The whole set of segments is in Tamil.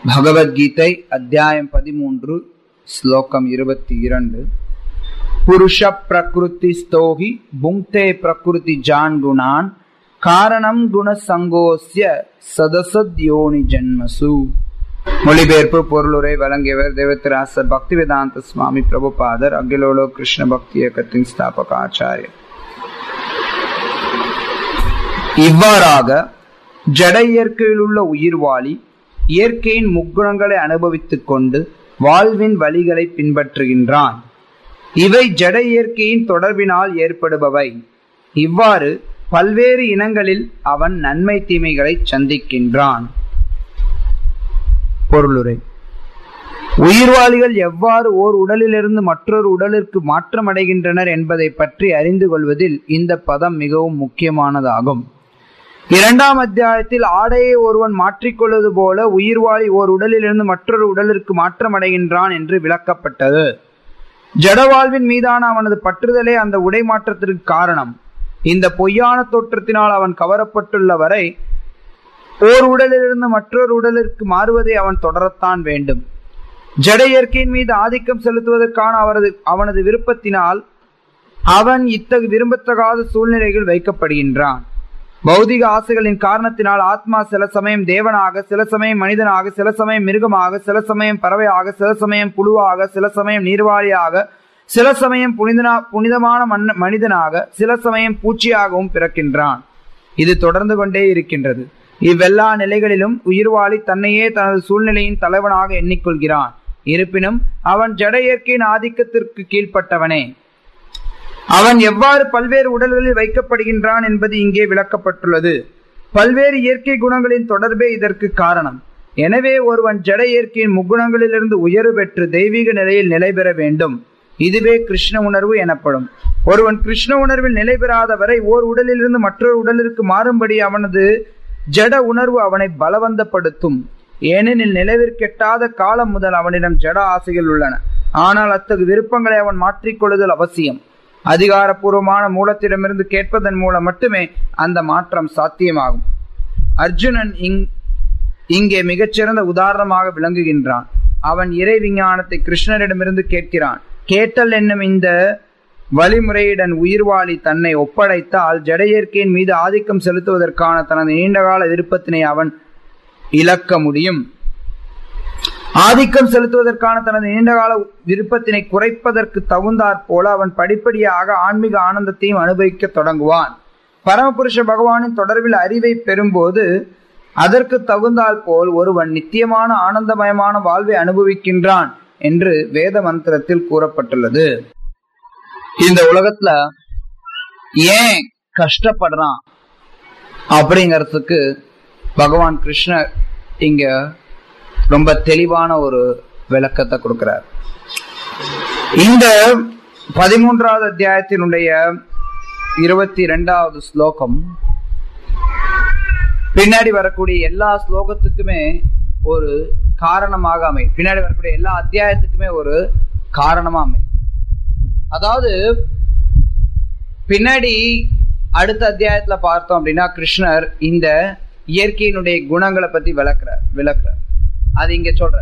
பகவத்கீதை அத்தியாயம் பதிமூன்று ஸ்லோகம் இருபத்தி இரண்டு புருஷ பிரகிருதி ஸ்தோகி புங்தே பிரகிருதி ஜான் குணான் காரணம் குணசங்கோஸ்ய சதசத்யோனி ஜன்மசு மொழிபெயர்ப்பு பொருளுரை வழங்கியவர் தேவத்திராச பக்திவேதாந்த சுவாமி பிரபுபாதர் அகிலோலோ கிருஷ்ண பக்தி இயக்கத்தின் ஸ்தாபக ஆச்சாரியர் இவ்வாறாக ஜட இயற்கையில் உள்ள உயிர்வாளி இயற்கையின் முக்குணங்களை அனுபவித்துக் கொண்டு வாழ்வின் வழிகளை பின்பற்றுகின்றான் இவை ஜட இயற்கையின் தொடர்பினால் ஏற்படுபவை இவ்வாறு பல்வேறு இனங்களில் அவன் நன்மை தீமைகளை சந்திக்கின்றான் பொருளுரை உயிர்வாளிகள் எவ்வாறு ஓர் உடலிலிருந்து மற்றொரு உடலிற்கு மாற்றமடைகின்றனர் என்பதை பற்றி அறிந்து கொள்வதில் இந்த பதம் மிகவும் முக்கியமானதாகும் இரண்டாம் அத்தியாயத்தில் ஆடையை ஒருவன் மாற்றிக்கொள்வது போல உயிர்வாளி ஓர் உடலிலிருந்து மற்றொரு உடலிற்கு மாற்றமடைகின்றான் என்று விளக்கப்பட்டது ஜடவாழ்வின் மீதான அவனது பற்றுதலே அந்த உடை மாற்றத்திற்கு காரணம் இந்த பொய்யான தோற்றத்தினால் அவன் கவரப்பட்டுள்ள வரை ஓர் உடலிலிருந்து மற்றொரு உடலிற்கு மாறுவதை அவன் தொடரத்தான் வேண்டும் ஜட இயற்கையின் மீது ஆதிக்கம் செலுத்துவதற்கான அவரது அவனது விருப்பத்தினால் அவன் இத்தகு விரும்பத்தகாத சூழ்நிலைகள் வைக்கப்படுகின்றான் பௌதிக ஆசைகளின் காரணத்தினால் ஆத்மா சில சமயம் தேவனாக சில சமயம் மனிதனாக சில சமயம் மிருகமாக சில சமயம் பறவையாக சில சமயம் புழுவாக சில சமயம் நீர்வாழியாக சில சமயம் புனிதனா புனிதமான மனிதனாக சில சமயம் பூச்சியாகவும் பிறக்கின்றான் இது தொடர்ந்து கொண்டே இருக்கின்றது இவ்வெல்லா நிலைகளிலும் உயிர்வாளி தன்னையே தனது சூழ்நிலையின் தலைவனாக எண்ணிக்கொள்கிறான் இருப்பினும் அவன் ஜட இயற்கையின் ஆதிக்கத்திற்கு கீழ்ப்பட்டவனே அவன் எவ்வாறு பல்வேறு உடல்களில் வைக்கப்படுகின்றான் என்பது இங்கே விளக்கப்பட்டுள்ளது பல்வேறு இயற்கை குணங்களின் தொடர்பே இதற்கு காரணம் எனவே ஒருவன் ஜட இயற்கையின் முக்குணங்களிலிருந்து உயர்வு பெற்று தெய்வீக நிலையில் நிலை பெற வேண்டும் இதுவே கிருஷ்ண உணர்வு எனப்படும் ஒருவன் கிருஷ்ண உணர்வில் நிலை பெறாத வரை ஓர் உடலிலிருந்து மற்றொரு உடலிற்கு மாறும்படி அவனது ஜட உணர்வு அவனை பலவந்தப்படுத்தும் ஏனெனில் நிலவிற்கெட்டாத காலம் முதல் அவனிடம் ஜட ஆசைகள் உள்ளன ஆனால் அத்தகு விருப்பங்களை அவன் மாற்றிக்கொள்ளுதல் அவசியம் அதிகாரப்பூர்வமான மூலத்திடமிருந்து கேட்பதன் மூலம் மட்டுமே அந்த மாற்றம் சாத்தியமாகும் அர்ஜுனன் இங் இங்கே மிகச்சிறந்த உதாரணமாக விளங்குகின்றான் அவன் இறை விஞ்ஞானத்தை கிருஷ்ணரிடமிருந்து கேட்கிறான் கேட்டல் என்னும் இந்த வழிமுறையுடன் உயிர்வாளி தன்னை ஒப்படைத்தால் ஜட இயற்கையின் மீது ஆதிக்கம் செலுத்துவதற்கான தனது நீண்டகால விருப்பத்தினை அவன் இழக்க முடியும் ஆதிக்கம் செலுத்துவதற்கான தனது நீண்டகால விருப்பத்தினை குறைப்பதற்கு தகுந்தாற் போல அவன் படிப்படியாக ஆன்மீக ஆனந்தத்தையும் அனுபவிக்க தொடங்குவான் பரமபுருஷ பகவானின் தொடர்பில் அறிவை பெறும்போது அதற்கு தகுந்தால் போல் ஒருவன் நித்தியமான ஆனந்தமயமான வாழ்வை அனுபவிக்கின்றான் என்று வேத மந்திரத்தில் கூறப்பட்டுள்ளது இந்த உலகத்துல ஏன் கஷ்டப்படுறான் அப்படிங்கறதுக்கு பகவான் கிருஷ்ணர் இங்க ரொம்ப தெளிவான ஒரு விளக்கத்தை கொடுக்கிறார் இந்த பதிமூன்றாவது அத்தியாயத்தினுடைய இருபத்தி இரண்டாவது ஸ்லோகம் பின்னாடி வரக்கூடிய எல்லா ஸ்லோகத்துக்குமே ஒரு காரணமாக அமை பின்னாடி வரக்கூடிய எல்லா அத்தியாயத்துக்குமே ஒரு காரணமா அமை அதாவது பின்னாடி அடுத்த அத்தியாயத்துல பார்த்தோம் அப்படின்னா கிருஷ்ணர் இந்த இயற்கையினுடைய குணங்களை பத்தி விளக்குறார் விளக்குறார் அது இங்க சொல்ற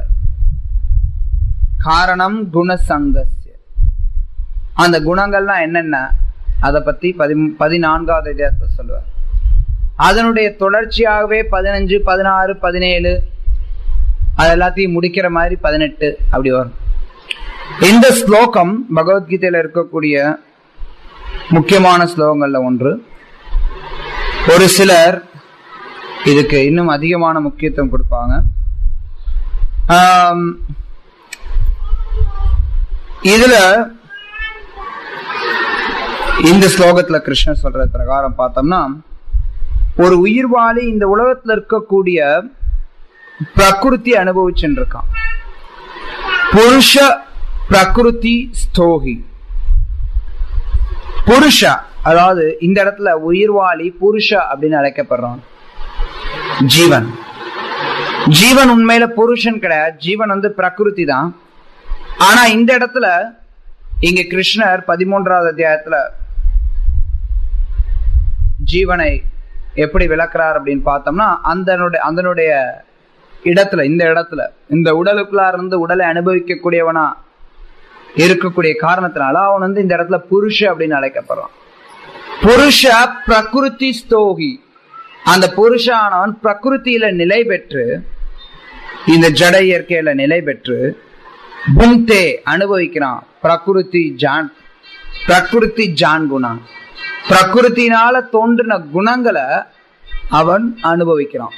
காரணம் குணசங்கஸ்ய அந்த குணங்கள்லாம் என்னென்ன அதை பத்தி பதி பதினான்காவது அத்தியாயத்தை சொல்லுவார் அதனுடைய தொடர்ச்சியாகவே பதினஞ்சு பதினாறு பதினேழு அது எல்லாத்தையும் முடிக்கிற மாதிரி பதினெட்டு அப்படி வரும் இந்த ஸ்லோகம் பகவத்கீதையில இருக்கக்கூடிய முக்கியமான ஸ்லோகங்கள்ல ஒன்று ஒரு சிலர் இதுக்கு இன்னும் அதிகமான முக்கியத்துவம் கொடுப்பாங்க இதுல இந்த ஸ்லோகத்துல கிருஷ்ணர் சொல்ற பிரகாரம் பார்த்தோம்னா ஒரு உயிர்வாளி இந்த உலகத்துல இருக்கக்கூடிய பிரகிருதி அனுபவிச்சுட்டு இருக்கான் புருஷ பிரகிருதி ஸ்தோகி புருஷ அதாவது இந்த இடத்துல உயிர்வாளி புருஷ அப்படின்னு அழைக்கப்படுறான் ஜீவன் ஜீவன் உண்மையில புருஷன் கிடையாது ஜீவன் வந்து பிரகிருதி தான் ஆனா இந்த இடத்துல இங்க கிருஷ்ணர் பதிமூன்றாவது அத்தியாயத்துல ஜீவனை எப்படி விளக்குறார் அப்படின்னு பார்த்தோம்னா அந்த அதனுடைய இடத்துல இந்த இடத்துல இந்த உடலுக்குள்ளா இருந்து உடலை அனுபவிக்கக்கூடியவனா இருக்கக்கூடிய காரணத்தினால அவன் வந்து இந்த இடத்துல புருஷ அப்படின்னு அழைக்கப்படுறான் புருஷ பிரகிருதி ஸ்தோகி அந்த புருஷானவன் பிரகிருத்தியில நிலை பெற்று இந்த ஜட இயற்கையில நிலை பெற்று புங்தே அனுபவிக்கிறான் பிரகிருதி ஜான் பிரகிருதி ஜான் குணம் பிரகிருத்தினால தோன்றின குணங்களை அவன் அனுபவிக்கிறான்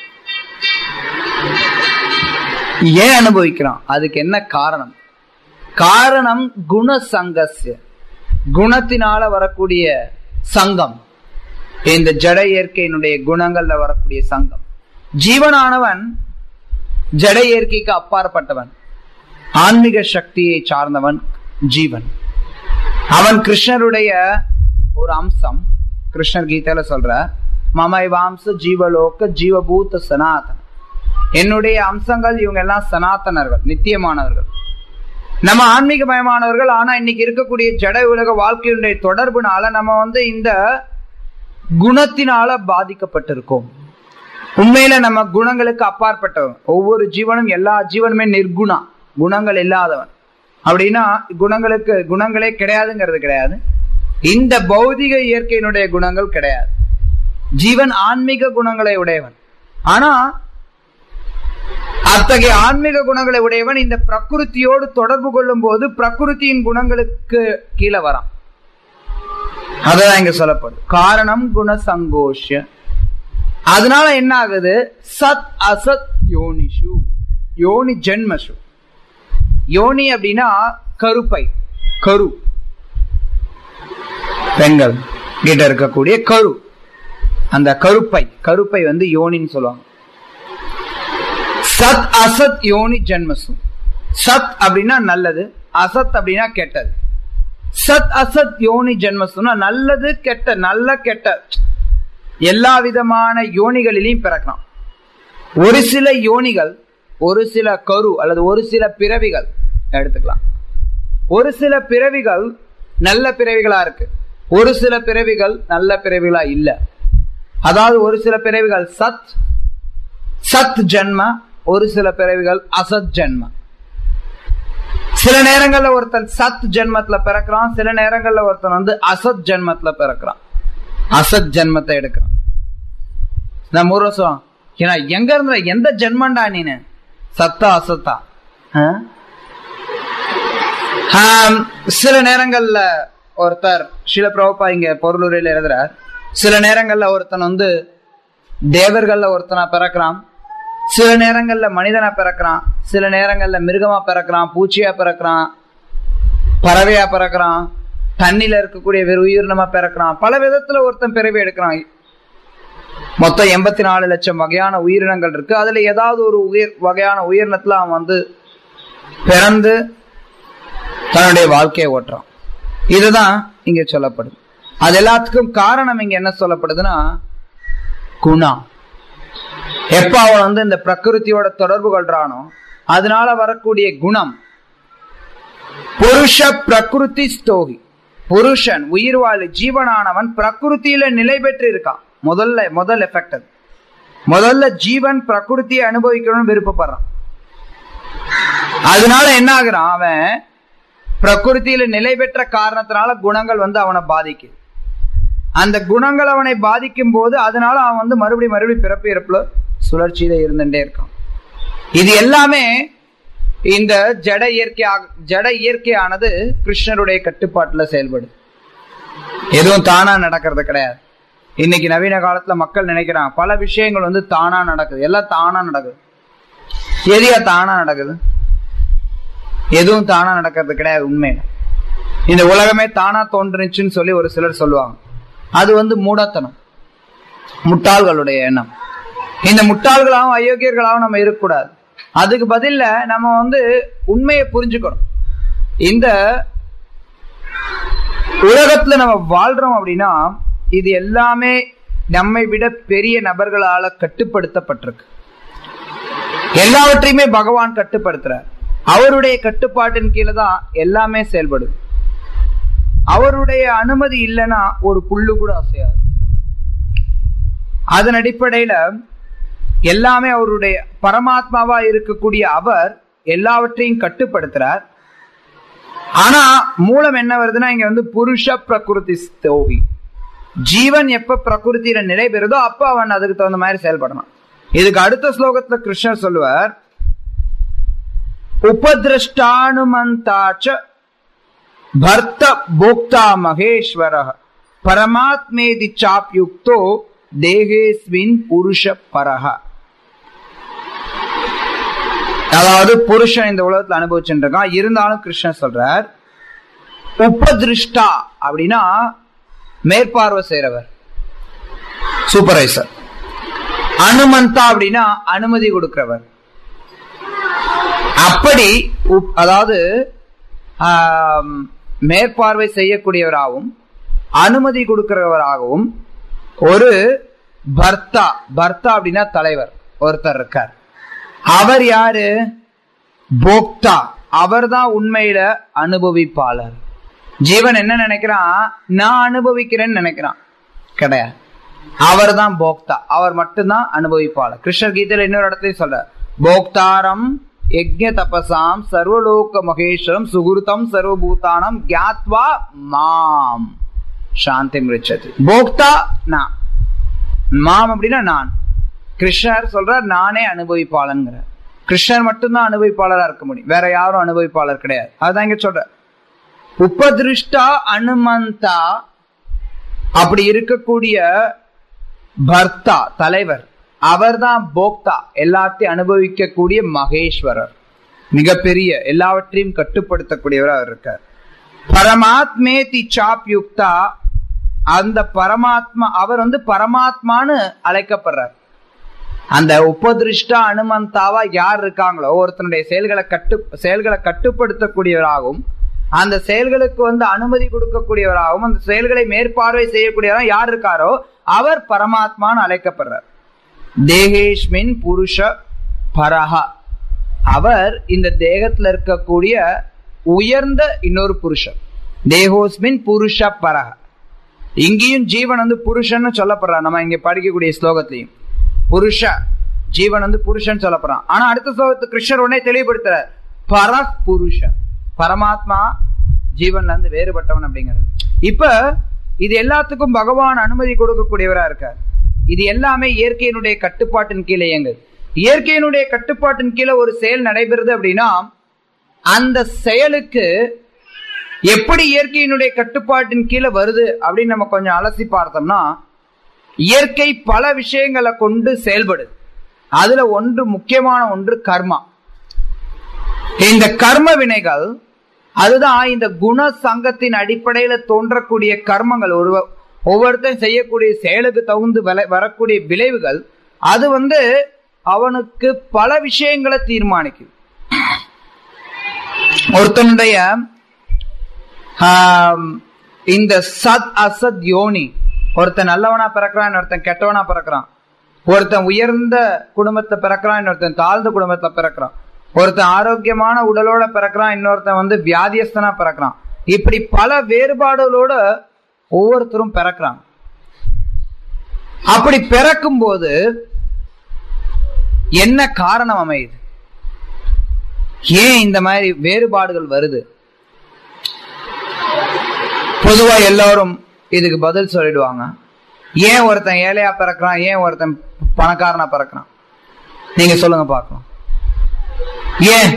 ஏன் அனுபவிக்கிறான் அதுக்கு என்ன காரணம் காரணம் குண சங்கஸ்ய குணத்தினால வரக்கூடிய சங்கம் இந்த ஜட இயற்கையினுடைய குணங்கள்ல வரக்கூடிய சங்கம் ஜீவனானவன் ஜட இயற்கைக்கு அப்பாற்பட்டவன் ஆன்மீக சக்தியை சார்ந்தவன் ஜீவன் அவன் கிருஷ்ணருடைய ஒரு அம்சம் கிருஷ்ணர் கீதையில சொல்ற மமைவாம்ச ஜீவலோக ஜீவபூத்த சனாதன் என்னுடைய அம்சங்கள் இவங்க எல்லாம் சனாதனர்கள் நித்தியமானவர்கள் நம்ம ஆன்மீகமயமானவர்கள் ஆனா இன்னைக்கு இருக்கக்கூடிய ஜட உலக வாழ்க்கையுடைய தொடர்புனால நம்ம வந்து இந்த குணத்தினால பாதிக்கப்பட்டிருக்கோம் உண்மையில நம்ம குணங்களுக்கு அப்பாற்பட்டவன் ஒவ்வொரு ஜீவனும் எல்லா ஜீவனுமே நிர்குணா குணங்கள் இல்லாதவன் அப்படின்னா குணங்களுக்கு குணங்களே கிடையாதுங்கிறது கிடையாது இந்த பௌதிக இயற்கையினுடைய குணங்கள் கிடையாது ஜீவன் ஆன்மீக குணங்களை உடையவன் ஆனா அத்தகைய ஆன்மீக குணங்களை உடையவன் இந்த பிரகிருத்தியோடு தொடர்பு கொள்ளும் போது பிரகிருத்தியின் குணங்களுக்கு கீழே வரான் அதான் இங்க சொல்லப்படும் காரணம் குண சங்கோஷ அதனால என்ன ஆகுது சத் அசத் யோனிஷு யோனி ஜென்மசு யோனி அப்படின்னா கருப்பை கரு பெண்கள் கிட்ட இருக்கக்கூடிய கரு அந்த கருப்பை கருப்பை வந்து யோனின்னு சொல்லுவாங்க சத் அசத் யோனி ஜென்மசு சத் அப்படின்னா நல்லது அசத் அப்படின்னா கெட்டது சத் அசத் யோனி ஜென்மசுனா நல்லது கெட்ட நல்ல கெட்ட எல்லா விதமான யோனிகளிலையும் பிறக்கலாம் ஒரு சில யோனிகள் ஒரு சில கரு அல்லது ஒரு சில பிறவிகள் எடுத்துக்கலாம் ஒரு சில பிறவிகள் நல்ல பிறவிகளா இருக்கு ஒரு சில பிறவிகள் நல்ல பிறவிகளா இல்ல அதாவது ஒரு சில பிறவிகள் சத் சத் ஜென்ம ஒரு சில பிறவிகள் அசத் ஜென்ம சில நேரங்கள்ல ஒருத்தன் சத் ஜென்மத்துல பிறக்கிறான் சில நேரங்கள்ல ஒருத்தன் வந்து அசத் ஜென்மத்துல பிறக்கிறான் அசத் ஜென்மத்தை எடுக்கிறான் நம்ம ஊர் சொல்லுவோம் ஏன்னா எங்க இருந்த எந்த ஜென்மண்டா நீனு சத்தா அசத்தா சில நேரங்கள்ல ஒருத்தர் சில பிரபப்பா இங்க பொருளுரையில எழுதுறார் சில நேரங்கள்ல ஒருத்தன் வந்து தேவர்கள்ல ஒருத்தனா பிறக்கிறான் சில நேரங்கள்ல மனிதனா பிறக்கிறான் சில நேரங்கள்ல மிருகமா பிறக்கிறான் பூச்சியா பிறக்கிறான் பறவையா பிறக்கிறான் தண்ணில இருக்கக்கூடிய வேறு உயிரினமா பிறக்கிறான் பல விதத்துல ஒருத்தன் பிறவி எடுக்கிறான் மொத்தம் எண்பத்தி நாலு லட்சம் வகையான உயிரினங்கள் இருக்கு அதுல ஏதாவது ஒரு உயிர் வகையான உயிரினத்துல அவன் வந்து பிறந்து தன்னுடைய வாழ்க்கையை ஓட்டுறான் இதுதான் இங்க சொல்லப்படுது அது எல்லாத்துக்கும் காரணம் இங்க என்ன சொல்லப்படுதுன்னா குணா எப்ப அவன் வந்து இந்த பிரகிருத்தியோட தொடர்பு கொள்றானோ அதனால வரக்கூடிய குணம் புருஷ பிரகிருதி ஸ்தோகி புருஷன் உயிர்வாழி ஜீவனானவன் பிரகிருத்தியில நிலை பெற்று இருக்கான் முதல்ல முதல் எஃபெக்ட் அது முதல்ல ஜீவன் பிரகிருத்தியை அனுபவிக்கணும்னு விருப்பப்படுறான் அதனால என்ன ஆகுறான் அவன் பிரகிருத்தியில நிலை பெற்ற காரணத்தினால குணங்கள் வந்து அவனை பாதிக்குது அந்த குணங்கள் அவனை பாதிக்கும் போது அதனால அவன் வந்து மறுபடியும் மறுபடியும் பிறப்பு இறப்புல சுழற்சியில இருந்துட்டே இருக்கான் இது எல்லாமே இந்த ஜட இயற்கை ஜட இயற்கையானது கிருஷ்ணருடைய கட்டுப்பாட்டுல செயல்படும் எதுவும் தானா நடக்கிறது கிடையாது இன்னைக்கு நவீன காலத்துல மக்கள் நினைக்கிறாங்க பல விஷயங்கள் வந்து தானா நடக்குது எல்லாம் தானா நடக்குது எதியா தானா நடக்குது எதுவும் தானா நடக்கிறது கிடையாது உண்மையில இந்த உலகமே தானா தோன்றுச்சுன்னு சொல்லி ஒரு சிலர் சொல்லுவாங்க அது வந்து மூடத்தனம் முட்டாள்களுடைய எண்ணம் இந்த முட்டாள்களாகவும் அயோக்கியர்களாகவும் நம்ம இருக்கக்கூடாது அதுக்கு பதில நம்ம வந்து உண்மையை புரிஞ்சுக்கணும் இந்த உலகத்துல நம்ம வாழ்றோம் அப்படின்னா இது எல்லாமே நம்மை விட பெரிய நபர்களால கட்டுப்படுத்தப்பட்டிருக்கு எல்லாவற்றையுமே பகவான் கட்டுப்படுத்துறார் அவருடைய கட்டுப்பாட்டின் கீழே தான் எல்லாமே செயல்படுது அவருடைய அனுமதி இல்லைன்னா ஒரு புல்லு கூட அசையாது அதன் அடிப்படையில எல்லாமே அவருடைய பரமாத்மாவா இருக்கக்கூடிய அவர் எல்லாவற்றையும் கட்டுப்படுத்துறார் ஆனா மூலம் என்ன வருதுன்னா இங்க வந்து புருஷ பிரகிருதி ஸ்தோகி ஜீவன் எப்ப பிரகிருத்தில நிலை பெறுதோ அப்ப அவன் அதுக்கு தகுந்த மாதிரி செயல்படணும் இதுக்கு அடுத்த ஸ்லோகத்துல கிருஷ்ணர் சொல்லுவார் உபதிருஷ்டானுமந்தாச்ச பர்த்த போக்தா மகேஸ்வர பரமாத்மேதி சாப்யுக்தோ தேகேஸ்மின் புருஷ பரஹ அதாவது புருஷன் இந்த உலகத்துல அனுபவிச்சுட்டு இருக்கான் இருந்தாலும் கிருஷ்ணன் சொல்றார் உபதிருஷ்டா அப்படின்னா மேற்பார்வை செய்றவர் சூப்பர்வைசர் அனுமந்தா அப்படின்னா அனுமதி கொடுக்கிறவர் அப்படி உப்- அதாவது ஆம், மேற்பார்வை செய்யக்கூடியவராகவும் அனுமதி கொடுக்கிறவராகவும் ஒரு பர்த்தா பர்த்தா அப்படின்னா தலைவர் ஒருத்தர் இருக்கார் அவர் யாரு போக்தா அவர்தான் உண்மையில அனுபவிப்பாளர் ஜீவன் என்ன நினைக்கிறான் நான் அனுபவிக்கிறேன்னு நினைக்கிறான் கிடையாது அவர்தான் போக்தா அவர் மட்டும்தான் அனுபவிப்பாளர் கிருஷ்ணர் கீதையில இன்னொரு இடத்துலயும் சொல்றார் போக்தாரம் யஜ்ய தபசாம் சர்வலோக மகேஸ்வரம் சுகுருதம் சர்வபூதானம் கியாத்வா மாம் சாந்தி மிருச்சது போக்தா நான் மாம் அப்படின்னா நான் கிருஷ்ணர் சொல்றார் நானே அனுபவிப்பாளன்ங்கிற கிருஷ்ணர் மட்டும்தான் அனுபவிப்பாளரா இருக்க முடியும் வேற யாரும் அனுபவிப்பாளர் கிடையாது அதுதான் இங்க சொல்ற உபதிருஷ்டா அனுமந்தா அப்படி இருக்கக்கூடிய பர்த்தா தலைவர் அவர்தான் போக்தா எல்லாத்தையும் அனுபவிக்கக்கூடிய மகேஸ்வரர் மிகப்பெரிய எல்லாவற்றையும் கட்டுப்படுத்தக்கூடியவர் அவர் இருக்கார் பரமாத்மேதி சாப் யுக்தா அந்த பரமாத்மா அவர் வந்து பரமாத்மான்னு அழைக்கப்படுறார் அந்த உபதிருஷ்டா அனுமந்தாவா யார் இருக்காங்களோ ஒருத்தனுடைய செயல்களை கட்டு செயல்களை கட்டுப்படுத்தக்கூடியவராகவும் அந்த செயல்களுக்கு வந்து அனுமதி கொடுக்கக்கூடியவராகவும் அந்த செயல்களை மேற்பார்வை செய்யக்கூடியவராக யார் இருக்காரோ அவர் பரமாத்மான்னு அழைக்கப்படுறார் தேகேஷ்மின் புருஷ பரஹா அவர் இந்த தேகத்துல இருக்கக்கூடிய உயர்ந்த இன்னொரு புருஷன் தேகோஸ்மின் புருஷ பரஹ இங்கேயும் ஜீவன் வந்து புருஷன்னு சொல்லப்படுறான் நம்ம இங்க படிக்கக்கூடிய ஸ்லோகத்திலையும் புருஷ ஜீவன் வந்து புருஷன் சொல்லப்படுறான் ஆனா அடுத்த ஸ்லோகத்து கிருஷ்ணர் உடனே தெளிவுபடுத்துறார் பரஹ் புருஷ பரமாத்மா ஜீவன்ல இருந்து வேறுபட்டவன் அப்படிங்கிறது இப்ப இது எல்லாத்துக்கும் பகவான் அனுமதி கொடுக்கக்கூடியவரா இருக்கார் இது எல்லாமே இயற்கையினுடைய கட்டுப்பாட்டின் கீழே இயங்குது இயற்கையினுடைய கட்டுப்பாட்டின் கீழே ஒரு செயல் நடைபெறுது அப்படின்னா அந்த செயலுக்கு எப்படி இயற்கையினுடைய கட்டுப்பாட்டின் கீழே வருது அப்படின்னு நம்ம கொஞ்சம் அலசி பார்த்தோம்னா இயற்கை பல விஷயங்களை கொண்டு செயல்படுது அதுல ஒன்று முக்கியமான ஒன்று கர்மா இந்த கர்ம வினைகள் அதுதான் இந்த குண சங்கத்தின் அடிப்படையில தோன்றக்கூடிய கர்மங்கள் ஒரு ஒவ்வொருத்தரும் செய்யக்கூடிய செயலுக்கு தகுந்து விளை- வரக்கூடிய விளைவுகள் அது வந்து அவனுக்கு பல விஷயங்களை தீர்மானிக்குது ஒருத்தனுடைய ஆம், இந்த சத் அசத் யோனி ஒருத்தன் நல்லவனா பிறக்கிறான் இன்னொருத்தன் கெட்டவனா பிறக்கிறான் ஒருத்தன் உயர்ந்த குடும்பத்தை பிறக்கிறான் இன்னொருத்தன் தாழ்ந்த குடும்பத்தை பிறக்கிறான் ஒருத்தன் ஆரோக்கியமான உடலோட பிறக்கிறான் இன்னொருத்தன் வந்து வியாதியஸ்தனா பிறக்கிறான் இப்படி பல வேறுபாடுகளோட ஒவ்வொருத்தரும் பிறக்கிறாங்க அப்படி பிறக்கும் போது என்ன காரணம் அமையுது ஏன் இந்த மாதிரி வேறுபாடுகள் வருது பொதுவா எல்லாரும் இதுக்கு பதில் சொல்லிடுவாங்க ஏன் ஒருத்தன் ஏழையா பிறக்கிறான் ஏன் ஒருத்தன் பணக்காரனா பிறக்கிறான் நீங்க சொல்லுங்க பார்க்கலாம் ஏன்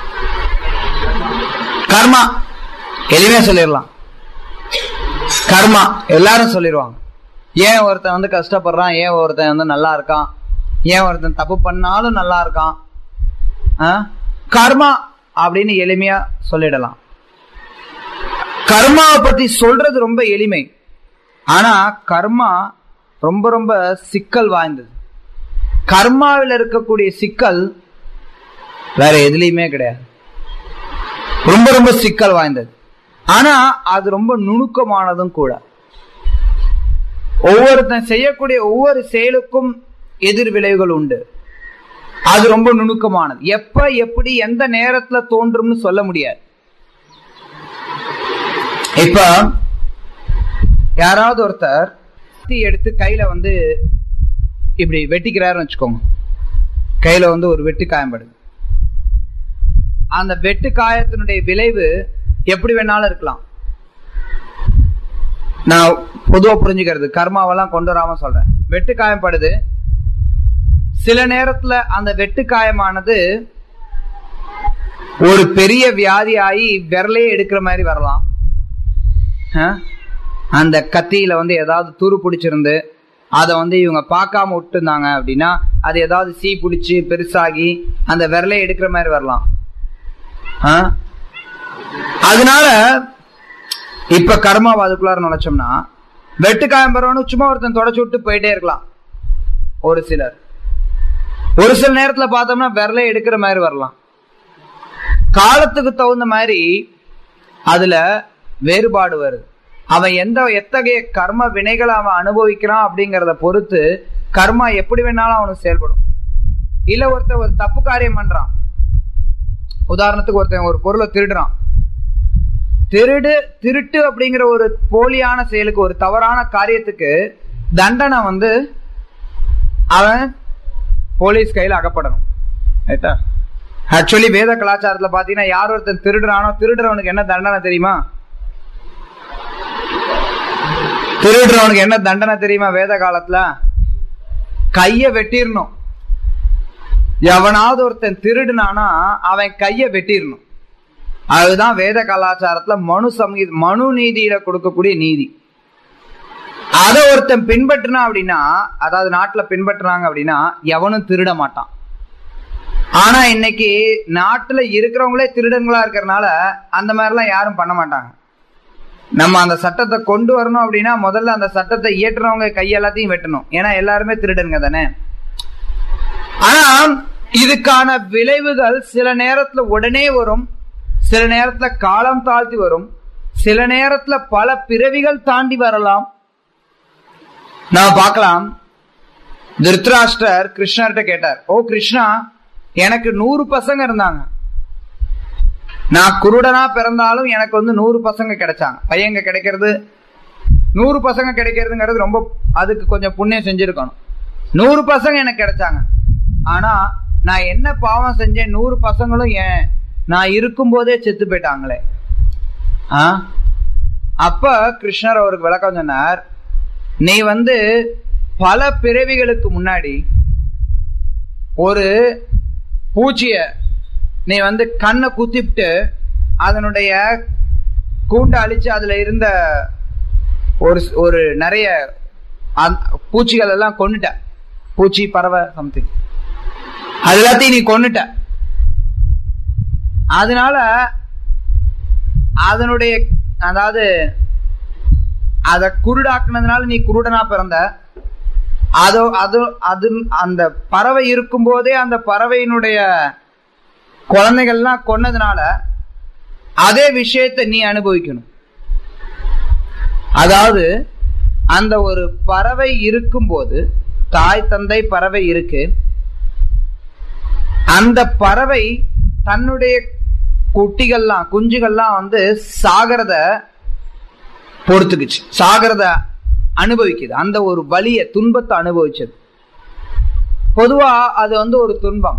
கர்மா எளிமையா சொல்லிடலாம் கர்மா எல்லாரும் சொல்லிடுவாங்க ஏன் ஒருத்தன் வந்து கஷ்டப்படுறான் ஏன் ஒருத்தன் வந்து நல்லா இருக்கான் ஏன் ஒருத்தன் தப்பு பண்ணாலும் நல்லா இருக்கான் ஆ? கர்மா அப்படின்னு எளிமையா சொல்லிடலாம் கர்மாவை பத்தி சொல்றது ரொம்ப எளிமை ஆனா கர்மா ரொம்ப ரொம்ப சிக்கல் வாய்ந்தது கர்மாவில் இருக்கக்கூடிய சிக்கல் வேற எதுலயுமே கிடையாது ரொம்ப ரொம்ப சிக்கல் வாய்ந்தது ஆனா அது ரொம்ப நுணுக்கமானதும் கூட ஒவ்வொருத்தன் செய்யக்கூடிய ஒவ்வொரு செயலுக்கும் எதிர் விளைவுகள் உண்டு அது ரொம்ப நுணுக்கமானது எப்ப எப்படி எந்த நேரத்துல தோன்றும்னு சொல்ல முடியாது இப்ப யாராவது ஒருத்தர் கத்தி எடுத்து கையில வந்து இப்படி வெட்டிக்கிறாருன்னு வச்சுக்கோங்க கையில வந்து ஒரு வெட்டு காயம்படுது அந்த வெட்டு காயத்தினுடைய விளைவு எப்படி வேணாலும் இருக்கலாம் நான் பொதுவா புரிஞ்சுக்கிறது கர்மாவெல்லாம் கொண்டு வராம சொல்றேன் வெட்டு காயப்படுது சில நேரத்துல அந்த வெட்டு காயமானது ஒரு பெரிய வியாதி ஆகி விரலையே எடுக்கிற மாதிரி வரலாம் ஆ? அந்த கத்தியில வந்து ஏதாவது துரு பிடிச்சிருந்து அதை வந்து இவங்க பார்க்காம விட்டுருந்தாங்க அப்படின்னா அது ஏதாவது சீ பிடிச்சி பெருசாகி அந்த விரலை எடுக்கிற மாதிரி வரலாம் ஆ? அதனால இப்ப கர்மாவாதுக்குள்ளார நுழைச்சோம்னா வெட்டுக்காயம் பெறவனு சும்மா ஒருத்தன் தொடச்சு விட்டு போயிட்டே இருக்கலாம் ஒரு சிலர் ஒரு சில நேரத்துல பார்த்தோம்னா விரலை எடுக்கிற மாதிரி வரலாம் காலத்துக்கு தகுந்த மாதிரி அதுல வேறுபாடு வருது அவன் எந்த எத்தகைய கர்ம வினைகளை அவன் அனுபவிக்கிறான் அப்படிங்கறத பொறுத்து கர்மா எப்படி வேணாலும் அவனுக்கு செயல்படும் இல்ல ஒருத்தன் ஒரு தப்பு காரியம் பண்றான் உதாரணத்துக்கு ஒருத்தன் ஒரு பொருளை திருடுறான் திருடு திருட்டு அப்படிங்கிற ஒரு போலியான செயலுக்கு ஒரு தவறான காரியத்துக்கு தண்டனை வந்து அவன் போலீஸ் கையில அகப்படணும் ரைட்டா ஆக்சுவலி வேத கலாச்சாரத்துல பாத்தீங்கன்னா யார் ஒருத்தன் திருடுறானோ திருடுறவனுக்கு என்ன தண்டனை தெரியுமா திருடுறவனுக்கு என்ன தண்டனை தெரியுமா வேத காலத்துல கைய வெட்டிடணும் எவனாவது ஒருத்தன் திருடுனானா அவன் கைய வெட்டிடணும் அதுதான் வேத கலாச்சாரத்துல மனு சங்கீத மனு நீதியில கொடுக்கக்கூடிய நீதி அதை ஒருத்தன் பின்பற்றினா அப்படின்னா அதாவது நாட்டுல பின்பற்றுறாங்க அப்படின்னா எவனும் திருட மாட்டான் ஆனா இன்னைக்கு நாட்டுல இருக்கிறவங்களே திருடங்களா இருக்கிறனால அந்த மாதிரிலாம் யாரும் பண்ண மாட்டாங்க நம்ம அந்த சட்டத்தை கொண்டு வரணும் அப்படின்னா முதல்ல அந்த சட்டத்தை இயற்றுறவங்க கையெல்லாத்தையும் வெட்டணும் ஏன்னா எல்லாருமே திருடனுங்க தானே ஆனா இதுக்கான விளைவுகள் சில நேரத்துல உடனே வரும் சில நேரத்துல காலம் தாழ்த்தி வரும் சில நேரத்துல பல பிறவிகள் தாண்டி வரலாம் நான் பார்க்கலாம் திருத்ராஷ்டர் கிருஷ்ணர்கிட்ட கேட்டார் ஓ கிருஷ்ணா எனக்கு நூறு பசங்க இருந்தாங்க நான் குருடனா பிறந்தாலும் எனக்கு வந்து நூறு பசங்க கிடைச்சாங்க பையங்க கிடைக்கிறது நூறு பசங்க கிடைக்கிறதுங்கிறது ரொம்ப அதுக்கு கொஞ்சம் புண்ணியம் செஞ்சிருக்கணும் நூறு பசங்க எனக்கு கிடைச்சாங்க ஆனா நான் என்ன பாவம் செஞ்சேன் நூறு பசங்களும் ஏன் நான் இருக்கும் போதே செத்து போயிட்டாங்களே ஆ அப்ப கிருஷ்ணர் அவருக்கு விளக்கம் சொன்னார் நீ வந்து பல பிறவிகளுக்கு முன்னாடி ஒரு பூச்சிய நீ வந்து கண்ணை குத்திவிட்டு அதனுடைய கூண்டை அழிச்சு அதுல இருந்த ஒரு ஒரு நிறைய அந்த- பூச்சிகள் எல்லாம் கொன்னுட்ட பூச்சி பறவை சம்திங் அது எல்லாத்தையும் நீ கொன்னுட்ட அதனால அதனுடைய அதாவது அத குருடாக்குனதுனால நீ குருடனா பிறந்த அதோ அது அது அந்த பறவை இருக்கும் போதே அந்த பறவையினுடைய குழந்தைகள்லாம் கொன்னதுனால அதே விஷயத்தை நீ அனுபவிக்கணும் அதாவது அந்த ஒரு பறவை இருக்கும்போது தாய் தந்தை பறவை இருக்கு அந்த பறவை தன்னுடைய குட்டிகள்லாம் குஞ்சுகள்லாம் வந்து சாகிறத பொறுத்துக்குச்சு சாகிறத அனுபவிக்குது அந்த ஒரு வலிய துன்பத்தை அனுபவிச்சது பொதுவா அது வந்து ஒரு துன்பம்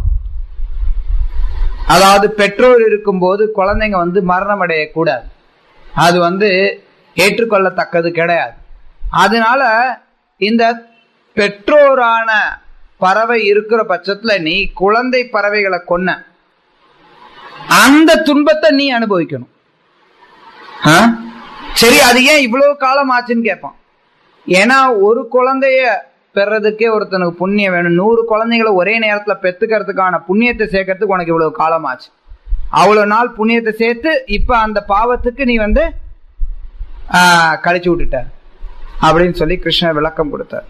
அதாவது பெற்றோர் இருக்கும்போது குழந்தைங்க வந்து மரணம் அடையக்கூடாது அது வந்து ஏற்றுக்கொள்ளத்தக்கது கிடையாது அதனால இந்த பெற்றோரான பறவை இருக்கிற பட்சத்துல நீ குழந்தை பறவைகளை கொன்ன அந்த துன்பத்தை நீ அனுபவிக்கணும் ஆ? சரி அது ஏன் இவ்வளவு காலம் ஆச்சுன்னு கேட்பான் ஏன்னா ஒரு குழந்தைய பெறதுக்கே ஒருத்தனுக்கு புண்ணியம் வேணும் நூறு குழந்தைகளை ஒரே நேரத்துல பெத்துக்கிறதுக்கான புண்ணியத்தை சேர்க்கறதுக்கு உனக்கு இவ்வளவு காலம் ஆச்சு அவ்வளவு நாள் புண்ணியத்தை சேர்த்து இப்ப அந்த பாவத்துக்கு நீ வந்து ஆஹ், கழிச்சு விட்டுட்ட அப்படின்னு சொல்லி கிருஷ்ணர் விளக்கம் கொடுத்தார்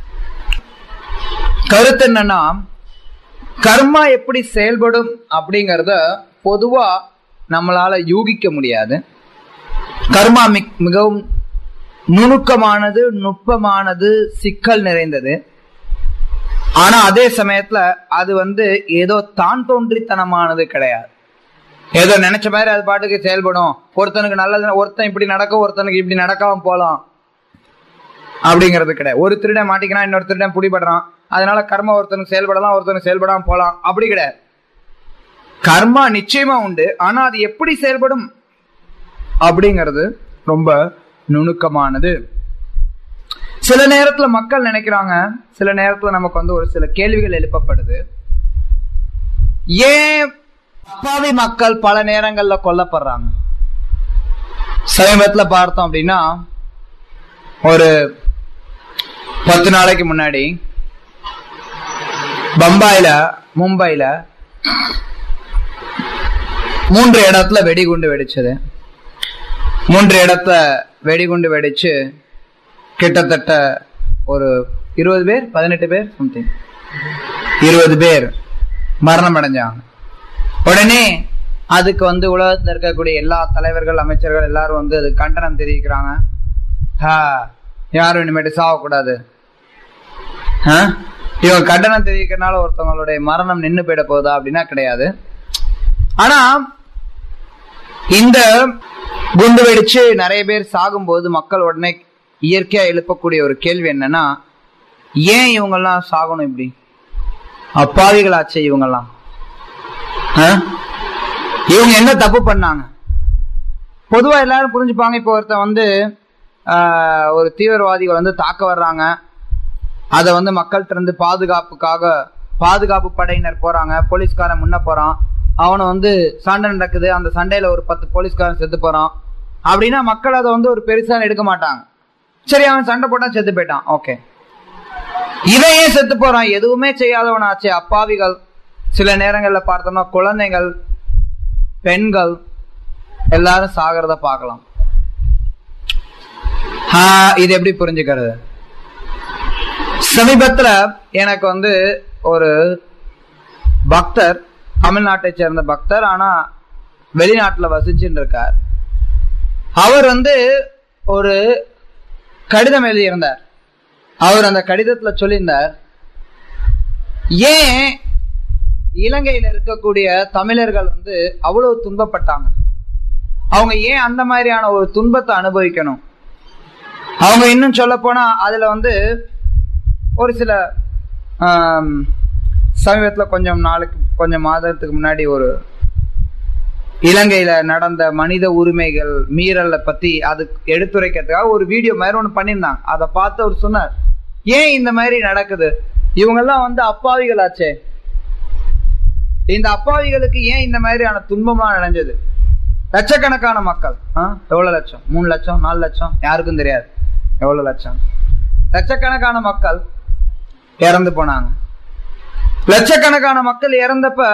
கருத்து என்னன்னா கர்மா எப்படி செயல்படும் அப்படிங்கறத பொதுவா நம்மளால யூகிக்க முடியாது கர்மா மிக்- மிகவும் நுணுக்கமானது நுட்பமானது சிக்கல் நிறைந்தது ஆனா அதே சமயத்துல அது வந்து ஏதோ தான் தோன்றித்தனமானது கிடையாது ஏதோ நினைச்ச மாதிரி அது பாட்டுக்கு செயல்படும் ஒருத்தனுக்கு நல்லது ஒருத்தன் இப்படி நடக்கும் ஒருத்தனுக்கு இப்படி நடக்காம போலாம் அப்படிங்கிறது கிடையாது ஒரு திருடன் மாட்டிக்கிறான் இன்னொரு திருடன் பிடிபடுறான் அதனால கர்மா ஒருத்தனுக்கு செயல்படலாம் ஒருத்தனுக்கு செயல்படாம போலாம் அப்படி கிடையாது கர்மா நிச்சயமா உண்டு ஆனா அது எப்படி செயல்படும் அப்படிங்கிறது ரொம்ப நுணுக்கமானது சில நேரத்துல மக்கள் நினைக்கிறாங்க சில நேரத்துல நமக்கு வந்து ஒரு சில கேள்விகள் எழுப்பப்படுது ஏன் அப்பாவி மக்கள் பல நேரங்கள்ல கொல்லப்படுறாங்க சமீபத்துல பார்த்தோம் அப்படின்னா ஒரு பத்து நாளைக்கு முன்னாடி பம்பாயில மும்பைல மூன்று இடத்துல வெடிகுண்டு வெடிச்சது மூன்று இடத்துல வெடிகுண்டு வெடிச்சு கிட்டத்தட்ட ஒரு இருபது பேர் பதினெட்டு பேர் சம்திங் இருபது பேர் மரணம் அடைஞ்சாங்க உடனே அதுக்கு வந்து உலகத்தில் இருக்கக்கூடிய எல்லா தலைவர்கள் அமைச்சர்கள் எல்லாரும் வந்து அது கண்டனம் தெரிவிக்கிறாங்க ஆ, யாரும் இனிமேட்டு சாகக்கூடாது ஆ? இவங்க கண்டனம் தெரிவிக்கிறனால ஒருத்தவங்களுடைய மரணம் நின்னு போயிட போகுதா அப்படின்னா கிடையாது ஆனா இந்த குண்டு வெடிச்சு நிறைய பேர் சாகும்போது மக்கள் உடனே இயற்கையா எழுப்பக்கூடிய ஒரு கேள்வி என்னன்னா ஏன் இவங்கெல்லாம் சாகணும் இப்படி அப்பாவிகளாச்சே இவங்கெல்லாம் ஆ? இவங்க என்ன தப்பு பண்ணாங்க பொதுவா எல்லாரும் புரிஞ்சுப்பாங்க இப்போ ஒருத்தன் வந்து ஆஹ், ஒரு தீவிரவாதிகள் வந்து தாக்க வர்றாங்க அதை வந்து மக்கள்கிட்ட இருந்து பாதுகாப்புக்காக பாதுகாப்பு படையினர் போறாங்க போலீஸ்காரன் முன்ன போறான் அவனை வந்து சண்டை நடக்குது அந்த சண்டையில ஒரு பத்து போலீஸ்காரன் செத்து போறான் அப்படின்னா மக்கள் அதை வந்து ஒரு பெருசா எடுக்க மாட்டாங்க சரி அவன் சண்டை போட்டா செத்து போயிட்டான் ஓகே இவன் ஏன் செத்து போறான் எதுவுமே செய்யாதவனாச்சே அப்பாவிகள் சில நேரங்கள்ல பார்த்தோம்னா குழந்தைகள் பெண்கள் எல்லாரும் சாகிறத பார்க்கலாம் ஆஹ், இது எப்படி புரிஞ்சுக்கிறது சமீபத்துல எனக்கு வந்து ஒரு பக்தர் தமிழ்நாட்டை சேர்ந்த பக்தர் ஆனா வெளிநாட்டுல வசிச்சுட்டு இருக்கார் அவர் வந்து ஒரு கடிதம் எழுதியிருந்தார் அவர் அந்த கடிதத்துல சொல்லியிருந்தார் ஏன் இலங்கையில இருக்கக்கூடிய தமிழர்கள் வந்து அவ்வளவு துன்பப்பட்டாங்க அவங்க ஏன் அந்த மாதிரியான ஒரு துன்பத்தை அனுபவிக்கணும் அவங்க இன்னும் சொல்ல போனா அதுல வந்து ஒரு சில ஆம், சமீபத்துல கொஞ்சம் நாளுக்கு கொஞ்சம் மாதத்துக்கு முன்னாடி ஒரு இலங்கையில நடந்த மனித உரிமைகள் மீறலை பத்தி அது எடுத்துரைக்கிறதுக்காக ஒரு வீடியோ மாதிரி ஒன்று பண்ணியிருந்தாங்க அதை பார்த்து அவர் சொன்னார் ஏன் இந்த மாதிரி நடக்குது இவங்கெல்லாம் வந்து அப்பாவிகளாச்சே இந்த அப்பாவிகளுக்கு ஏன் இந்த மாதிரியான துன்பம்லாம் நடந்தது லட்சக்கணக்கான மக்கள் ஆ? எவ்வளவு லட்சம் மூணு லட்சம் நாலு லட்சம் யாருக்கும் தெரியாது எவ்வளவு லட்சம் லட்சக்கணக்கான மக்கள் இறந்து போனாங்க லட்சக்கணக்கான மக்கள் இறந்தப்ப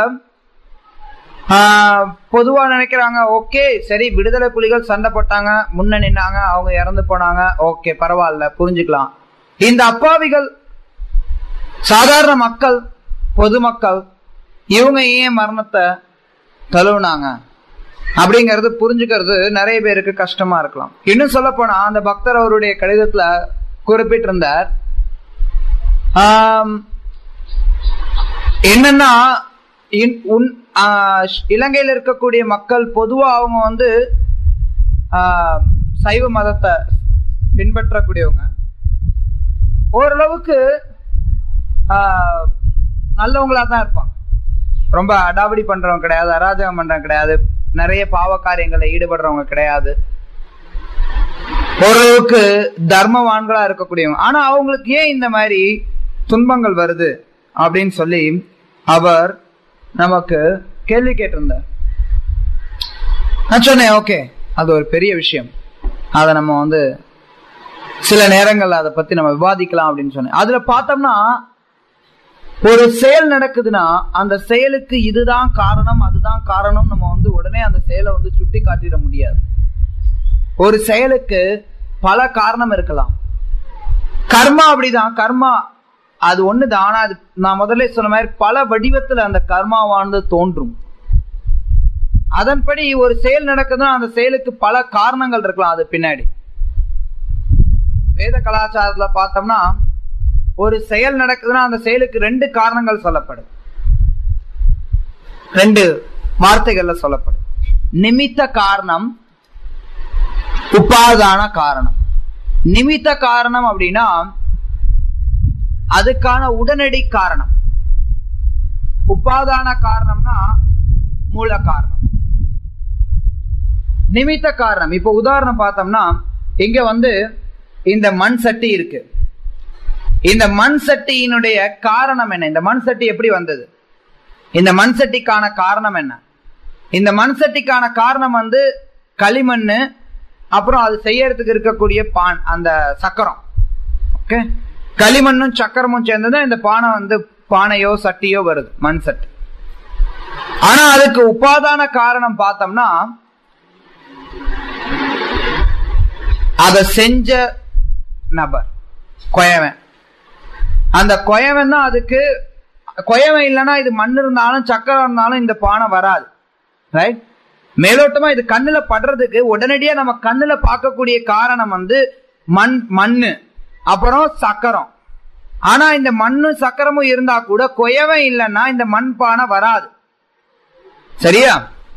ஆஹ், பொதுவா நினைக்கிறாங்க ஓகே சரி விடுதலை புலிகள் சண்டை போட்டாங்க முன்ன நின்னாங்க அவங்க இறந்து போனாங்க ஓகே பரவாயில்ல புரிஞ்சுக்கலாம் இந்த அப்பாவிகள் சாதாரண மக்கள் பொதுமக்கள் இவங்க ஏன் மரணத்தை தழுவுனாங்க அப்படிங்கறது புரிஞ்சுக்கிறது நிறைய பேருக்கு கஷ்டமா இருக்கலாம் இன்னும் சொல்ல போனா அந்த பக்தர் அவருடைய கடிதத்துல குறிப்பிட்டிருந்தார் ஆம், என்னன்னா இன்- உன்- ஆ, இலங்கையில இருக்கக்கூடிய மக்கள் பொதுவா அவங்க வந்து ஆ, சைவ மதத்தை பின்பற்றக்கூடியவங்க ஓரளவுக்கு ஆ, நல்லவங்களா தான் இருப்பாங்க ரொம்ப அடாவடி பண்றவங்க கிடையாது அராஜகம் பண்றவங்க கிடையாது நிறைய பாவ காரியங்களில் ஈடுபடுறவங்க கிடையாது ஓரளவுக்கு தர்மவான்களா இருக்கக்கூடியவங்க ஆனா அவங்களுக்கு ஏன் இந்த மாதிரி துன்பங்கள் வருது அப்படின்னு சொல்லி அவர் நமக்கு கேள்வி கேட்டிருந்தார் நான் சொன்னேன் ஓகே அது ஒரு பெரிய விஷயம் அதை நம்ம வந்து சில நேரங்கள்ல அதை பத்தி நம்ம விவாதிக்கலாம் அப்படின்னு சொன்னேன் அதுல பார்த்தோம்னா ஒரு செயல் நடக்குதுன்னா அந்த செயலுக்கு இதுதான் காரணம் அதுதான் காரணம் நம்ம வந்து உடனே அந்த செயலை வந்து சுட்டி காட்டிட முடியாது ஒரு செயலுக்கு பல காரணம் இருக்கலாம் கர்மா அப்படிதான் கர்மா அது ஒண்ணுதான் ஆனா அது நான் முதல்ல சொன்ன மாதிரி பல வடிவத்துல அந்த கர்மாவானது தோன்றும் அதன்படி ஒரு செயல் நடக்குதுன்னா அந்த செயலுக்கு பல காரணங்கள் இருக்கலாம் அது பின்னாடி வேத கலாச்சாரத்துல பார்த்தோம்னா ஒரு செயல் நடக்குதுன்னா அந்த செயலுக்கு ரெண்டு காரணங்கள் சொல்லப்படும் ரெண்டு வார்த்தைகள்ல சொல்லப்படும் நிமித்த காரணம் உபாதான காரணம் நிமித்த காரணம் அப்படின்னா அதுக்கான உடனடி காரணம் உபாதான காரணம்னா மூல காரணம் நிமித்த காரணம் இப்ப உதாரணம் பார்த்தோம்னா இங்க வந்து இந்த மண் சட்டி இருக்கு இந்த மண் சட்டியினுடைய காரணம் என்ன இந்த மண் சட்டி எப்படி வந்தது இந்த மண் சட்டிக்கான காரணம் என்ன இந்த மண் சட்டிக்கான காரணம் வந்து களிமண் அப்புறம் அது செய்யறதுக்கு இருக்கக்கூடிய பான் அந்த சக்கரம் ஓகே களிமண்ணும் சக்கரமும் சேர்ந்துதான் இந்த பானை வந்து பானையோ சட்டியோ வருது மண் சட்டி ஆனா அதுக்கு உபாதான காரணம் பார்த்தோம்னா அத செஞ்ச நபர் கொயவன் அந்த கொயவன் தான் அதுக்கு கொயவன் இல்லைன்னா இது மண் இருந்தாலும் சக்கரம் இருந்தாலும் இந்த பானை வராது ரைட் மேலோட்டமா இது கண்ணுல படுறதுக்கு உடனடியா நம்ம கண்ணுல பார்க்கக்கூடிய காரணம் வந்து மண் மண்ணு அப்புறம் சக்கரம் ஆனா இந்த மண்ணு சக்கரமும் இருந்தா கூட கொயவன் இல்லைன்னா இந்த மண் பானை வராது சரியா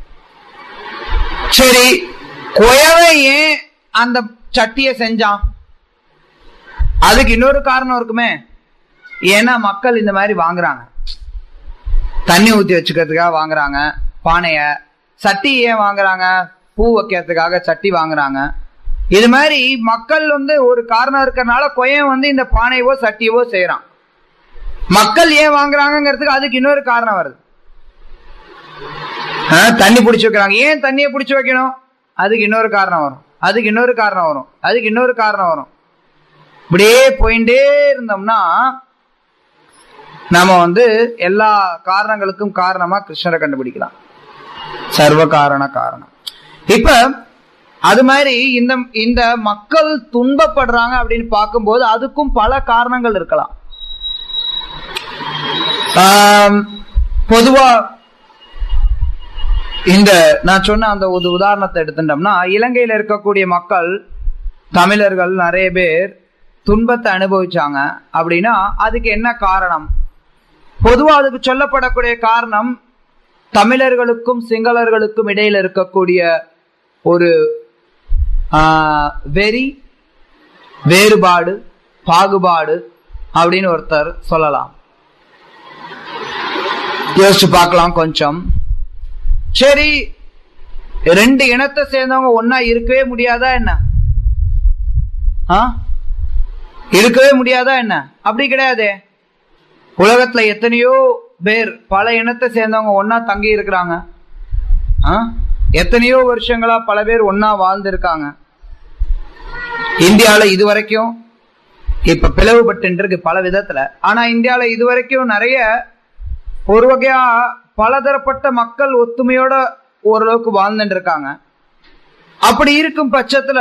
சரி கொயவன் ஏன் அந்த சட்டிய செஞ்சான் அதுக்கு இன்னொரு காரணம் இருக்குமே ஏன்னா மக்கள் இந்த மாதிரி வாங்குறாங்க தண்ணி ஊத்தி வச்சுக்கிறதுக்காக வாங்குறாங்க பானைய சட்டி ஏன் வாங்குறாங்க பூ வைக்கிறதுக்காக சட்டி வாங்குறாங்க இது மாதிரி மக்கள் வந்து ஒரு காரணம் இருக்கிறனால கொயன் வந்து இந்த பானையவோ சட்டியவோ செய்யறான் மக்கள் ஏன் வாங்குறாங்கிறதுக்கு அதுக்கு இன்னொரு காரணம் வருது தண்ணி பிடிச்சி வைக்கிறாங்க ஏன் தண்ணியை பிடிச்சி வைக்கணும் அதுக்கு இன்னொரு காரணம் வரும் அதுக்கு இன்னொரு காரணம் வரும் அதுக்கு இன்னொரு காரணம் வரும் இப்படியே போயிட்டே இருந்தோம்னா நாம வந்து எல்லா காரணங்களுக்கும் காரணமா கிருஷ்ணரை கண்டுபிடிக்கலாம் சர்வ காரண காரணம் இப்ப அது மாதிரி இந்த இந்த மக்கள் துன்பப்படுறாங்க அப்படின்னு பார்க்கும்போது அதுக்கும் பல காரணங்கள் இருக்கலாம் பொதுவா இந்த நான் சொன்ன அந்த ஒரு உதாரணத்தை எடுத்துட்டோம்னா இலங்கையில இருக்கக்கூடிய மக்கள் தமிழர்கள் நிறைய பேர் துன்பத்தை அனுபவிச்சாங்க அப்படின்னா அதுக்கு என்ன காரணம் பொதுவா அதுக்கு சொல்லப்படக்கூடிய காரணம் தமிழர்களுக்கும் சிங்களர்களுக்கும் இடையில இருக்கக்கூடிய ஒரு வெறி வேறுபாடு பாகுபாடு அப்படின்னு ஒருத்தர் சொல்லலாம் யோசிச்சு பார்க்கலாம் கொஞ்சம் சரி ரெண்டு இனத்தை சேர்ந்தவங்க ஒன்னா இருக்கவே முடியாதா என்ன இருக்கவே முடியாதா என்ன அப்படி கிடையாதே உலகத்துல எத்தனையோ பேர் பல இனத்தை சேர்ந்தவங்க ஒன்னா தங்கி இருக்கிறாங்க எத்தனையோ வருஷங்களா பல பேர் ஒன்னா வாழ்ந்து இருக்காங்க இந்தியாவில இது வரைக்கும் இப்ப பிளவுபட்டு இருக்கு பல விதத்துல ஆனா இந்தியாவில இது வரைக்கும் நிறைய ஒரு வகையா பலதரப்பட்ட மக்கள் ஒத்துமையோட ஓரளவுக்கு வாழ்ந்துட்டு இருக்காங்க அப்படி இருக்கும் பட்சத்துல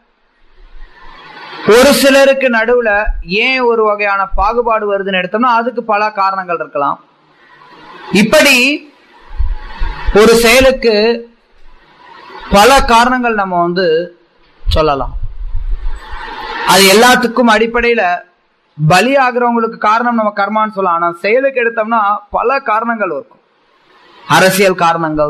ஒரு சிலருக்கு நடுவுல ஏன் ஒரு வகையான பாகுபாடு வருதுன்னு எடுத்தோம்னா அதுக்கு பல காரணங்கள் இருக்கலாம் இப்படி ஒரு செயலுக்கு பல காரணங்கள் நம்ம வந்து சொல்லலாம் அது எல்லாத்துக்கும் அடிப்படையில பலி ஆகுறவங்களுக்கு காரணம் நம்ம கர்மான்னு சொல்லலாம் ஆனா செயலுக்கு எடுத்தோம்னா பல காரணங்கள் இருக்கும் அரசியல் காரணங்கள்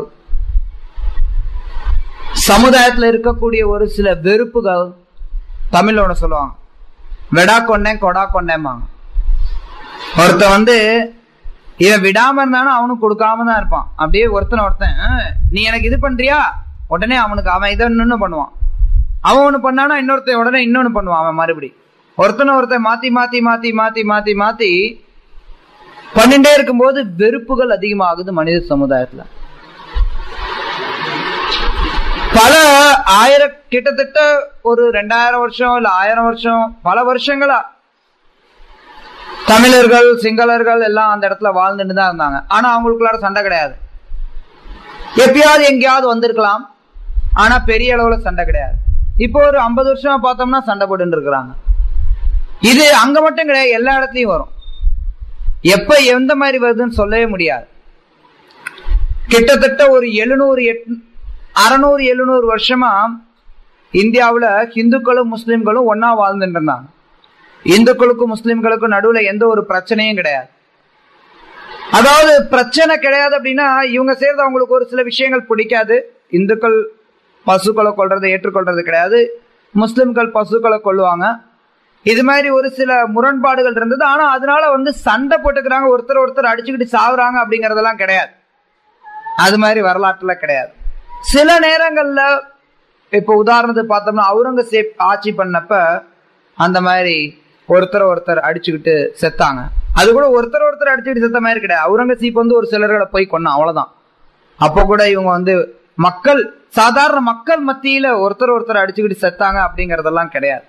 சமுதாயத்துல இருக்கக்கூடிய ஒரு சில வெறுப்புகள் தமிழோட சொல்லுவாங்க வெடா கொண்டேன் கொடா கொண்டேம்பாங்க ஒருத்த வந்து இவன் விடாம இருந்தாலும் அவனுக்கு கொடுக்காம தான் இருப்பான் அப்படியே ஒருத்தனை ஒருத்தன் நீ எனக்கு இது பண்றியா உடனே அவனுக்கு அவன் இதை இன்னொன்னு பண்ணுவான் அவன் ஒண்ணு பண்ணானா இன்னொருத்தன் உடனே இன்னொன்னு பண்ணுவான் அவன் மறுபடி ஒருத்தனை ஒருத்தன் மாத்தி மாத்தி மாத்தி மாத்தி மாத்தி மாத்தி பண்ணிட்டே இருக்கும்போது வெறுப்புகள் அதிகமாகுது மனித சமுதாயத்துல பல ஆயிர கிட்டத்தட்ட ஒரு ரெண்டாயிரம் வருஷம் இல்ல ஆயிரம் வருஷம் பல வருஷங்களா தமிழர்கள் சிங்களர்கள் எல்லாம் அந்த இடத்துல வாழ்ந்துட்டு தான் இருந்தாங்க ஆனா அவங்களுக்குள்ளார சண்டை கிடையாது எப்பயாவது எங்கேயாவது வந்திருக்கலாம் ஆனா பெரிய அளவுல சண்டை கிடையாது இப்போ ஒரு ஐம்பது வருஷமா பார்த்தோம்னா சண்டை போட்டு இருக்கிறாங்க இது அங்க மட்டும் கிடையாது எல்லா இடத்துலயும் வரும் எப்ப எந்த மாதிரி வருதுன்னு சொல்லவே முடியாது கிட்டத்தட்ட ஒரு எழுநூறு எட் அறநூறு எழுநூறு வருஷமா இந்தியாவுல இந்துக்களும் முஸ்லிம்களும் ஒன்னா வாழ்ந்துட்டு இருந்தாங்க இந்துக்களுக்கும் முஸ்லிம்களுக்கும் நடுவுல எந்த ஒரு பிரச்சனையும் கிடையாது அதாவது பிரச்சனை கிடையாது அப்படின்னா இவங்க சேர்ந்து அவங்களுக்கு ஒரு சில விஷயங்கள் பிடிக்காது இந்துக்கள் பசுக்களை கொள்றதை ஏற்றுக்கொள்றது கிடையாது முஸ்லிம்கள் பசுக்களை கொள்ளுவாங்க இது மாதிரி ஒரு சில முரண்பாடுகள் இருந்தது ஆனா அதனால வந்து சண்டை போட்டுக்கிறாங்க ஒருத்தர் ஒருத்தர் அடிச்சுக்கிட்டு சாவுறாங்க அப்படிங்கறதெல்லாம் கிடையாது அது மாதிரி வரலாற்றுல கிடையாது சில நேரங்கள்ல இப்ப உதாரணத்துக்கு பார்த்தோம்னா அவுரங்கசீப் ஆட்சி பண்ணப்ப அந்த மாதிரி ஒருத்தர் ஒருத்தர் அடிச்சுக்கிட்டு செத்தாங்க அது கூட ஒருத்தர் ஒருத்தர் அடிச்சுக்கிட்டு செத்த மாதிரி கிடையாது அவுரங்கசீப் வந்து ஒரு சிலர்களை போய் கொன்னான் அவ்வளவுதான் அப்ப கூட இவங்க வந்து மக்கள் சாதாரண மக்கள் மத்தியில ஒருத்தர் ஒருத்தர் அடிச்சுக்கிட்டு செத்தாங்க அப்படிங்கறதெல்லாம் கிடையாது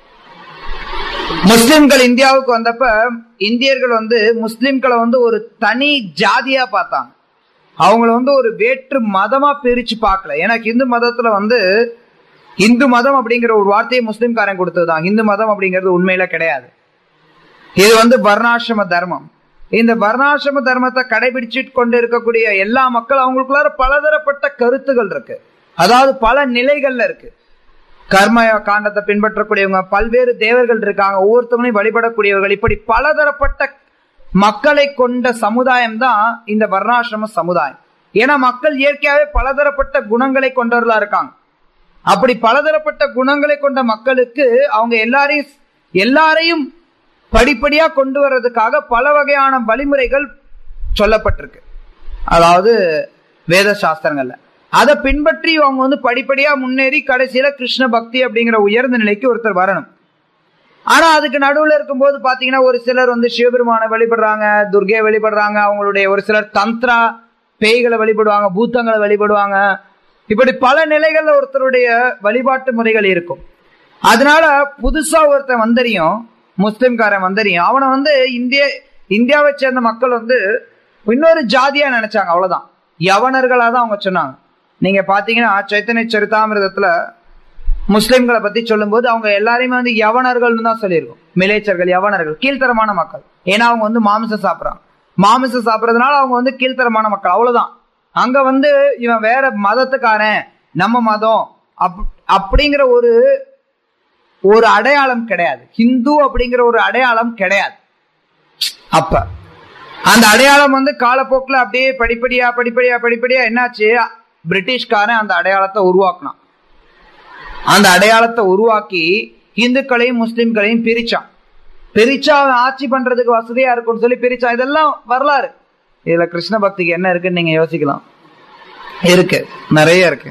முஸ்லிம்கள் இந்தியாவுக்கு வந்தப்ப இந்தியர்கள் வந்து முஸ்லிம்களை வந்து ஒரு தனி ஜாதியா பார்த்தாங்க அவங்கள வந்து ஒரு வேற்று மதமா பிரிச்சு பார்க்கல ஏன்னா இந்து மதத்துல வந்து இந்து மதம் அப்படிங்கிற ஒரு வார்த்தையை முஸ்லிம்காரன் கொடுத்ததுதான் இந்து மதம் அப்படிங்கிறது உண்மையில கிடையாது இது வந்து வர்ணாசிரம தர்மம் இந்த வர்ணாசிரம தர்மத்தை கடைபிடிச்சிட்டு கொண்டு இருக்கக்கூடிய எல்லா மக்கள் அவங்களுக்குள்ளார பலதரப்பட்ட கருத்துகள் இருக்கு அதாவது பல நிலைகள்ல இருக்கு கர்ம காண்டத்தை பின்பற்றக்கூடியவங்க பல்வேறு தேவர்கள் இருக்காங்க ஒவ்வொருத்தவங்களையும் வழிபடக்கூடியவர்கள் இப்படி பலதரப்பட்ட மக்களை கொண்ட சமுதாயம் தான் இந்த வர்ணாசிரம சமுதாயம் ஏன்னா மக்கள் இயற்கையாவே பலதரப்பட்ட குணங்களை கொண்டவர்களா இருக்காங்க அப்படி பலதரப்பட்ட குணங்களை கொண்ட மக்களுக்கு அவங்க எல்லாரையும் எல்லாரையும் படிப்படியா கொண்டு வர்றதுக்காக பல வகையான வழிமுறைகள் சொல்லப்பட்டிருக்கு அதாவது வேத சாஸ்திரங்கள்ல அதை பின்பற்றி அவங்க வந்து படிப்படியா முன்னேறி கடைசியில கிருஷ்ண பக்தி அப்படிங்கிற உயர்ந்த நிலைக்கு ஒருத்தர் வரணும் ஆனா அதுக்கு நடுவுல இருக்கும்போது பாத்தீங்கன்னா ஒரு சிலர் வந்து சிவபெருமானை வழிபடுறாங்க துர்கையை வழிபடுறாங்க அவங்களுடைய ஒரு சிலர் தந்த்ரா பேய்களை வழிபடுவாங்க பூத்தங்களை வழிபடுவாங்க இப்படி பல நிலைகள்ல ஒருத்தருடைய வழிபாட்டு முறைகள் இருக்கும் அதனால புதுசா ஒருத்தன் வந்தறியும் முஸ்லிம்காரன் வந்தறியும் அவனை வந்து இந்திய இந்தியாவை சேர்ந்த மக்கள் வந்து இன்னொரு ஜாதியா நினைச்சாங்க அவ்வளவுதான் யவனர்களா தான் அவங்க சொன்னாங்க நீங்க பாத்தீங்கன்னா சைத்தன்ய சரிதாமிரதத்துல முஸ்லிம்களை பத்தி சொல்லும்போது அவங்க எல்லாரையுமே வந்து யவனர்கள்னு தான் சொல்லியிருக்கோம் மிலேச்சர்கள் யவனர்கள் கீழ்த்தரமான மக்கள் ஏன்னா அவங்க வந்து மாமிசம் சாப்பிட்றாங்க மாமிசம் சாப்பிட்றதுனால அவங்க வந்து கீழ்த்தரமான மக்கள் அவ்வளவுதான் அங்க வந்து இவன் வேற மதத்துக்காரன் நம்ம மதம் அப் அப்படிங்கிற ஒரு ஒரு அடையாளம் கிடையாது ஹிந்து அப்படிங்கிற ஒரு அடையாளம் கிடையாது அப்ப அந்த அடையாளம் வந்து காலப்போக்கில் அப்படியே படிப்படியா படிப்படியா படிப்படியா என்னாச்சு பிரிட்டிஷ்காரன் அந்த அடையாளத்தை உருவாக்கினான் அந்த அடையாளத்தை உருவாக்கி இந்துக்களையும் முஸ்லிம்களையும் பிரிச்சான் பிரிச்சா அவன் ஆட்சி பண்றதுக்கு வசதியா இருக்கும்னு சொல்லி பிரிச்சான் இதெல்லாம் வரலாறு இதுல கிருஷ்ண பக்திக்கு என்ன இருக்குன்னு நீங்க யோசிக்கலாம் இருக்கு நிறைய இருக்கு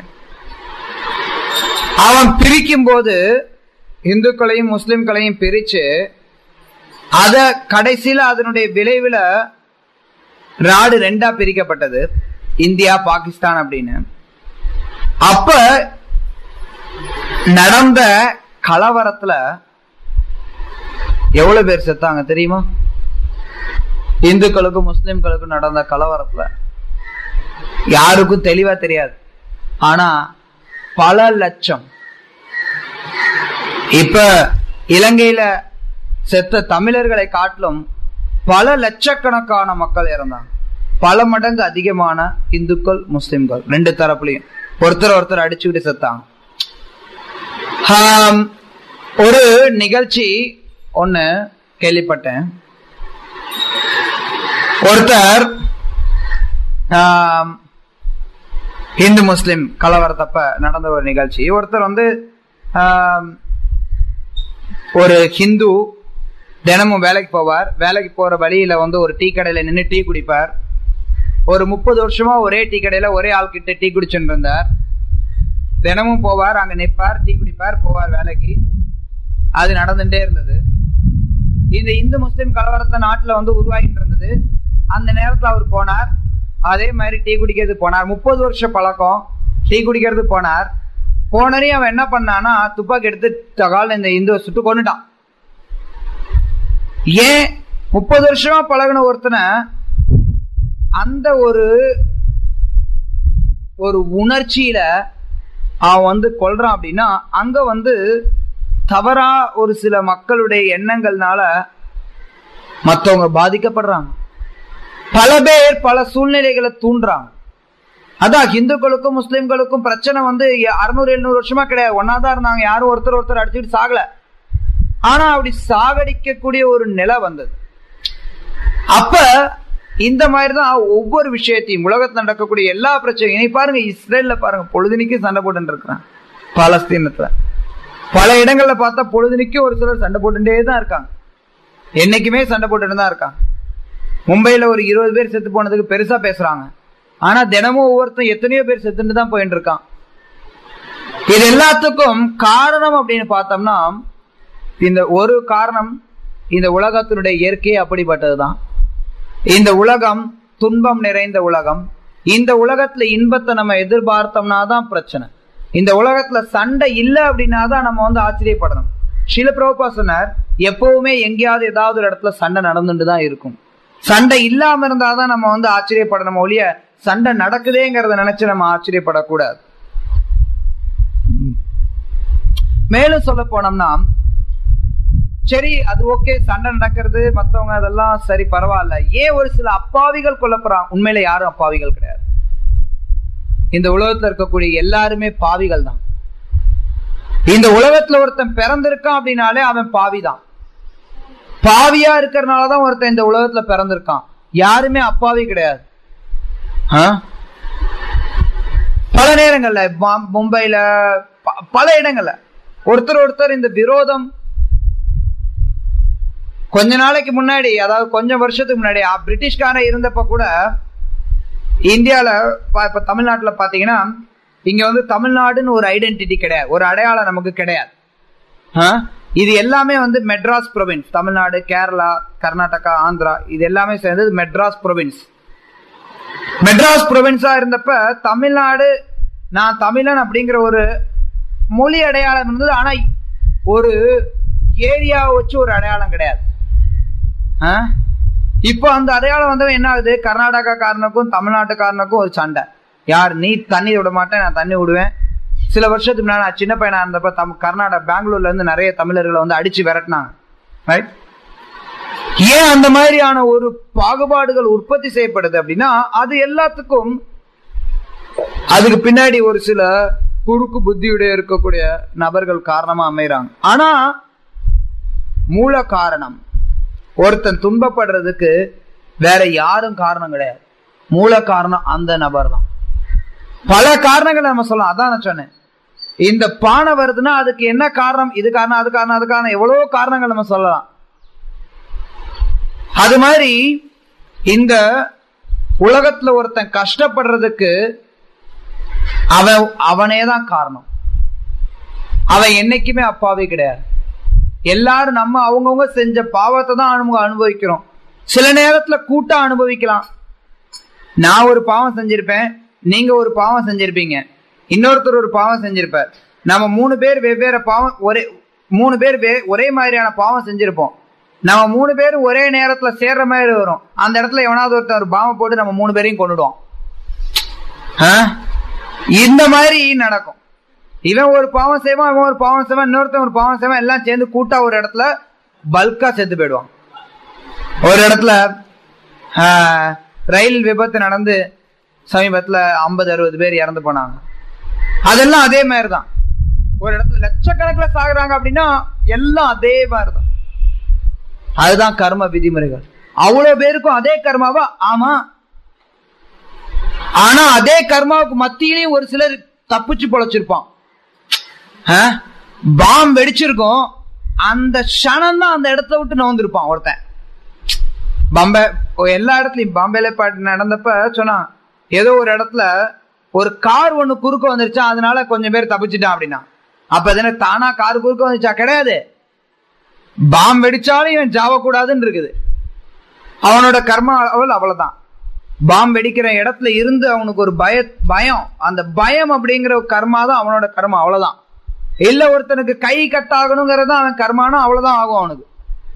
அவன் பிரிக்கும் போது இந்துக்களையும் முஸ்லிம்களையும் பிரிச்சு அத கடைசியில அதனுடைய விளைவுல நாடு ரெண்டா பிரிக்கப்பட்டது இந்தியா பாகிஸ்தான் அப்படின்னு அப்ப நடந்த கலவரத்துல எவ்வளவு பேர் செத்தாங்க தெரியுமா இந்துக்களுக்கும் முஸ்லிம்களுக்கும் நடந்த கலவரத்துல யாருக்கும் தெளிவா தெரியாது ஆனா பல லட்சம் இப்ப இலங்கையில செத்த தமிழர்களை காட்டிலும் பல லட்சக்கணக்கான மக்கள் இறந்தாங்க பல மடங்கு அதிகமான இந்துக்கள் முஸ்லிம்கள் ரெண்டு தரப்புலையும் ஒருத்தர் ஒருத்தர் அடிச்சுக்கிட்டு செத்தாங்க ஒரு நிகழ்ச்சி ஒன்னு கேள்விப்பட்டேன் ஒருத்தர் இந்து முஸ்லிம் கலவரத்தப்ப நடந்த ஒரு நிகழ்ச்சி ஒருத்தர் வந்து ஒரு ஹிந்து தினமும் வேலைக்கு போவார் வேலைக்கு போற வழியில வந்து ஒரு டீ கடையில நின்று டீ குடிப்பார் ஒரு முப்பது வருஷமா ஒரே டீ கடையில ஒரே ஆள் கிட்ட டீ குடிச்சுட்டு இருந்தார் தினமும் போவார் அங்க நிற்பார் டீ குடிப்பார் போவார் வேலைக்கு அது நடந்துட்டே இருந்தது இந்த இந்து முஸ்லிம் கலவரத்தை நாட்டுல வந்து உருவாகிட்டு இருந்தது அந்த நேரத்துல அவர் போனார் அதே மாதிரி டீ குடிக்கிறது போனார் முப்பது வருஷம் பழக்கம் டீ குடிக்கிறது போனார் போனரையும் அவன் என்ன பண்ணானா துப்பாக்கி எடுத்து தகால் இந்த இந்துவை சுட்டு கொண்டுட்டான் ஏன் முப்பது வருஷமா பழகின ஒருத்தனை அந்த ஒரு ஒரு உணர்ச்சியில அவன் வந்து கொள்றான் அப்படின்னா அங்க வந்து தவறா ஒரு சில மக்களுடைய எண்ணங்கள்னால மற்றவங்க பாதிக்கப்படுறாங்க பல பேர் பல சூழ்நிலைகளை தூண்டுறாங்க அதான் இந்துக்களுக்கும் முஸ்லிம்களுக்கும் பிரச்சனை வந்து அறுநூறு எழுநூறு வருஷமா கிடையாது ஒன்னாதான் இருந்தாங்க யாரும் ஒருத்தர் ஒருத்தர் அடிச்சுட்டு சாகல ஆனா அப்படி சாகடிக்கக்கூடிய ஒரு நிலை வந்தது அப்ப இந்த மாதிரிதான் ஒவ்வொரு விஷயத்தையும் உலகத்தில் நடக்கக்கூடிய எல்லா பிரச்சனையும் பாருங்க இஸ்ரேல்ல பாருங்க பொழுதுனிக்கு சண்டை போட்டு இருக்கிறான் பாலஸ்தீனத்துல பல இடங்கள்ல பார்த்தா பொழுதுனிக்கும் ஒரு சிலர் சண்டை போட்டுட்டே தான் இருக்காங்க என்னைக்குமே சண்டை போட்டுட்டு தான் இருக்காங்க மும்பையில ஒரு இருபது பேர் செத்து போனதுக்கு பெருசா பேசுறாங்க ஆனா தினமும் ஒவ்வொருத்தன் எத்தனையோ பேர் செத்துட்டு தான் போயிட்டு இருக்கான் இது எல்லாத்துக்கும் காரணம் அப்படின்னு பார்த்தோம்னா இந்த ஒரு காரணம் இந்த உலகத்தினுடைய இயற்கையே அப்படிப்பட்டதுதான் இந்த உலகம் துன்பம் நிறைந்த உலகம் இந்த உலகத்துல இன்பத்தை நம்ம எதிர்பார்த்தோம்னா தான் பிரச்சனை இந்த உலகத்துல சண்டை இல்லை அப்படின்னா தான் நம்ம வந்து ஆச்சரியப்படணும் சில பிரபா சொன்னார் எப்பவுமே எங்கேயாவது ஏதாவது ஒரு இடத்துல சண்டை நடந்துட்டு தான் இருக்கும் சண்டை இல்லாம இருந்தாதான் நம்ம வந்து ஆச்சரியப்படணும் ஒழிய சண்டை நடக்குதேங்கிறத நினைச்சு நம்ம ஆச்சரியப்படக்கூடாது மேலும் சொல்ல போனோம்னா சரி அது ஓகே சண்டை நடக்கிறது மத்தவங்க அதெல்லாம் சரி பரவாயில்ல ஏன் ஒரு சில அப்பாவிகள் கொல்லப்படுறாங்க உண்மையில யாரும் அப்பாவிகள் கிடையாது இந்த உலகத்துல இருக்கக்கூடிய எல்லாருமே பாவிகள் தான் இந்த உலகத்துல ஒருத்தன் பிறந்திருக்கான் அப்படின்னாலே அவன் பாவி தான் பாவியா இருக்கிறனாலதான் ஒருத்தன் இந்த உலகத்துல பிறந்திருக்கான் யாருமே அப்பாவி கிடையாது ஆ? பல நேரங்கள்ல பா- மும்பைல ப- பல இடங்கள்ல ஒருத்தர் ஒருத்தர் இந்த விரோதம் கொஞ்ச நாளைக்கு முன்னாடி அதாவது கொஞ்சம் வருஷத்துக்கு முன்னாடி அ, பிரிட்டிஷ்காரன் இருந்தப்ப கூட இந்தியால ப- இப்ப தமிழ்நாட்டுல பாத்தீங்கன்னா இங்க வந்து தமிழ்நாடுன்னு ஒரு ஐடென்டிட்டி கிடையாது ஒரு அடையாளம் நமக்கு கிடையாது ஆ? இது எல்லாமே வந்து மெட்ராஸ் ப்ரொவின்ஸ் தமிழ்நாடு கேரளா கர்நாடகா ஆந்திரா இது எல்லாமே சேர்ந்தது மெட்ராஸ் ப்ரொவின்ஸ் மெட்ராஸ் ப்ரொவின்ஸா இருந்தப்ப தமிழ்நாடு நான் தமிழன் அப்படிங்கிற ஒரு மொழி அடையாளம் இருந்தது ஆனா ஒரு ஏரியாவை வச்சு ஒரு அடையாளம் கிடையாது ஆ? இப்போ அந்த அடையாளம் வந்தவன் என்ன ஆகுது கர்நாடகாக்காரனுக்கும் தமிழ்நாட்டுக்காரனுக்கும் ஒரு சண்டை யார் நீ தண்ணி விட மாட்டேன் நான் தண்ணி விடுவேன் சில வருஷத்துக்கு முன்னாடி நான் சின்ன பையனா இருந்தப்ப தம் கர்நாடகா பெங்களூர்ல இருந்து நிறைய தமிழர்களை வந்து அடிச்சு விரட்டினாங்க ரைட் ஏன் அந்த மாதிரியான ஒரு பாகுபாடுகள் உற்பத்தி செய்யப்படுது அப்படின்னா அது எல்லாத்துக்கும் அதுக்கு பின்னாடி ஒரு சில குறுக்கு புத்தியுடைய இருக்கக்கூடிய நபர்கள் காரணமா அமைறாங்க ஆனா மூல காரணம் ஒருத்தன் துன்பப்படுறதுக்கு வேற யாரும் காரணம் கிடையாது மூல காரணம் அந்த நபர் தான் பல காரணங்களை நம்ம சொல்லலாம் அதான் நான் சொன்னேன் இந்த பானை வருதுன்னா அதுக்கு என்ன காரணம் இது காரணம் அது காரணம் அது காரணம் எவ்வளவோ காரணங்கள் நம்ம சொல்லலாம் அது மாதிரி இந்த உலகத்துல ஒருத்தன் கஷ்டப்படுறதுக்கு அவன் அவனே தான் காரணம் அவன் என்னைக்குமே அப்பாவே கிடையாது எல்லாரும் நம்ம அவங்கவுங்க செஞ்ச பாவத்தை தான் அனுபவ அனுபவிக்கிறோம் சில நேரத்துல கூட்டா அனுபவிக்கலாம் நான் ஒரு பாவம் செஞ்சிருப்பேன் நீங்க ஒரு பாவம் செஞ்சிருப்பீங்க இன்னொருத்தர் ஒரு பாவம் செஞ்சிருப்பார் நம்ம மூணு பேர் வெவ்வேறு பாவம் ஒரே மூணு பேர் வே- ஒரே மாதிரியான பாவம் செஞ்சிருப்போம் நம்ம மூணு பேரும் ஒரே நேரத்துல சேர்ற மாதிரி வரும் அந்த இடத்துல எவனாவது ஒருத்தன் ஒரு பாவம் போட்டு நம்ம மூணு பேரையும் கொண்டுடுவோம் ஆ? இந்த மாதிரி நடக்கும் இவன் ஒரு பாவம் செய்வான் இவன் ஒரு பாவம் செய்வான் இன்னொருத்தன் ஒரு பாவம் செய்வான் எல்லாம் சேர்ந்து கூட்டா ஒரு இடத்துல பல்கா செத்து போயிடுவான் ஒரு இடத்துல ஆ, ரயில் விபத்து நடந்து சமீபத்துல ஐம்பது அறுபது பேர் இறந்து போனாங்க அதெல்லாம் அதே மாதிரி தான் ஒரு இடத்துல லட்சக்கணக்கில் சாகுறாங்க அப்படின்னா எல்லாம் அதே மாதிரி தான் அதுதான் கர்ம விதிமுறைகள் அவ்வளவு பேருக்கும் அதே கர்மாவா ஆமா ஆனா அதே கர்மாவுக்கு மத்தியிலையும் ஒரு சிலர் தப்பிச்சு பொழைச்சிருப்பான் ஆ? பாம் வெடிச்சிருக்கும் அந்த க்ஷணம் தான் அந்த இடத்த விட்டு நோந்திருப்பான் ஒருத்தன் பாம்பே எல்லா இடத்துலயும் பாம்பேல பாட்டு நடந்தப்ப சொன்னான் ஏதோ ஒரு இடத்துல ஒரு கார் ஒண்ணு குறுக்க வந்துருச்சா அதனால கொஞ்சம் பேர் தப்பிச்சுட்டான் அப்படின்னா அப்ப அது என்ன தானா கார் குறுக்க வந்துச்சா கிடையாது பாம் வெடிச்சாலும் இவன் ஜாவக்கூடாதுன்னு இருக்குது அவனோட கர்மா அவள் அவ்வளவுதான் பாம் வெடிக்கிற இடத்துல இருந்து அவனுக்கு ஒரு பய பயம் அந்த பயம் அப்படிங்கிற ஒரு கர்மா தான் அவனோட கர்மா அவ்வளவுதான் இல்ல ஒருத்தனுக்கு கை கட்டாகணுங்கிறது தான் அவன் கர்மானா அவ்வளவுதான் ஆகும் அவனுக்கு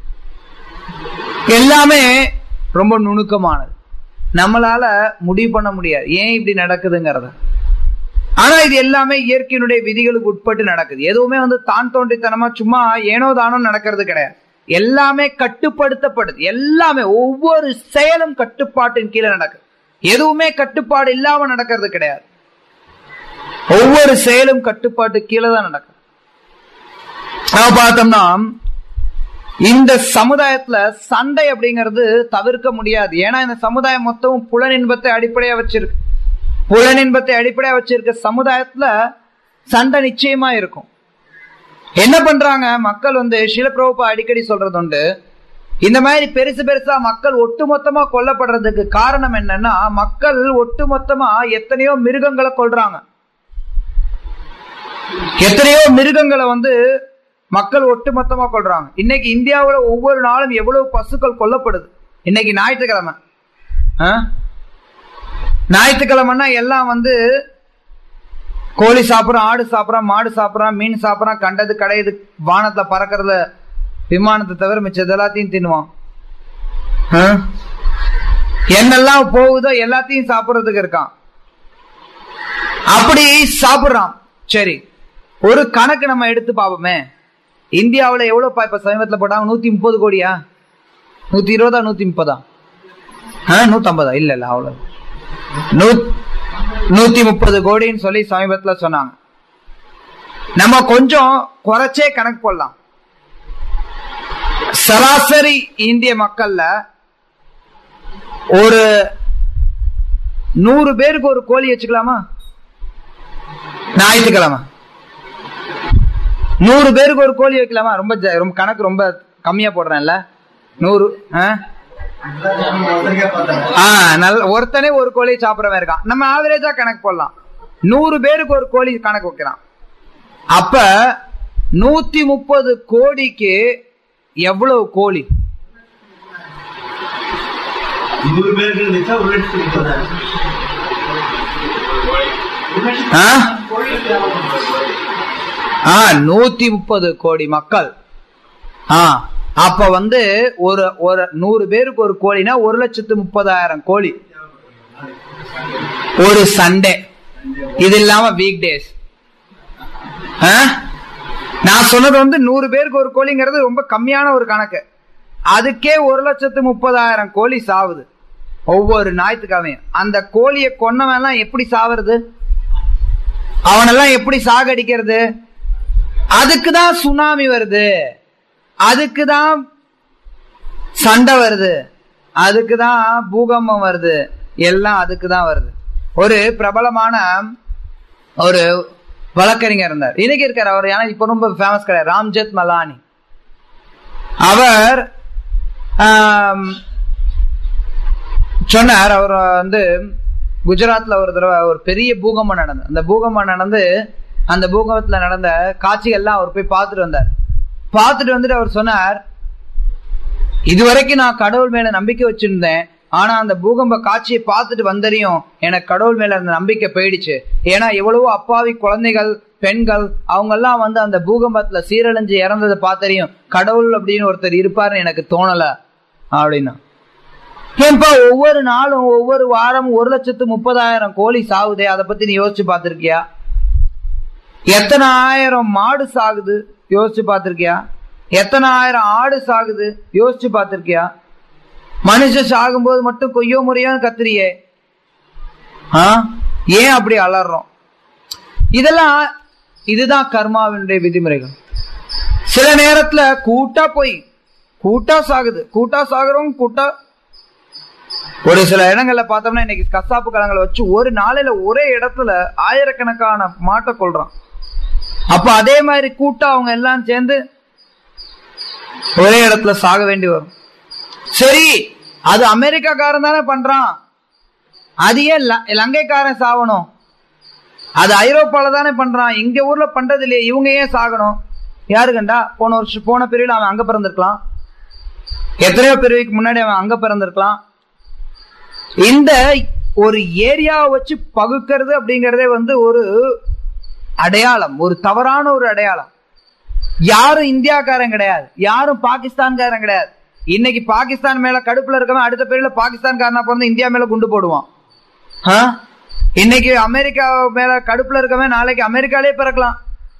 எல்லாமே ரொம்ப நுணுக்கமானது நம்மளால முடிவு பண்ண முடியாது ஏன் இப்படி நடக்குதுங்கிறத ஆனா இது எல்லாமே இயற்கையினுடைய விதிகளுக்கு உட்பட்டு நடக்குது எதுவுமே வந்து தான் தோன்றித்தனமா சும்மா ஏனோ தானோ நடக்கிறது கிடையாது எல்லாமே கட்டுப்படுத்தப்படுது எல்லாமே ஒவ்வொரு செயலும் கட்டுப்பாட்டின் கீழே நடக்குது எதுவுமே கட்டுப்பாடு இல்லாம நடக்கிறது கிடையாது ஒவ்வொரு செயலும் கட்டுப்பாட்டு கீழே தான் நடக்குது நாம பார்த்தோம்னா இந்த சமுதாயத்துல சண்டை அப்படிங்கிறது தவிர்க்க முடியாது ஏன்னா இந்த சமுதாயம் மொத்தமும் புலனின்பத்தை அடிப்படையா வச்சிருக்கு புலனின்பத்தை அடிப்படையா வச்சிருக்க சமுதாயத்துல சண்டை நிச்சயமா இருக்கும் என்ன பண்றாங்க மக்கள் வந்து சிலப்பிரபா அடிக்கடி சொல்றது உண்டு இந்த மாதிரி பெருசு பெருசா மக்கள் ஒட்டுமொத்தமா கொல்லப்படுறதுக்கு காரணம் என்னன்னா மக்கள் ஒட்டுமொத்தமா எத்தனையோ மிருகங்களை கொல்றாங்க எத்தனையோ மிருகங்களை வந்து மக்கள் ஒட்டுமொத்தமா கொல்றாங்க இன்னைக்கு இந்தியாவுல ஒவ்வொரு நாளும் எவ்வளவு பசுக்கள் கொல்லப்படுது இன்னைக்கு ஞாயிற்றுக்கிழமை ஆ? ஞாயிற்றுக்கிழமைன்னா எல்லாம் வந்து கோழி சாப்பிட்றான் ஆடு சாப்பிட்றான் மாடு சாப்பிட்றான் மீன் சாப்பிட்றான் கண்டது கடையுது வானத்துல பறக்கறத விமானத்தை தவிர மிச்சது எல்லாத்தையும் தின்னுவான் ஆ? என்னெல்லாம் போகுதோ எல்லாத்தையும் சாப்பிடுறதுக்கு இருக்கான் அப்படி சாப்பிடுறான் சரி ஒரு கணக்கு நம்ம எடுத்து பார்ப்போமே இந்தியாவுல எவ்வளவு பா- இப்ப சமீபத்துல போட்டாங்க நூத்தி முப்பது கோடியா நூத்தி இருபதா நூத்தி முப்பதா நூத்தி ஐம்பதா இல்ல இல்ல அவ்வளவு நூ- நூத்தி முப்பது கோடின்னு சொல்லி சமீபத்துல சொன்னாங்க நம்ம கொஞ்சம் குறைச்சே கணக்கு போடலாம் சராசரி இந்திய மக்கள்ல ஒரு நூறு பேருக்கு ஒரு கோழி வச்சுக்கலாமா ஞாயிற்றுக்கிழமை நூறு பேருக்கு ஒரு கோழி வைக்கலாமா ரொம்ப ஜ- ரொம்ப கணக்கு ரொம்ப கம்மியா போடுறேன்ல நூறு ஆ? ஆ நல்ல ஒருத்தனே ஒரு கோழி சாப்பிடறவன் இருக்கான் நம்ம ஆவரேஜா கணக்கு போடலாம் நூறு பேருக்கு ஒரு கோழி கணக்கு வைக்கலாம் அப்ப நூத்தி முப்பது கோடிக்கு எவ்வளவு கோழி நூறு பேருக்கு நினைச்சா ஒரு லட்சத்துக்கு முப்பதாயிரம் ஆ? ஆ நூத்தி முப்பது கோடி மக்கள் ஆ அப்ப வந்து ஒரு ஒரு நூறு பேருக்கு ஒரு கோழினா ஒரு லட்சத்து முப்பதாயிரம் கோழி ஒரு சண்டே இது இல்லாம வீக் டேஸ் நான் சொன்னது வந்து நூறு பேருக்கு ஒரு கோழிங்கிறது ரொம்ப கம்மியான ஒரு கணக்கு அதுக்கே ஒரு லட்சத்து முப்பதாயிரம் கோழி சாவுது ஒவ்வொரு ஞாயிற்றுக்கிழமையும் அந்த கோழியை கொன்னவன் எல்லாம் எப்படி சாவுறது அவனெல்லாம் எப்படி சாகடிக்கிறது அதுக்கு தான் சுனாமி வருது அதுக்கு தான் சண்டை வருது அதுக்கு தான் பூகம்பம் வருது எல்லாம் அதுக்கு தான் வருது ஒரு பிரபலமான ஒரு வழக்கறிஞர் இருந்தார் இன்னைக்கு இருக்கார் அவர் ஏன்னா இப்ப ரொம்ப ஃபேமஸ் கிடையாது ராம்ஜெத் மலானி அவர் ஆம், சொன்னார் அவர் வந்து குஜராத்ல ஒரு தடவை ஒரு பெரிய பூகம்பம் நடந்தது அந்த பூகம்பம் நடந்து அந்த பூகம்பத்துல நடந்த காட்சிகள்லாம் அவர் போய் பார்த்துட்டு வந்தார் பார்த்துட்டு வந்துட்டு அவர் சொன்னார் இதுவரைக்கும் நான் கடவுள் மேல நம்பிக்கை வச்சிருந்தேன் ஆனா அந்த பூகம்ப காட்சியை பார்த்துட்டு வந்தறியும் எனக்கு கடவுள் மேல அந்த நம்பிக்கை போயிடுச்சு ஏன்னா எவ்வளவோ அப்பாவி குழந்தைகள் பெண்கள் அவங்க எல்லாம் வந்து அந்த பூகம்பத்துல சீரழிஞ்சு இறந்ததை பார்த்தறியும் கடவுள் அப்படின்னு ஒருத்தர் இருப்பாருன்னு எனக்கு தோணல அப்படின்னா ஏன்பா ஒவ்வொரு நாளும் ஒவ்வொரு வாரம் ஒரு லட்சத்து முப்பதாயிரம் கோழி சாகுதே அதை பத்தி நீ யோசிச்சு பார்த்திருக்கியா எத்தனை ஆயிரம் மாடு சாகுது யோசிச்சு பார்த்திருக்கியா எத்தனை ஆயிரம் ஆடு சாகுது யோசிச்சு பார்த்திருக்கியா மனுஷன் சாகும்போது மட்டும் கொய்யோ முறையும் கத்துறியே ஆ ஏன் அப்படி அலறோம் இதெல்லாம் இதுதான் கர்மாவினுடைய விதிமுறைகள் சில நேரத்துல கூட்டா போய் கூட்டா சாகுது கூட்டா சாகுறவங்க கூட்டா ஒரு சில இடங்கள்ல பார்த்தோம்னா இன்னைக்கு கசாப்பு கலங்களை வச்சு ஒரு நாளையில ஒரே இடத்துல ஆயிரக்கணக்கான மாட்டை கொள்றான் அப்ப அதே மாதிரி கூட்டா அவங்க எல்லாம் சேர்ந்து ஒரே இடத்துல சாக வேண்டி வரும் சரி அது அமெரிக்காக்காரன் தானே பண்றான் அது ஏன் ல- லங்கைக்காரன் சாவணும் அது ஐரோப்பால தானே பண்றான் இங்க ஊர்ல பண்றது இல்லையே இவங்க ஏன் சாகணும் யாரு கண்டா போன வருஷம் போன பிரிவில் அவன் அங்க பிறந்திருக்கலாம் எத்தனையோ பிரிவுக்கு முன்னாடி அவன் அங்க பிறந்திருக்கலாம் இந்த ஒரு ஏரியாவை வச்சு பகுக்கிறது அப்படிங்கறதே வந்து ஒரு அடையாளம் ஒரு தவறான ஒரு அடையாளம் யாரும் இந்தியாக்காரன் கிடையாது யாரும் பாகிஸ்தான்காரன் கிடையாது இன்னைக்கு பாகிஸ்தான் மேல கடுப்புல இருக்கவன் அடுத்த பேர்ல பாகிஸ்தான்காரனா பிறந்து இந்தியா மேல குண்டு போடுவான் ஆ? இன்னைக்கு அமெரிக்கா மேல கடுப்புல இருக்கவன் நாளைக்கு அமெரிக்காலே பிறக்கலாம்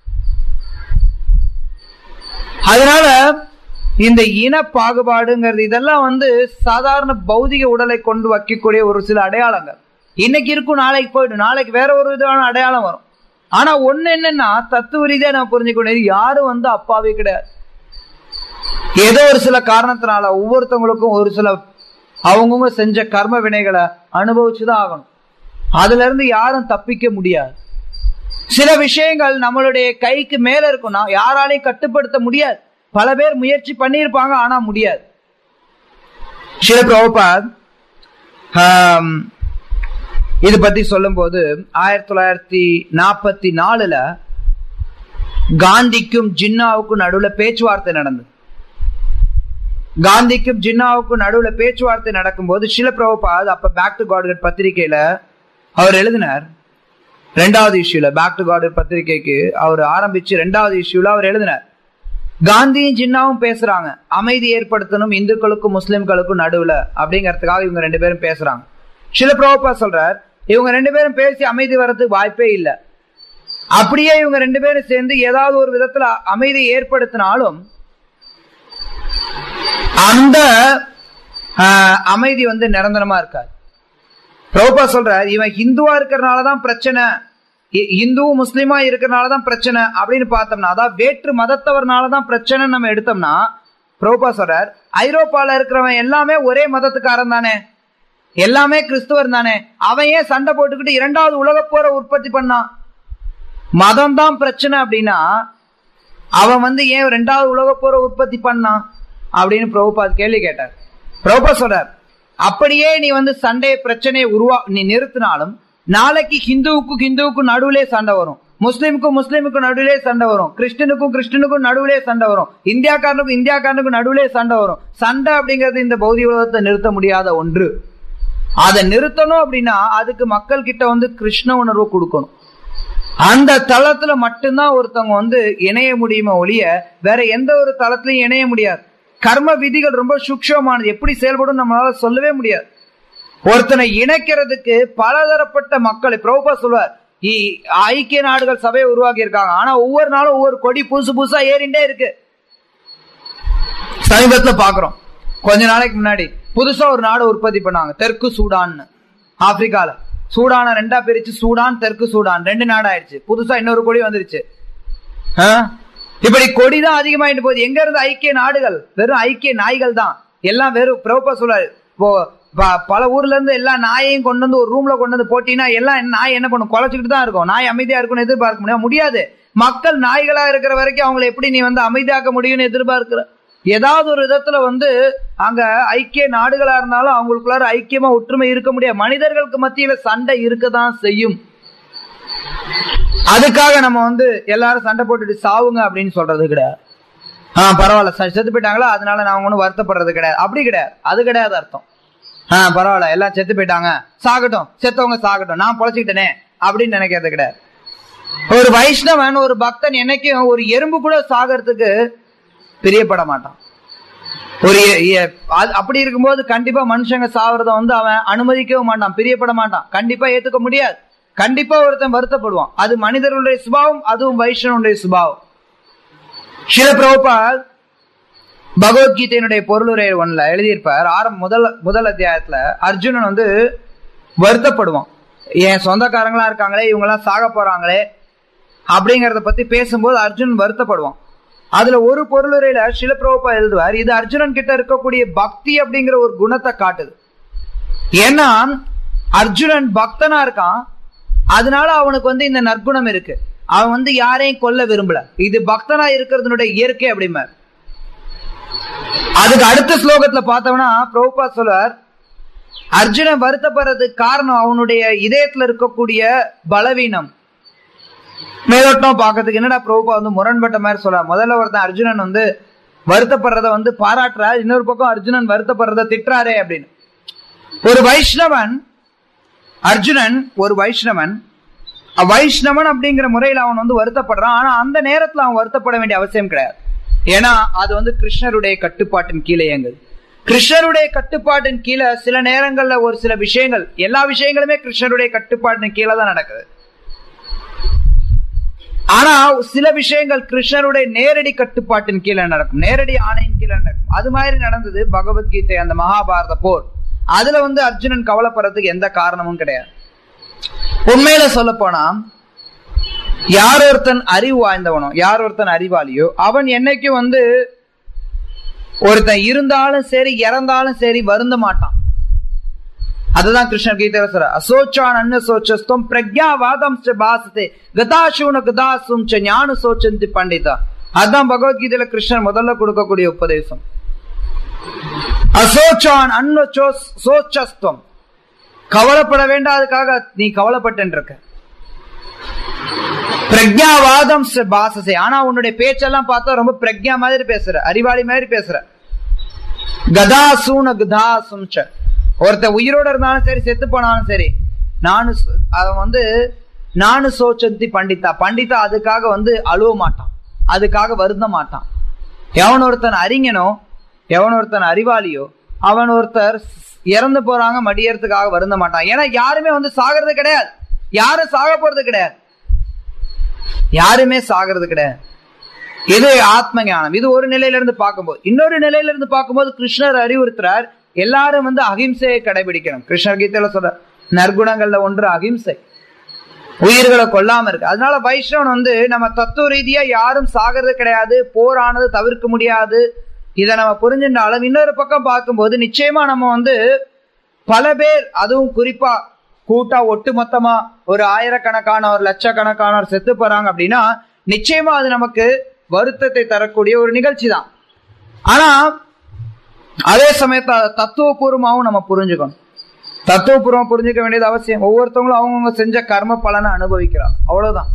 அதனால இந்த இன பாகுபாடுங்கிறது இதெல்லாம் வந்து சாதாரண பௌதிக உடலை கொண்டு வைக்கக்கூடிய ஒரு சில அடையாளங்கள் இன்னைக்கு இருக்கும் நாளைக்கு போயிடும் நாளைக்கு வேற ஒரு விதமான அடையாளம் வரும் ஆனா ஒண்ணு என்னன்னா தத்துவ ரீதியா நம்ம புரிஞ்சுக்க வேண்டியது யாரும் வந்து அப்பாவே கிடையாது ஏதோ ஒரு சில காரணத்தினால ஒவ்வொருத்தவங்களுக்கும் ஒரு சில அவங்கவுங்க செஞ்ச கர்ம வினைகளை அனுபவிச்சுதான் ஆகணும் அதுல இருந்து யாரும் தப்பிக்க முடியாது சில விஷயங்கள் நம்மளுடைய கைக்கு மேல இருக்கும் நான் யாராலையும் கட்டுப்படுத்த முடியாது பல பேர் முயற்சி பண்ணியிருப்பாங்க ஆனா முடியாது சில பிரபுபாத் ஆம், இது பத்தி சொல்லும்போது ஆயிரத்தி தொள்ளாயிரத்தி நாற்பத்தி நாலுல காந்திக்கும் ஜின்னாவுக்கும் நடுவுல பேச்சுவார்த்தை நடந்தது காந்திக்கும் ஜின்னாவுக்கும் நடுவுல பேச்சுவார்த்தை நடக்கும்போது சில பிரபுபாத் அப்ப பேக் டு காட்கட் பத்திரிகையில அவர் எழுதினார் ரெண்டாவது இஷ்யூல பேக் டு காட்கட் பத்திரிகைக்கு அவர் ஆரம்பிச்சு ரெண்டாவது இஷ்யூல அவர் எழுதினார் காந்தியும் ஜின்னாவும் பேசுறாங்க அமைதி ஏற்படுத்தணும் இந்துக்களுக்கும் முஸ்லிம்களுக்கும் நடுவுல அப்படிங்கறதுக்காக இவங்க ரெண்டு பேரும் பேசுறாங்க சில பிரபுபா சொல்றார் இவங்க ரெண்டு பேரும் பேசி அமைதி வர்றதுக்கு வாய்ப்பே இல்லை அப்படியே இவங்க ரெண்டு பேரும் சேர்ந்து ஏதாவது ஒரு விதத்துல அமைதி ஏற்படுத்தினாலும் அந்த ஆஹ், அமைதி வந்து நிரந்தரமா இருக்காது பிரபுபா சொல்றார் இவன் ஹிந்துவா இருக்கிறனாலதான் பிரச்சனை இ- இந்துவும் முஸ்லீமா இருக்கிறனாலதான் பிரச்சனை அப்படின்னு பார்த்தோம்னா அதான் வேற்று மதத்தவர்னாலதான் பிரச்சனை நம்ம எடுத்தோம்னா பிரபுபா சொல்றார் ஐரோப்பால இருக்கிறவன் எல்லாமே ஒரே மதத்துக்காரன் தானே எல்லாமே கிறிஸ்துவர் தானே அவன் ஏன் சண்டை போட்டுக்கிட்டு இரண்டாவது உலகப் போரை உற்பத்தி பண்ணான் மதம் தான் பிரச்சனை அப்படின்னா அவன் வந்து ஏன் ரெண்டாவது உலகப் போரை உற்பத்தி பண்ணான் அப்படின்னு பிரபுபாத் கேள்வி கேட்டார் பிரபுபா சொல்றார் அப்படியே நீ வந்து சண்டை பிரச்சனையை உருவா நீ நிறுத்தினாலும் நாளைக்கு ஹிந்துவுக்கும் ஹிந்துவுக்கும் நடுவுலே சண்டை வரும் முஸ்லிமுக்கும் முஸ்லிமுக்கும் நடுவிலே சண்டை வரும் கிறிஸ்டினுக்கும் கிறிஸ்டினுக்கும் நடுவிலே சண்டை வரும் இந்தியாக்காரனுக்கும் இந்தியாக்காரனுக்கும் நடுவிலே சண்டை வரும் சண்டை அப்படிங்கிறது இந்த பௌதிக உலகத்தை நிறுத்த முடியாத ஒன்று அதை நிறுத்தணும் அப்படின்னா அதுக்கு மக்கள் கிட்ட வந்து கிருஷ்ண உணர்வு கொடுக்கணும் அந்த தளத்துல மட்டும்தான் ஒருத்தவங்க வந்து இணைய முடியுமே ஒழிய வேற எந்த ஒரு தளத்திலையும் இணைய முடியாது கர்ம விதிகள் ரொம்ப சூக்ஷமானது எப்படி செயல்படும் நம்மளால சொல்லவே முடியாது ஒருத்தனை இணைக்கிறதுக்கு பலதரப்பட்ட மக்களை பிரபுபா சொல்வார் இ- ஐக்கிய நாடுகள் சபையை உருவாக்கி இருக்காங்க ஆனா ஒவ்வொரு நாளும் ஒவ்வொரு கொடி புதுசு புதுசா ஏறிண்டே இருக்கு சமீபத்துல பாக்குறோம் கொஞ்ச நாளைக்கு முன்னாடி புதுசா ஒரு நாடு உற்பத்தி பண்ணாங்க தெற்கு சூடான்னு ஆப்பிரிக்கால சூடான ரெண்டா பிரிச்சு சூடான் தெற்கு சூடான் ரெண்டு நாடு ஆயிடுச்சு புதுசா இன்னொரு கொடி வந்துருச்சு ஆ? இப்படி கொடிதான் அதிகமாயிட்டு போகுது எங்க இருந்து ஐக்கிய நாடுகள் வெறும் ஐக்கிய நாய்கள் தான் எல்லாம் வெறும் பிரபா சொல்றாரு இப்போ ப- பல ஊர்ல இருந்து எல்லா நாயையும் கொண்டு வந்து ஒரு ரூம்ல கொண்டு வந்து போட்டீங்கன்னா எல்லாம் என்ன- நாய் என்ன பண்ணும் குலைச்சிக்கிட்டு தான் இருக்கும் நாய் அமைதியா இருக்கும்னு எதிர்பார்க்க முடியாது முடியாது மக்கள் நாய்களா இருக்கிற வரைக்கும் அவங்களை எப்படி நீ வந்து அமைதியாக்க முடியும்னு எதிர்பார்க்கிற ஏதாவது ஒரு விதத்துல வந்து அங்க ஐக்கிய நாடுகளா இருந்தாலும் அவங்களுக்குள்ளார ஐக்கியமா ஒற்றுமை இருக்க முடியாது மனிதர்களுக்கு மத்தியில சண்டை இருக்கதான் செய்யும் அதுக்காக நம்ம வந்து எல்லாரும் சண்டை போட்டுட்டு சாவுங்க அப்படின்னு சொல்றது கிடையாது ஆ பரவாயில்ல ச- செத்து போயிட்டாங்களா அதனால நான் ஒன்றும் வருத்தப்படுறது கிடையாது அப்படி கிடையாது அது கிடையாது அர்த்தம் ஆ பரவாயில்ல எல்லாம் செத்து போயிட்டாங்க சாகட்டும் செத்தவங்க சாகட்டும் நான் பொழைச்சிக்கிட்டேனே அப்படின்னு நினைக்கிறது கிடையாது ஒரு வைஷ்ணவன் ஒரு பக்தன் என்னைக்கும் ஒரு எறும்பு கூட சாகிறதுக்கு பிரியப்பட மாட்டான் ஒரு எ- எ- அது- அப்படி இருக்கும்போது கண்டிப்பா மனுஷங்க சாவறத வந்து அவன் அனுமதிக்கவும் மாட்டான் பிரியப்பட மாட்டான் கண்டிப்பா ஏத்துக்க முடியாது கண்டிப்பா ஒருத்தன் வருத்தப்படுவான் அது மனிதர்களுடைய சுபாவம் அதுவும் வைஷ்ணவனுடைய சுபாவம் சில பிரபுபால் பகவத்கீதையினுடைய பொருளுரை ஒண்ணுல எழுதியிருப்பார் ஆரம் முதல் முதல் அத்தியாயத்துல அர்ஜுனன் வந்து வருத்தப்படுவான் என் சொந்தக்காரங்களா இருக்காங்களே இவங்க எல்லாம் சாக போறாங்களே அப்படிங்கறத பத்தி பேசும்போது அர்ஜுனன் வருத்தப்படுவான் அதுல ஒரு பொருளுரையில சில பிரபுபா எழுதுவார் இது அர்ஜுனன் கிட்ட இருக்கக்கூடிய பக்தி அப்படிங்கிற ஒரு குணத்தை காட்டுது ஏன்னா அர்ஜுனன் பக்தனா இருக்கான் அதனால அவனுக்கு வந்து இந்த நற்குணம் இருக்கு அவன் வந்து யாரையும் கொல்ல விரும்பல இது பக்தனா இருக்கிறதுனுடைய இயற்கை அப்படிம்பார் அதுக்கு அடுத்த ஸ்லோகத்துல பார்த்தோம்னா பிரபுபா சொல்றார் அர்ஜுனன் வருத்தப்படுறதுக்கு காரணம் அவனுடைய இதயத்துல இருக்கக்கூடிய பலவீனம் மேலோட்டம் பார்க்கறதுக்கு என்னடா பிரபுபா வந்து முரண்பட்ட மாதிரி சொல்ற முதல்ல ஒருத்தன் அர்ஜுனன் வந்து வருத்தப்படுறத வந்து பாராட்டுறார் இன்னொரு பக்கம் அர்ஜுனன் வருத்தப்படுறத திட்டுறாரே அப்படின்னு ஒரு வைஷ்ணவன் அர்ஜுனன் ஒரு வைஷ்ணவன் அ- வைஷ்ணவன் அப்படிங்கிற முறையில் அவன் வந்து வருத்தப்படுறான் ஆனா அந்த நேரத்துல அவன் வருத்தப்பட வேண்டிய அவசியம் கிடையாது ஏன்னா அது வந்து கிருஷ்ணருடைய கட்டுப்பாட்டின் கீழே இயங்குது கிருஷ்ணருடைய கட்டுப்பாட்டின் கீழே சில நேரங்கள்ல ஒரு சில விஷயங்கள் எல்லா விஷயங்களுமே கிருஷ்ணருடைய கட்டுப்பாட்டின் கீழே தான் நடக்குது ஆனா சில விஷயங்கள் கிருஷ்ணருடைய நேரடி கட்டுப்பாட்டின் கீழே நடக்கும் நேரடி ஆணையின் கீழே நடக்கும் அது மாதிரி நடந்தது பகவத்கீதை அந்த மகாபாரத போர் அதுல வந்து அர்ஜுனன் கவலைப்படுறதுக்கு எந்த காரணமும் கிடையாது உண்மையில சொல்ல போனா யார் ஒருத்தன் அறிவு வாய்ந்தவனோ யார் ஒருத்தன் அறிவாளியோ அவன் என்னைக்கும் வந்து ஒருத்தன் இருந்தாலும் சரி இறந்தாலும் சரி வருந்த மாட்டான் அதுதான் கிருஷ்ணர் கீதையில சொல்ற அசோச்சான் அன்ன சோச்சஸ்தம் பிரக்யாவாதம் ச பாசதே கதாசூன கதாசும் ச ஞான சோச்சந்தி பண்டிதா அதுதான் பகவத்கீதையில கிருஷ்ணர் முதல்ல கொடுக்கக்கூடிய உபதேசம் அசோச்சான் அன்ன சோச்சஸ்தம் கவலைப்பட வேண்டாம் அதுக்காக நீ கவலைப்பட்டு இருக்க பிரக்யாவாதம் ச பாசசே ஆனா உன்னுடைய பேச்செல்லாம் பார்த்தா ரொம்ப பிரக்யா மாதிரி பேசுற அறிவாளி மாதிரி பேசுற கதாசூன கதாசும் ச ஒருத்த உயிரோட இருந்தாலும் சரி செத்து போனாலும் சரி நானு சோ- அவன் வந்து நானு சோச்சந்தி பண்டிதா பண்டிதா அதுக்காக வந்து அழுவ மாட்டான் அதுக்காக வருந்த மாட்டான் எவன் ஒருத்தன் அறிஞனோ எவன் ஒருத்தன் அறிவாளியோ அவன் ஒருத்தர் இறந்து போறாங்க மடியறதுக்காக வருந்த மாட்டான் ஏன்னா யாருமே வந்து சாகிறது கிடையாது யாரும் சாக போறது கிடையாது யாருமே சாகிறது கிடையாது இது ஆத்ம ஞானம் இது ஒரு நிலையில இருந்து பார்க்கும்போது இன்னொரு நிலையில இருந்து பார்க்கும்போது கிருஷ்ணர் அறிவுறுத்துறார் எல்லாரும் வந்து அகிம்சையை கடைபிடிக்கணும் கிருஷ்ணர் கீதையில சொல்ற நற்குணங்கள்ல ஒன்று அகிம்சை உயிர்களை கொல்லாம இருக்கு அதனால வைஷ்ணவன் வந்து நம்ம தத்துவ ரீதியா யாரும் சாகிறது கிடையாது போரானது தவிர்க்க முடியாது இதை நம்ம புரிஞ்சுட்டாலும் இன்னொரு பக்கம் பார்க்கும்போது நிச்சயமா நம்ம வந்து பல பேர் அதுவும் குறிப்பா கூட்டா ஒட்டுமொத்தமா ஒரு ஆயிரக்கணக்கான ஒரு லட்சக்கணக்கானோர் செத்து போறாங்க அப்படின்னா நிச்சயமா அது நமக்கு வருத்தத்தை தரக்கூடிய ஒரு நிகழ்ச்சி தான் ஆனா அதே சமயத்துல அதை தத்துவபூர்வமாவும் நம்ம புரிஞ்சுக்கணும் தத்துவபூர்வம் புரிஞ்சுக்க வேண்டியது அவசியம் ஒவ்வொருத்தவங்களும் அவங்கவுங்க செஞ்ச கர்ம பலனை அனுபவிக்கிறாங்க அவ்வளவுதான்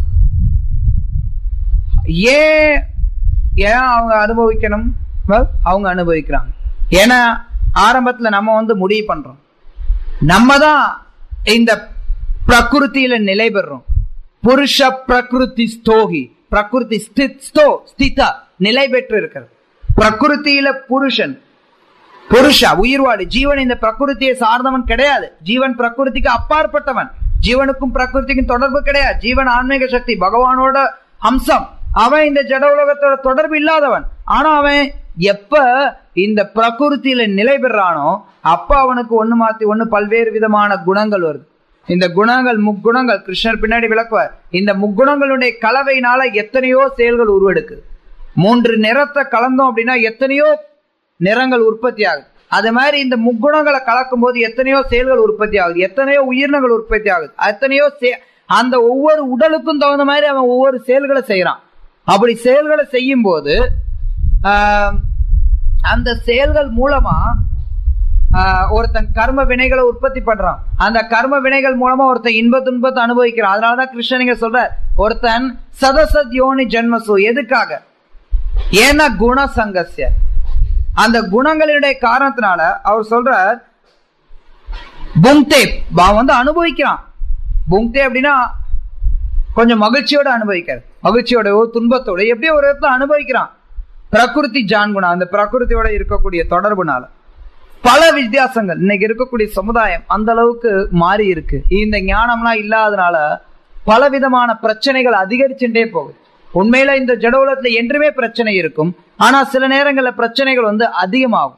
ஏன் ஏன் அவங்க அனுபவிக்கணும் Well, அவங்க அனுபவிக்கிறாங்க ஏன்னா ஆரம்பத்துல நம்ம வந்து முடிவு பண்றோம் நம்ம தான் இந்த பிரகிருத்தியில நிலை பெறுறோம் புருஷ பிரகிருதி ஸ்தோகி பிரகிருதி ஸ்தித் ஸ்தோ ஸ்திதா நிலை பெற்று இருக்கிறது பிரகிருத்தியில புருஷன் புருஷா உயிர்வாடு ஜீவன் இந்த பிரகிருத்தியை சார்ந்தவன் கிடையாது ஜீவன் பிரகிருதிக்கு அப்பாற்பட்டவன் ஜீவனுக்கும் பிரகிருதிக்கும் தொடர்பு கிடையாது ஜீவன் ஆன்மீக சக்தி பகவானோட அம்சம் அவன் இந்த ஜட உலகத்தோட தொடர்பு இல்லாதவன் ஆனா அவன் எப்ப இந்த பிரகிருத்தியில நிலை பெறானோ அப்ப அவனுக்கு ஒண்ணு மாத்தி ஒண்ணு பல்வேறு விதமான குணங்கள் வருது இந்த குணங்கள் முக்குணங்கள் கிருஷ்ணர் பின்னாடி விளக்குவார் இந்த முக்குணங்களுடைய கலவையினால எத்தனையோ செயல்கள் உருவெடுக்குது மூன்று நிறத்தை கலந்தோம் அப்படின்னா எத்தனையோ நிறங்கள் உற்பத்தி ஆகுது அது மாதிரி இந்த முக்குணங்களை கலக்கும் போது எத்தனையோ செயல்கள் உற்பத்தி ஆகுது எத்தனையோ உயிரினங்கள் உற்பத்தி ஆகுது எத்தனையோ செ- அந்த ஒவ்வொரு உடலுக்கும் தகுந்த மாதிரி அவன் ஒவ்வொரு செயல்களை செய்யறான் அப்படி செயல்களை செய்யும் போது ஆஹ், அந்த செயல்கள் மூலமா ஆஹ், ஒருத்தன் கர்ம வினைகளை உற்பத்தி பண்றான் அந்த கர்ம வினைகள் மூலமா ஒருத்தன் இன்ப துன்பத்தை அனுபவிக்கிறான் அதனாலதான் கிருஷ்ணன் இங்க சொல்ற ஒருத்தன் சதசத் யோனி ஜென்மசு எதுக்காக ஏன்னா குண சங்கஸ்ய அந்த குணங்களுடைய காரணத்தினால அவர் சொல்றார் புங்தே அவன் வந்து அனுபவிக்கிறான் புங்தே அப்படின்னா கொஞ்சம் மகிழ்ச்சியோட அனுபவிக்கிறார் மகிழ்ச்சியோட துன்பத்தோட எப்படியோ ஒரு இடத்துல அனுபவிக்கிறான் பிரகிருதி ஜான்குணம் அந்த பிரகிருதியோட இருக்கக்கூடிய தொடர்புனால பல வித்தியாசங்கள் இன்னைக்கு இருக்கக்கூடிய சமுதாயம் அந்த அளவுக்கு மாறி இருக்கு இந்த ஞானம்லாம் இல்லாதனால பல விதமான பிரச்சனைகள் அதிகரிச்சுட்டே போகுது உண்மையில இந்த ஜட உலகத்துல என்றுமே பிரச்சனை இருக்கும் ஆனா சில நேரங்கள்ல பிரச்சனைகள் வந்து அதிகமாகும்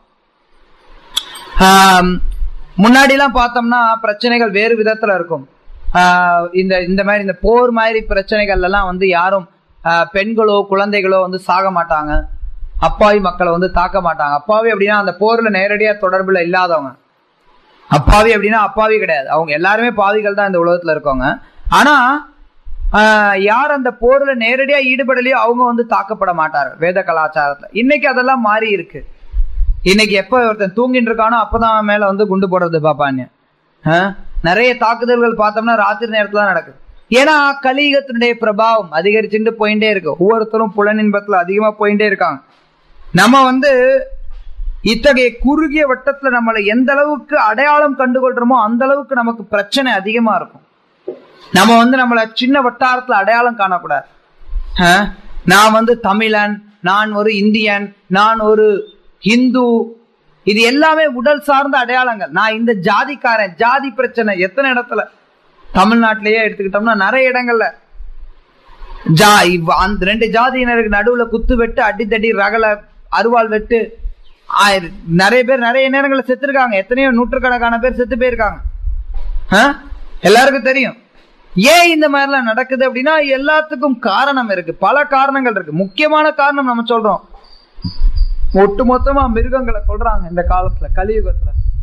ஆம், முன்னாடிலாம் பார்த்தோம்னா பிரச்சனைகள் வேறு விதத்துல இருக்கும் ஆஹ் இந்த இந்த மாதிரி இந்த போர் மாதிரி பிரச்சனைகள் எல்லாம் வந்து யாரும் ஆஹ் பெண்களோ குழந்தைகளோ வந்து சாக மாட்டாங்க அப்பாவி மக்களை வந்து தாக்க மாட்டாங்க அப்பாவி அப்படின்னா அந்த போர்ல நேரடியா தொடர்புல இல்லாதவங்க அப்பாவி அப்படின்னா அப்பாவி கிடையாது அவங்க எல்லாருமே பாவிகள் தான் இந்த உலகத்துல இருக்கவங்க ஆனா ஆஹ் யார் அந்த போர்ல நேரடியா ஈடுபடலையோ அவங்க வந்து தாக்கப்பட மாட்டார்கள் வேத கலாச்சாரத்துல இன்னைக்கு அதெல்லாம் மாறி இருக்கு இன்னைக்கு எப்ப ஒருத்தன் தூங்கிட்டு இருக்கானோ அப்பதான் அவன் மேல வந்து குண்டு போடுறது பாப்பான்னு ஆஹ் நிறைய தாக்குதல்கள் பார்த்தோம்னா ராத்திரி நேரத்துல தான் நடக்குது ஏன்னா கலியுகத்தினுடைய பிரபாவம் அதிகரிச்சுட்டு போயிட்டே இருக்கு ஒவ்வொருத்தரும் புலனின்பத்துல அதிகமா போயிட்டே இருக்காங்க நம்ம வந்து இத்தகைய குறுகிய வட்டத்துல நம்மளை எந்த அளவுக்கு அடையாளம் கண்டுகொள்றோமோ அந்த அளவுக்கு நமக்கு பிரச்சனை அதிகமா இருக்கும் நம்ம வந்து நம்மள சின்ன வட்டாரத்துல அடையாளம் காணக்கூடாது ஆஹ், நான் வந்து தமிழன் நான் ஒரு இந்தியன் நான் ஒரு ஹிந்து இது எல்லாமே உடல் சார்ந்த அடையாளங்கள் நான் இந்த ஜாதிக்காரன் ஜாதி பிரச்சனை எத்தனை இடத்துல தமிழ்நாட்டிலேயே எடுத்துக்கிட்டோம்னா நிறைய இடங்கள்ல ஜா இவ்- அந்த ரெண்டு ஜாதியினருக்கு நடுவுல குத்து வெட்டு அடித்தடி ரகல அருவாள் வெட்டு ஆயிர- நிறைய பேர் நிறைய நேரங்கள்ல செத்துருக்காங்க எத்தனையோ நூற்றுக்கணக்கான பேர் செத்து போயிருக்காங்க ஆ? எல்லாருக்கும் தெரியும் ஏன் இந்த மாதிரிலாம் நடக்குது அப்படின்னா எல்லாத்துக்கும் காரணம் இருக்கு பல காரணங்கள் இருக்கு முக்கியமான காரணம் நம்ம சொல்றோம் ஒட்டு மொத்தமா மிருகங்களை கொல்றாங்க இந்த காலத்துல கலியுகத்துல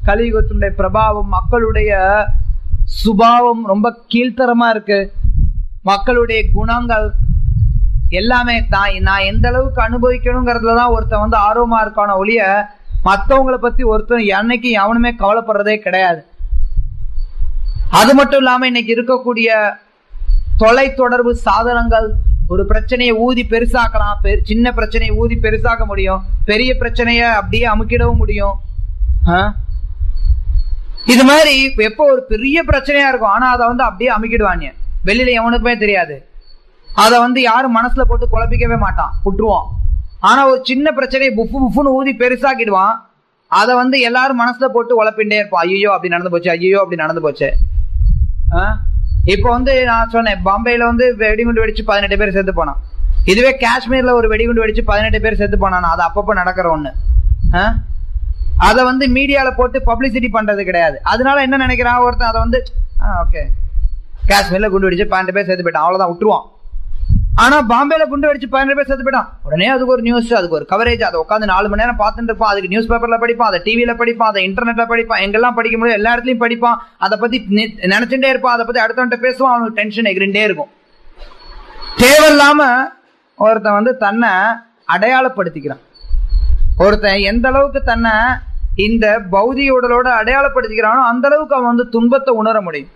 கலியுகத்தினுடைய பிரபாவம் மக்களுடைய சுபாவம் ரொம்ப கீழ்த்தரமா இருக்கு மக்களுடைய குணங்கள் எல்லாமே தான் நான் எந்த அளவுக்கு அனுபவிக்கணுங்கிறதுல தான் ஒருத்தன் வந்து ஆர்வமா இருக்கான ஒழிய மற்றவங்களை பத்தி ஒருத்தன் என்னைக்கு எவனுமே கவலைப்படுறதே கிடையாது அது மட்டும் இல்லாம இன்னைக்கு இருக்கக்கூடிய தொலை தொடர்பு சாதனங்கள் ஒரு பிரச்சனையை ஊதி பெருசாக்கலாம் பெரு- சின்ன பிரச்சனையை ஊதி பெருசாக்க முடியும் பெரிய பிரச்சனைய அப்படியே அமுக்கிடவும் முடியும் ஆ? இது மாதிரி எப்போ ஒரு பெரிய பிரச்சனையா இருக்கும் ஆனா அதை வந்து அப்படியே அமுக்கிடுவாங்க வெளியில எவனுக்குமே தெரியாது அதை வந்து யாரும் மனசுல போட்டு குழப்பிக்கவே மாட்டான் விட்டுருவான் ஆனா ஒரு சின்ன பிரச்சனையை புஃபு புஃபுன்னு ஊதி பெருசாக்கிடுவான் அதை வந்து எல்லாரும் மனசுல போட்டு உழப்பிண்டே இருப்பான் ஐயோ அப்படி நடந்து போச்சு ஐயோ அப்படி நடந்து போச்சு ஆ? இப்போ வந்து நான் சொன்னேன் பாம்பேல வந்து வெடிகுண்டு வெடிச்சு பதினெட்டு பேர் செத்து போனான் இதுவே காஷ்மீர்ல ஒரு வெடிகுண்டு வெடிச்சு பதினெட்டு பேர் செத்து போனான் அது அப்பப்போ நடக்கிற ஒண்ணு ஆ? அதை வந்து மீடியால போட்டு பப்ளிசிட்டி பண்றது கிடையாது அதனால என்ன நினைக்கிறான் ஒருத்தன் அதை வந்து ஓகே காஷ்மீர்ல குண்டு வெடிச்சு பன்னெண்டு பேர் செத்து போயிட்டான் அவ்வளவுதான் விட்டுருவான் ஆனா பாம்பேல குண்டு வெடிச்சு பதினெட்டு பேர் செத்து போயிட்டான் உடனே அதுக்கு ஒரு நியூஸ் அதுக்கு ஒரு கவரேஜ் அதை உட்காந்து நாலு மணி நேரம் பார்த்துட்டு இருப்பான் அதுக்கு நியூஸ் பேப்பர்ல படிப்பான் அதை டிவில படிப்பான் அதை இன்டர்நெட்ல படிப்பான் எங்கெல்லாம் படிக்க முடியும் எல்லா இடத்துலயும் படிப்பான் அதை பத்தி நி- நினைச்சுட்டே இருப்பான் அதை பத்தி அடுத்தவன்ட்ட பேசுவான் அவனுக்கு டென்ஷன் எகிரிண்டே இருக்கும் தேவையில்லாம ஒருத்தன் வந்து தன்னை அடையாளப்படுத்திக்கிறான் ஒருத்தன் எந்த அளவுக்கு தன்னை இந்த பௌதிக உடலோட அடையாளப்படுத்திக்கிறானோ அந்த அளவுக்கு அவன் வந்து துன்பத்தை உணர முடியும்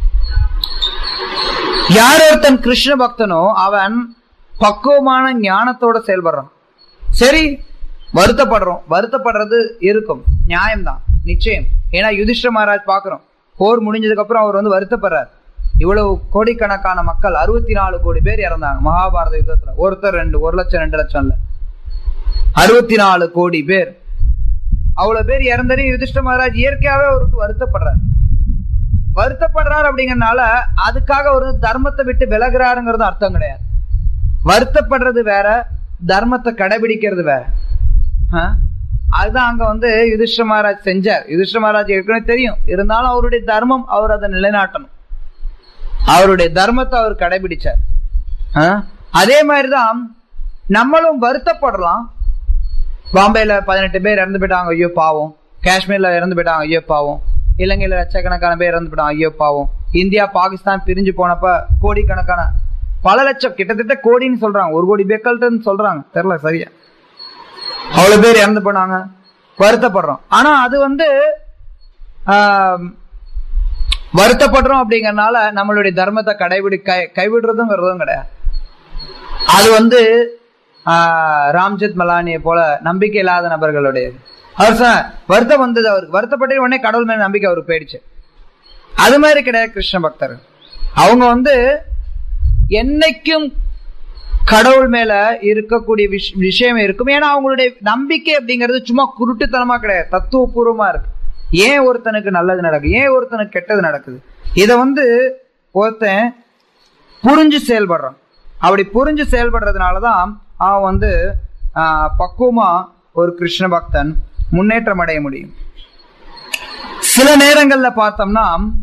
யார் ஒருத்தன் கிருஷ்ண பக்தனோ அவன் பக்குவமான ஞானத்தோட செயல்படுறான் சரி வருத்தப்படுறோம் வருத்தப்படுறது இருக்கும் நியாயம்தான் நிச்சயம் ஏன்னா யுதிஷ்ட மகாராஜ் பாக்குறோம் போர் முடிஞ்சதுக்கு அப்புறம் அவர் வந்து வருத்தப்படுறார் இவ்வளவு கோடிக்கணக்கான மக்கள் அறுபத்தி நாலு கோடி பேர் இறந்தாங்க மகாபாரத யுத்தத்துல ஒருத்தர் ரெண்டு ஒரு லட்சம் ரெண்டு லட்சம் இல்ல அறுபத்தி நாலு கோடி பேர் அவ்வளவு பேர் இறந்ததையும் யுதிஷ்ட மகாராஜ் இயற்கையாவே அவருக்கு வருத்தப்படுறார் வருத்தப்படுறாரு அப்படிங்கறதுனால அதுக்காக ஒரு தர்மத்தை விட்டு விலகுறாருங்கிறது அர்த்தம் கிடையாது வருத்தப்படுறது வேற தர்மத்தை கடைபிடிக்கிறது வேற ஆ? அதுதான் அங்க வந்து யுதிஷ்ட மகாராஜ் செஞ்சார் யுதிஷ்ட மகாராஜ் ஏற்கனவே தெரியும் இருந்தாலும் அவருடைய தர்மம் அவர் அதை நிலைநாட்டணும் அவருடைய தர்மத்தை அவர் கடைபிடிச்சார் ஆ? அதே மாதிரிதான் நம்மளும் வருத்தப்படலாம் பாம்பேல பதினெட்டு பேர் இறந்து போயிட்டாங்க ஐயோ பாவம் காஷ்மீர்ல இறந்து போயிட்டாங்க ஐயோ பாவம் இலங்கையில லட்சக்கணக்கான பேர் இறந்து போயிட்டாங்க ஐயோ பாவம் இந்தியா பாகிஸ்தான் பிரிஞ்சு போனப்ப கோடிக்கணக்கான பல லட்சம் கிட்டத்தட்ட கோடின்னு சொல்றாங்க ஒரு கோடி பேக்கல்ட்டுன்னு சொல்றாங்க தெரியல சரியா அவ்வளவு பேர் இறந்து போனாங்க வருத்தப்படுறோம் ஆனா அது வந்து ஆம், வருத்தப்படுறோம் அப்படிங்கறதுனால நம்மளுடைய தர்மத்தை கடைபிடி கை கைவிடுறதுங்கிறதும் கிடையாது அது வந்து ஆஹ், ராம்ஜெத் மலானியை போல நம்பிக்கை இல்லாத நபர்களுடைய அவர் சொன்னார், வருத்தம் வந்தது அவருக்கு வருத்தப்பட்ட உடனே கடவுள் மேல நம்பிக்கை அவருக்கு போயிடுச்சு அது மாதிரி கிடையாது கிருஷ்ண பக்தர் அவங்க வந்து என்னைக்கும் கடவுள் மேல இருக்கக்கூடிய விஷ- விஷயம் இருக்கும் ஏன்னா அவங்களுடைய நம்பிக்கை அப்படிங்கிறது சும்மா குருட்டுத்தனமா கிடையாது தத்துவபூர்வமா இருக்கு ஏன் ஒருத்தனுக்கு நல்லது நடக்குது ஏன் ஒருத்தனுக்கு கெட்டது நடக்குது இத வந்து ஒருத்தன் புரிஞ்சு செயல்படுறான் அப்படி புரிஞ்சு செயல்படுறதுனாலதான் அவன் வந்து ஆஹ், பக்குவமா ஒரு கிருஷ்ண பக்தன் முன்னேற்றம் அடைய முடியும் சில நேரங்கள்ல பார்த்தோம்னா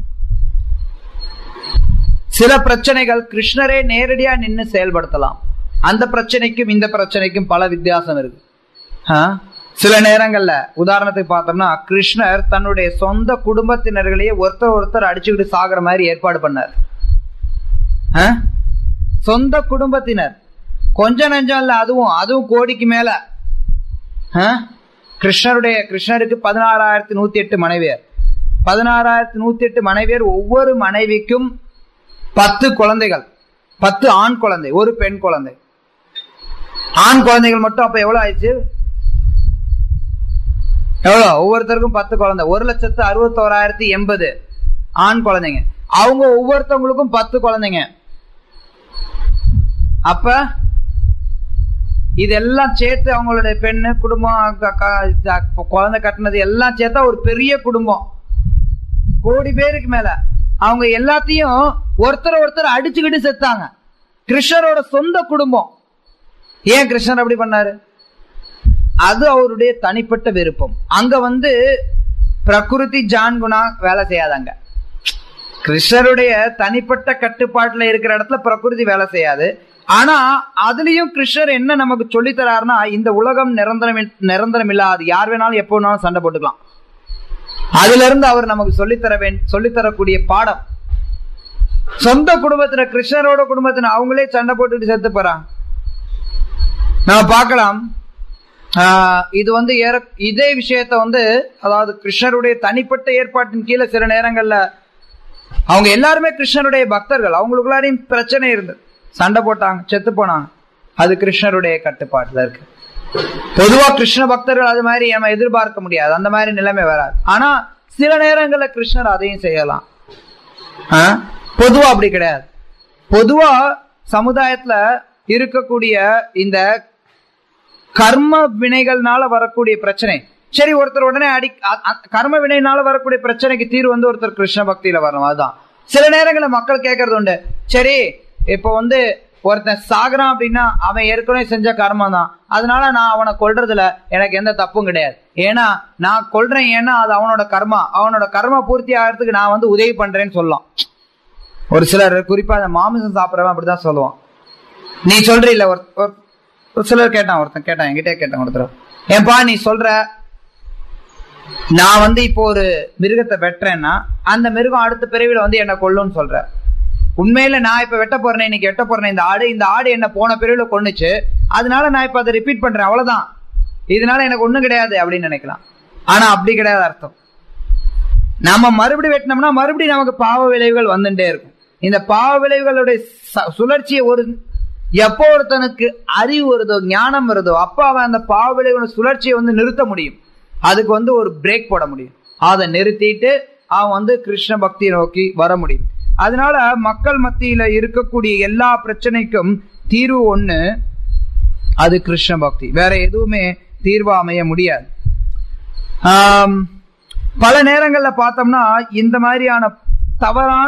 சில பிரச்சனைகள் கிருஷ்ணரே நேரடியா நின்னு செயல்படுத்தலாம் அந்த பிரச்சனைக்கும் இந்த பிரச்சனைக்கும் பல வித்தியாசம் இருக்கு ஆ? சில நேரங்கள்ல உதாரணத்துக்கு பார்த்தோம்னா கிருஷ்ணர் தன்னுடைய சொந்த குடும்பத்தினர்களையே ஒருத்தர் ஒருத்தர் அடிச்சுக்கிட்டு சாகுற மாதிரி ஏற்பாடு பண்ணார் ஆ? சொந்த குடும்பத்தினர் கொஞ்ச நெஞ்சம் இல்ல அதுவும் அதுவும் கோடிக்கு மேல ஆ? கிருஷ்ணருடைய கிருஷ்ணருக்கு பதினாறாயிரத்தி நூத்தி எட்டு மனைவியர் பதினாறாயிரத்தி நூத்தி எட்டு மனைவியர் ஒவ்வொரு மனைவிக்கும் பத்து குழந்தைகள் பத்து ஆண் குழந்தை ஒரு பெண் குழந்தை ஆண் குழந்தைகள் மட்டும் அப்ப எவ்வளவு ஆயிடுச்சு எவ்வளவு ஒவ்வொருத்தருக்கும் பத்து குழந்தை ஒரு லட்சத்து அறுபத்தோராயிரத்தி எண்பது ஆண் குழந்தைங்க அவங்க ஒவ்வொருத்தவங்களுக்கும் பத்து குழந்தைங்க அப்ப இதெல்லாம் சேர்த்து அவங்களுடைய பெண்ணு குடும்பம் க- க- க- குழந்தை கட்டினது எல்லாம் சேர்த்தா ஒரு பெரிய குடும்பம் கோடி பேருக்கு மேல அவங்க எல்லாத்தையும் ஒருத்தர் ஒருத்தர் அடிச்சுக்கிட்டு செத்தாங்க கிருஷ்ணரோட சொந்த குடும்பம் ஏன் கிருஷ்ணர் அப்படி பண்ணாரு அது அவருடைய தனிப்பட்ட விருப்பம் அங்க வந்து பிரகிருதி ஜான் குணா வேலை செய்யாதாங்க கிருஷ்ணருடைய தனிப்பட்ட கட்டுப்பாட்டுல இருக்கிற இடத்துல பிரகிருதி வேலை செய்யாது ஆனா அதுலயும் கிருஷ்ணர் என்ன நமக்கு சொல்லித் தராருன்னா இந்த உலகம் நிரந்தரம் நிரந்தரம் இல்லாது யார் வேணாலும் எப்போ வேணாலும் சண்டை போட்டுக்கலாம் அதுல இருந்து அவர் நமக்கு சொல்லித்தர வேண்டும் சொல்லித்தரக்கூடிய பாடம் சொந்த குடும்பத்துல கிருஷ்ணரோட குடும்பத்துல அவங்களே சண்டை போட்டுட்டு செத்து போறாங்க நம்ம பார்க்கலாம் ஆஹ் இது வந்து ஏற இதே விஷயத்த வந்து அதாவது கிருஷ்ணருடைய தனிப்பட்ட ஏற்பாட்டின் கீழே சில நேரங்கள்ல அவங்க எல்லாருமே கிருஷ்ணருடைய பக்தர்கள் அவங்களுக்குள்ளாரையும் பிரச்சனை இருந்தது சண்டை போட்டாங்க செத்து போனாங்க அது கிருஷ்ணருடைய கட்டுப்பாட்டுல இருக்கு பொதுவா கிருஷ்ண பக்தர்கள் அது மாதிரி நம்ம எதிர்பார்க்க முடியாது அந்த மாதிரி நிலைமை வராது ஆனா சில நேரங்கள்ல கிருஷ்ணர் அதையும் செய்யலாம் ஆ? பொதுவா அப்படி கிடையாது பொதுவா சமுதாயத்துல இருக்கக்கூடிய இந்த கர்ம வினைகள்னால வரக்கூடிய பிரச்சனை சரி ஒருத்தர் உடனே அடி அ- அ- கர்ம வினைனால வரக்கூடிய பிரச்சனைக்கு தீர்வு வந்து ஒருத்தர் கிருஷ்ண பக்தியில வரணும் அதுதான் சில நேரங்களில் மக்கள் கேட்கறது உண்டு சரி இப்போ வந்து ஒருத்தன் சாகுறான் அப்படின்னா அவன் ஏற்கனவே செஞ்ச கர்மம் தான் அதனால நான் அவனை கொல்றதுல எனக்கு எந்த தப்பும் கிடையாது ஏன்னா நான் கொல்றேன் ஏன்னா அது அவனோட கர்மா அவனோட கர்மா பூர்த்தி ஆகிறதுக்கு நான் வந்து உதவி பண்றேன்னு சொல்லலாம் ஒரு சிலர் குறிப்பா அந்த மாமிசம் சாப்பிட்றவன் அப்படிதான் சொல்லுவான் நீ சொல்ற இல்ல ஒரு ஒரு- ஒரு சிலர் கேட்டான் ஒருத்தன் கேட்டான் என்கிட்டே கேட்டான் ஒருத்தர் ஏன்பா நீ சொல்ற நான் வந்து இப்போ ஒரு மிருகத்தை வெட்டுறேன்னா அந்த மிருகம் அடுத்த பிறவில வந்து என்ன கொல்லும்னு சொல்ற உண்மையில நான் இப்ப வெட்ட போறேன் இன்னைக்கு வெட்ட போறேன் இந்த ஆடு இந்த ஆடு என்ன போன பிறவில கொன்னுச்சு அதனால நான் இப்ப அதை ரிப்பீட் பண்றேன் அவ்வளவுதான் இதனால எனக்கு ஒண்ணும் கிடையாது அப்படின்னு நினைக்கலாம் ஆனா அப்படி கிடையாது அர்த்தம் நம்ம மறுபடியும் வெட்டினோம்னா மறுபடியும் நமக்கு பாவ விளைவுகள் வந்துட்டே இருக்கும் இந்த பாவ விளைவுகளுடைய ச- சுழற்சியை ஒரு எப்போ ஒருத்தனுக்கு அறிவு வருதோ ஞானம் வருதோ அப்போ அவன் அந்த பாவ விளைவுகளோட சுழற்சியை வந்து நிறுத்த முடியும் அதுக்கு வந்து ஒரு பிரேக் போட முடியும் அதை நிறுத்திட்டு அவன் வந்து கிருஷ்ண பக்தியை நோக்கி வர முடியும் அதனால மக்கள் மத்தியில இருக்கக்கூடிய எல்லா பிரச்சனைக்கும் தீர்வு ஒண்ணு அது கிருஷ்ண பக்தி வேற எதுவுமே தீர்வா அமைய முடியாது ஆம், பல நேரங்கள்ல பார்த்தோம்னா இந்த மாதிரியான தவறான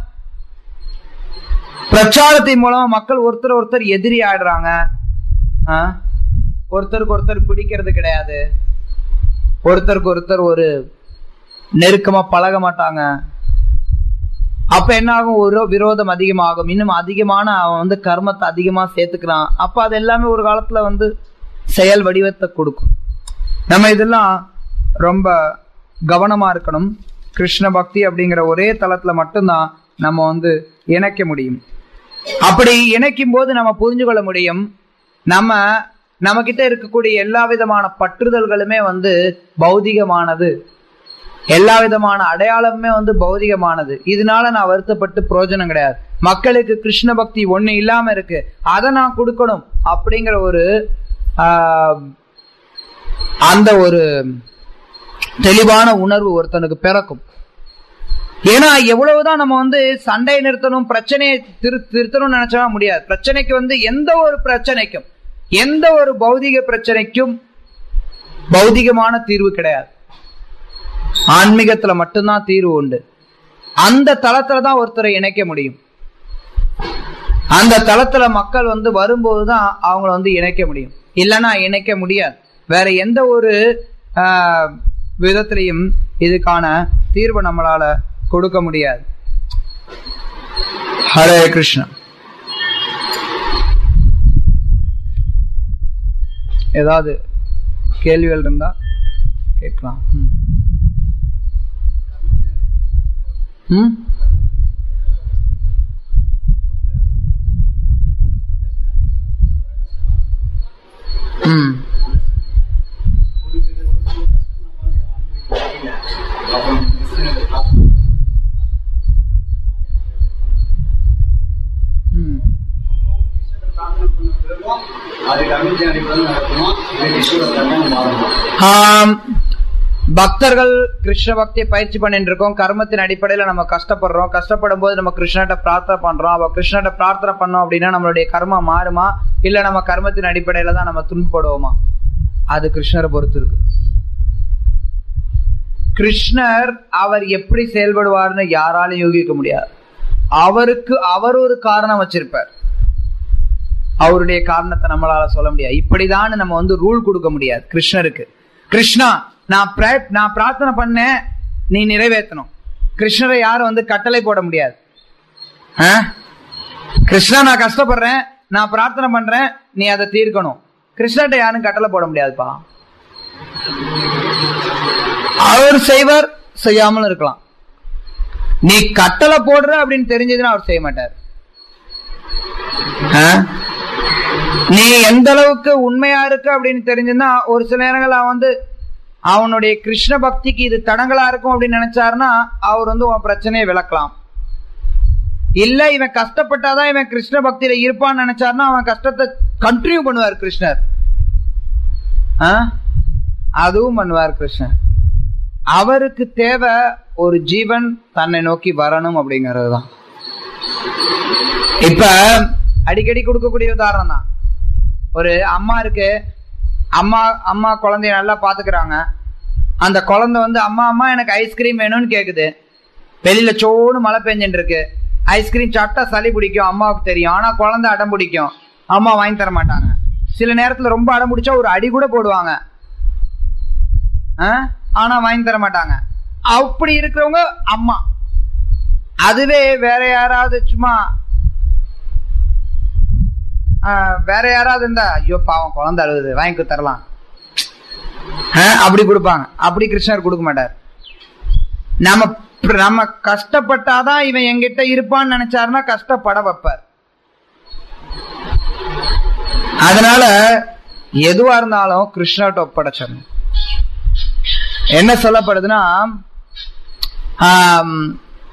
பிரச்சாரத்தின் மூலமா மக்கள் ஒருத்தர் ஒருத்தர் எதிரி ஆயிடுறாங்க ஆ? ஒருத்தருக்கு ஒருத்தர் பிடிக்கிறது கிடையாது ஒருத்தருக்கு ஒருத்தர் ஒரு நெருக்கமா பழக மாட்டாங்க அப்ப என்ன ஆகும் ஒரு விரோதம் அதிகமாகும் இன்னும் அதிகமான அவன் வந்து கர்மத்தை அதிகமா சேர்த்துக்கிறான் அப்ப அது எல்லாமே ஒரு காலத்துல வந்து செயல் வடிவத்தை கொடுக்கும் நம்ம இதெல்லாம் ரொம்ப கவனமா இருக்கணும் கிருஷ்ண பக்தி அப்படிங்கிற ஒரே தளத்துல மட்டும்தான் நம்ம வந்து இணைக்க முடியும் அப்படி இணைக்கும் போது நம்ம புரிஞ்சு கொள்ள முடியும் நம்ம நம்ம கிட்ட இருக்கக்கூடிய எல்லா விதமான பற்றுதல்களுமே வந்து பௌதிகமானது எல்லா விதமான அடையாளமுமே வந்து பௌதிகமானது இதனால நான் வருத்தப்பட்டு பிரயோஜனம் கிடையாது மக்களுக்கு கிருஷ்ண பக்தி ஒண்ணு இல்லாம இருக்கு அதை நான் கொடுக்கணும் அப்படிங்கிற ஒரு ஆஹ், அந்த ஒரு தெளிவான உணர்வு ஒருத்தனுக்கு பிறக்கும் ஏன்னா எவ்வளவுதான் நம்ம வந்து சண்டையை நிறுத்தணும் பிரச்சனையை திரு திருத்தணும்னு நினைச்சா முடியாது பிரச்சனைக்கு வந்து எந்த ஒரு பிரச்சனைக்கும் எந்த ஒரு பௌதிக பிரச்சனைக்கும் பௌதிகமான தீர்வு கிடையாது ஆன்மீகத்துல மட்டும்தான் தீர்வு உண்டு அந்த தளத்துல தான் ஒருத்தரை இணைக்க முடியும் அந்த தளத்துல மக்கள் வந்து வரும்போதுதான் அவங்கள வந்து இணைக்க முடியும் இல்லைன்னா இணைக்க முடியாது வேற எந்த ஒரு ஆஹ், விதத்திலையும் இதுக்கான தீர்வை நம்மளால கொடுக்க முடியாது ஹரே கிருஷ்ணா ஏதாவது கேள்விகள் இருந்தா கேட்கலாம் ம். ம் ம் ம் அது கமிட்டி அடிப்படையில் நடக்கணும் இது ஈஸ்வரத்தான் மாறணும் ஆம், பக்தர்கள் கிருஷ்ண பக்தியை பயிற்சி பண்ணிட்டு இருக்கோம் கர்மத்தின் அடிப்படையில நம்ம கஷ்டப்படுறோம் கஷ்டப்படும் போது நம்ம கிருஷ்ணகிட்ட பிரார்த்தனை பண்றோம் அப்ப கிருஷ்ணகிட்ட பிரார்த்தனை பண்ணோம் அப்படின்னா நம்மளுடைய கர்மா மாறுமா இல்ல நம்ம கர்மத்தின் அடிப்படையில தான் நம்ம துன்பப்படுவோமா அது கிருஷ்ணரை பொறுத்து இருக்கு கிருஷ்ணர் அவர் எப்படி செயல்படுவார்னு யாராலும் யூகிக்க முடியாது அவருக்கு அவர் ஒரு காரணம் வச்சிருப்பார் அவருடைய காரணத்தை நம்மளால சொல்ல முடியாது இப்படிதான் நம்ம வந்து ரூல் கொடுக்க முடியாது கிருஷ்ணருக்கு கிருஷ்ணா நான் பிர- நான் பிரார்த்தனை பண்ணேன் நீ நிறைவேற்றணும் கிருஷ்ணரை யாரும் வந்து கட்டளை போட முடியாது ஆ? கிருஷ்ணா நான் கஷ்டப்படுறேன் நான் பிரார்த்தனை பண்றேன் நீ அதை தீர்க்கணும் கிருஷ்ணர்கிட்ட யாரும் கட்டளை போட முடியாதுப்பா அவர் செய்வார் செய்யாமலும் இருக்கலாம் நீ கட்டளை போடுற அப்படின்னு தெரிஞ்சதுன்னா அவர் செய்ய மாட்டார் ஆ? நீ எந்த அளவுக்கு உண்மையா இருக்கு அப்படின்னு தெரிஞ்சதுன்னா ஒரு சில நேரங்கள் அவன் வந்து அவனுடைய கிருஷ்ண பக்திக்கு இது தடங்களா இருக்கும் அப்படின்னு நினைச்சாருன்னா அவர் வந்து உன் பிரச்சனையை விளக்கலாம் இல்ல இவன் கஷ்டப்பட்டாதான் இவன் கிருஷ்ண பக்தியில இருப்பான்னு நினைச்சாருன்னா அவன் கஷ்டத்தை கண்டினியூ பண்ணுவார் கிருஷ்ணர் ஆ? அதுவும் பண்ணுவார் கிருஷ்ணர் அவருக்கு தேவை ஒரு ஜீவன் தன்னை நோக்கி வரணும் அப்படிங்கிறது தான் இப்ப அடிக்கடி கொடுக்கக்கூடிய உதாரணம் தான் ஒரு அம்மா இருக்கு அம்மா அம்மா குழந்தைய நல்லா பாத்துக்கிறாங்க அந்த குழந்தை வந்து அம்மா அம்மா எனக்கு ஐஸ்கிரீம் வேணும்னு கேக்குது வெளியில சோன்னு மழை பெஞ்சுட்டு இருக்கு ஐஸ்கிரீம் சாப்பிட்டா சளி பிடிக்கும் அம்மாவுக்கு தெரியும் ஆனா குழந்தை அடம் பிடிக்கும் அம்மா வாங்கி தர மாட்டாங்க சில நேரத்துல ரொம்ப அடம் பிடிச்சா ஒரு அடி கூட போடுவாங்க ஆ? ஆனா வாங்கி தர மாட்டாங்க அப்படி இருக்கிறவங்க அம்மா அதுவே வேற யாராவது சும்மா ஆ, வேற யாராவது இருந்தா ஐயோ பாவம் குழந்தை அழுகுது வாங்கி தரலாம் ஆ, அப்படி கொடுப்பாங்க அப்படி கிருஷ்ணர் கொடுக்க மாட்டார் நம்ம நம்ம கஷ்டப்பட்டாதான் இவன் என்கிட்ட இருப்பான்னு நினைச்சாருன்னா கஷ்டப்பட வைப்பார் அதனால எதுவா இருந்தாலும் கிருஷ்ணர்கிட்ட ஒப்படைச்சிடணும் என்ன சொல்லப்படுதுன்னா ஆம்,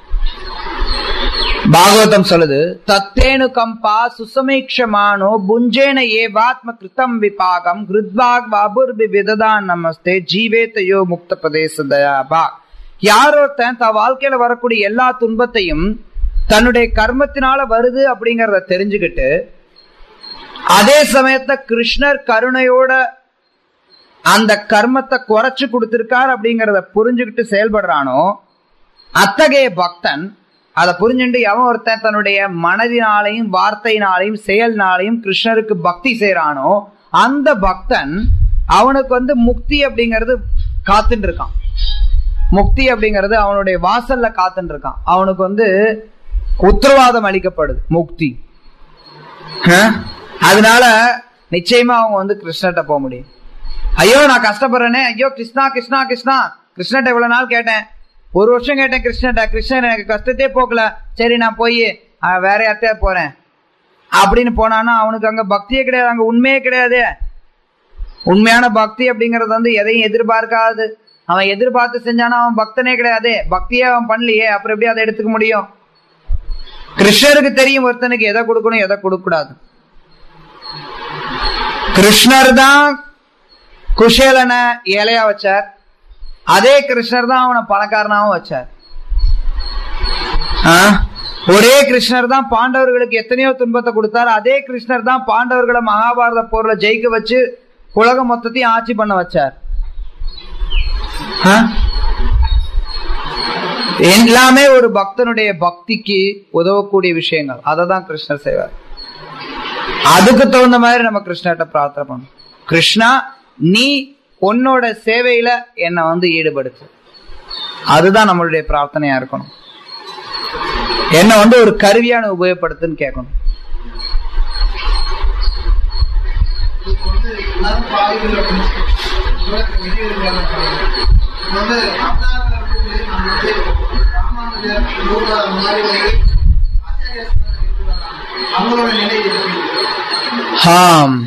பாகவதம் சொல்லுது தத்தேனு கம்பா சுசமீக்ஷமானோ புஞ்சேன ஏவாத்ம கிருத்தம் விபாகம் ஹிருத்வாக் வாபுர்பி விததான் நமஸ்தே ஜீவேத்தையோ முக்த பிரதேச தயாபா யாரொருத்தன் தன் வாழ்க்கையில வரக்கூடிய எல்லா துன்பத்தையும் தன்னுடைய கர்மத்தினால வருது அப்படிங்கறத தெரிஞ்சுக்கிட்டு அதே சமயத்துல கிருஷ்ணர் கருணையோட அந்த கர்மத்தை குறைச்சு கொடுத்திருக்கார் அப்படிங்கறத புரிஞ்சுக்கிட்டு செயல்படுறானோ அத்தகைய பக்தன் அதை புரிஞ்சுட்டு எவன் ஒருத்தன் தன்னுடைய மனதினாலையும் வார்த்தையினாலையும் செயல்னாலையும் கிருஷ்ணருக்கு பக்தி செய்யறானோ அந்த பக்தன் அவனுக்கு வந்து முக்தி அப்படிங்கிறது காத்துட்டு இருக்கான் முக்தி அப்படிங்கிறது அவனுடைய வாசல்ல காத்துட்டு இருக்கான் அவனுக்கு வந்து உத்தரவாதம் அளிக்கப்படுது முக்தி அஹ்? அதனால நிச்சயமா அவங்க வந்து கிருஷ்ணர்கிட்ட போக முடியும் ஐயோ நான் கஷ்டப்படுறேனே ஐயோ கிருஷ்ணா கிருஷ்ணா கிருஷ்ணா கிருஷ்ணர்ட்ட இவ்வளவு நாள் கேட்டேன் ஒரு வருஷம் கேட்டேன் கிருஷ்ணர்ட்ட கிருஷ்ணர் எனக்கு கஷ்டத்தையே போக்கல சரி நான் போய் அஹ், வேற யார்த்தையா போறேன் அப்படின்னு போனான்னா அவனுக்கு அங்க பக்தியே கிடையாது அங்க உண்மையே கிடையாது உண்மையான பக்தி அப்படிங்கறது வந்து எதையும் எதிர்பார்க்காது அவன் எதிர்பார்த்து செஞ்சானா அவன் பக்தனே கிடையாது பக்தியே அவன் பண்ணலையே அப்புறம் எப்படி அதை எடுத்துக்க முடியும் கிருஷ்ணருக்கு தெரியும் ஒருத்தனுக்கு எதை கொடுக்கணும் எதை கொடுக்க கூடாது கிருஷ்ணர் தான் குஷேலனை ஏழையா வச்சார் அதே கிருஷ்ணர் தான் அவனை பணக்காரனாவும் வச்சார் ஆ? ஒரே கிருஷ்ணர் தான் பாண்டவர்களுக்கு எத்தனையோ துன்பத்தை கொடுத்தார் அதே கிருஷ்ணர் தான் பாண்டவர்களை மகாபாரத போர்ல ஜெயிக்க வச்சு உலகம் மொத்தத்தையும் ஆட்சி பண்ண வச்சார் ஆ? எல்லாமே ஒரு பக்தனுடைய பக்திக்கு உதவக்கூடிய விஷயங்கள் அதை தான் கிருஷ்ணர் செய்வார் அதுக்கு தகுந்த மாதிரி நம்ம கிருஷ்ணர்கிட்ட பிரார்த்தனை பண்ணணும் கிருஷ்ணா நீ உன்னோட சேவையில என்னை வந்து ஈடுபடுத்து அதுதான் நம்மளுடைய பிரார்த்தனையா இருக்கணும் என்ன வந்து ஒரு கருவியான உபயோகப்படுத்துன்னு கேட்கணும் இப்போ வந்து எல்லாரும் பாவிகள் அப்படின்னு உலகத்துல வெளியிடுறாங்க இப்போ வந்து அவதாரம் இருக்குது நம்ம வந்து ராமானுஜர் யோகா அந்த மாதிரி வந்து ஆச்சாரியர் இருக்கிறாங்க. அவங்களோட நிலை எப்படி ஆம்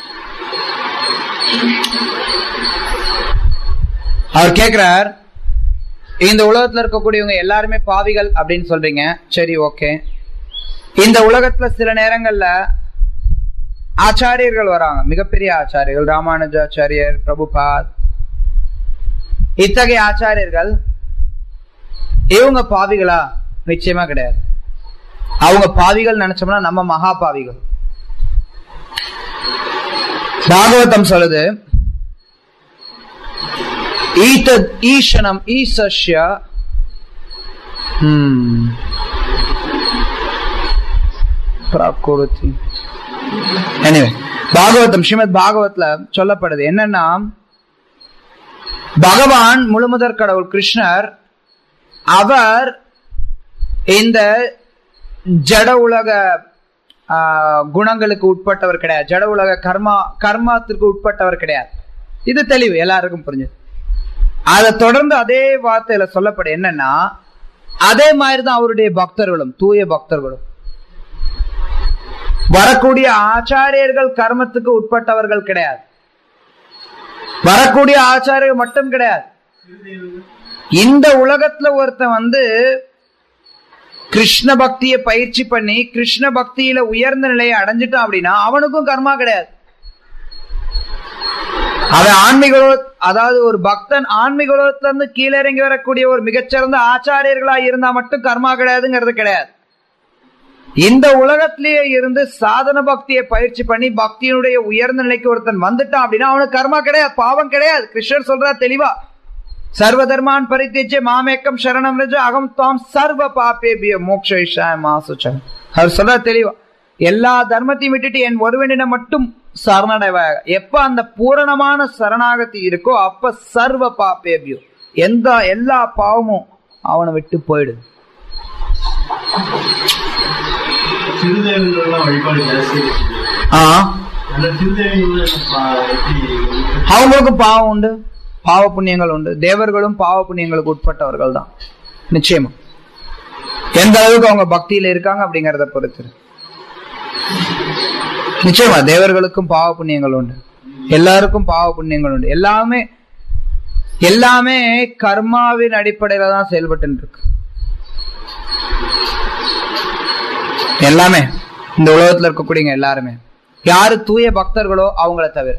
அவர் கேக்குறார் இந்த உலகத்துல இருக்கக்கூடியவங்க எல்லாருமே பாவிகள் அப்படின்னு சொல்றீங்க சரி ஓகே இந்த உலகத்துல சில நேரங்கள்ல ஆச்சாரியர்கள் வராங்க மிகப்பெரிய ஆச்சாரியர்கள் ராமானுஜாச்சாரியர் பிரபுபாத் இத்தகைய ஆச்சாரியர்கள் இவங்க பாவிகளா நிச்சயமா கிடையாது அவங்க பாவிகள் நினைச்சோம்னா நம்ம மகா பாவிகள் பாகவதம் சொல்லுது ஈதத் ஈஷனம் ஈசஸ்ய ஹம், பிரகுருதி எனிவே பாகவதம் ஸ்ரீமத் பாகவத்ல சொல்லப்படுது என்னன்னா பகவான் முழுமுதற் கடவுள் கிருஷ்ணர் அவர் இந்த ஜட உலக ஆ, குணங்களுக்கு உட்பட்டவர் கிடையாது ஜட உலக கர்மா கர்மாத்திற்கு உட்பட்டவர் கிடையாது இது தெளிவு எல்லாருக்கும் புரிஞ்சது அதை தொடர்ந்து அதே வார்த்தையில சொல்லப்படும் என்னன்னா அதே மாதிரிதான் அவருடைய பக்தர்களும் தூய பக்தர்களும் வரக்கூடிய ஆச்சாரியர்கள் கர்மத்துக்கு உட்பட்டவர்கள் கிடையாது வரக்கூடிய ஆச்சாரியர்கள் மட்டும் கிடையாது இந்த உலகத்துல ஒருத்தன் வந்து கிருஷ்ண பக்தியை பயிற்சி பண்ணி கிருஷ்ண பக்தியில உயர்ந்த நிலையை அடைஞ்சிட்டான் அப்படின்னா அவனுக்கும் கர்மா கிடையாது அவன் ஆன்மீக அதாவது ஒரு பக்தன் ஆன்மீக உலகத்துல இருந்து கீழே இறங்கி வரக்கூடிய ஒரு மிகச்சிறந்த ஆச்சாரியர்களா இருந்தா மட்டும் கர்மா கிடையாதுங்கிறது கிடையாது இந்த உலகத்திலேயே இருந்து சாதன பக்தியை பயிற்சி பண்ணி பக்தியினுடைய உயர்ந்த நிலைக்கு ஒருத்தன் வந்துட்டான் அப்படின்னா அவனுக்கு கர்மா கிடையாது பாவம் கிடையாது கிருஷ்ணர் சொல்றார் தெளிவா சர்வ தர்மான் பரித்தேச்சே மாமேக்கம் சரணம் ரஜ அகம் தாம் சர்வ பாப்பேபிய மோக்ஷ மாசுச்சம் அவர் சொல்றார் தெளிவா எல்லா தர்மத்தையும் விட்டுட்டு என் ஒருவனிடம் மட்டும் சரணடைவாக எப்ப அந்த பூரணமான சரணாகதி இருக்கோ அப்ப சர்வ பாப்பேபியோ எந்த எல்லா பாவமும் அவனை விட்டு போயிடுது சிறுதேவர்கள்லாம் வழிபாடு ஜாஸ்தி இருக்குது. ஆ அந்த சிறுதேவர்கள் எப்படி அவங்களுக்கும் பாவம் உண்டு பாவ புண்ணியங்கள் உண்டு தேவர்களும் பாவ புண்ணியங்களுக்கு உட்பட்டவர்கள் தான் நிச்சயமா எந்த அளவுக்கு அவங்க பக்தியில இருக்காங்க அப்படிங்கறத பொறுத்து நிச்சயமா தேவர்களுக்கும் பாவ புண்ணியங்கள் உண்டு எல்லாருக்கும் பாவ புண்ணியங்கள் உண்டு எல்லாமே எல்லாமே கர்மாவின் அடிப்படையில தான் செயல்பட்டு இருக்கு எல்லாமே இந்த உலகத்துல இருக்கக்கூடியவங்க எல்லாருமே யாரு தூய பக்தர்களோ அவங்கள தவிர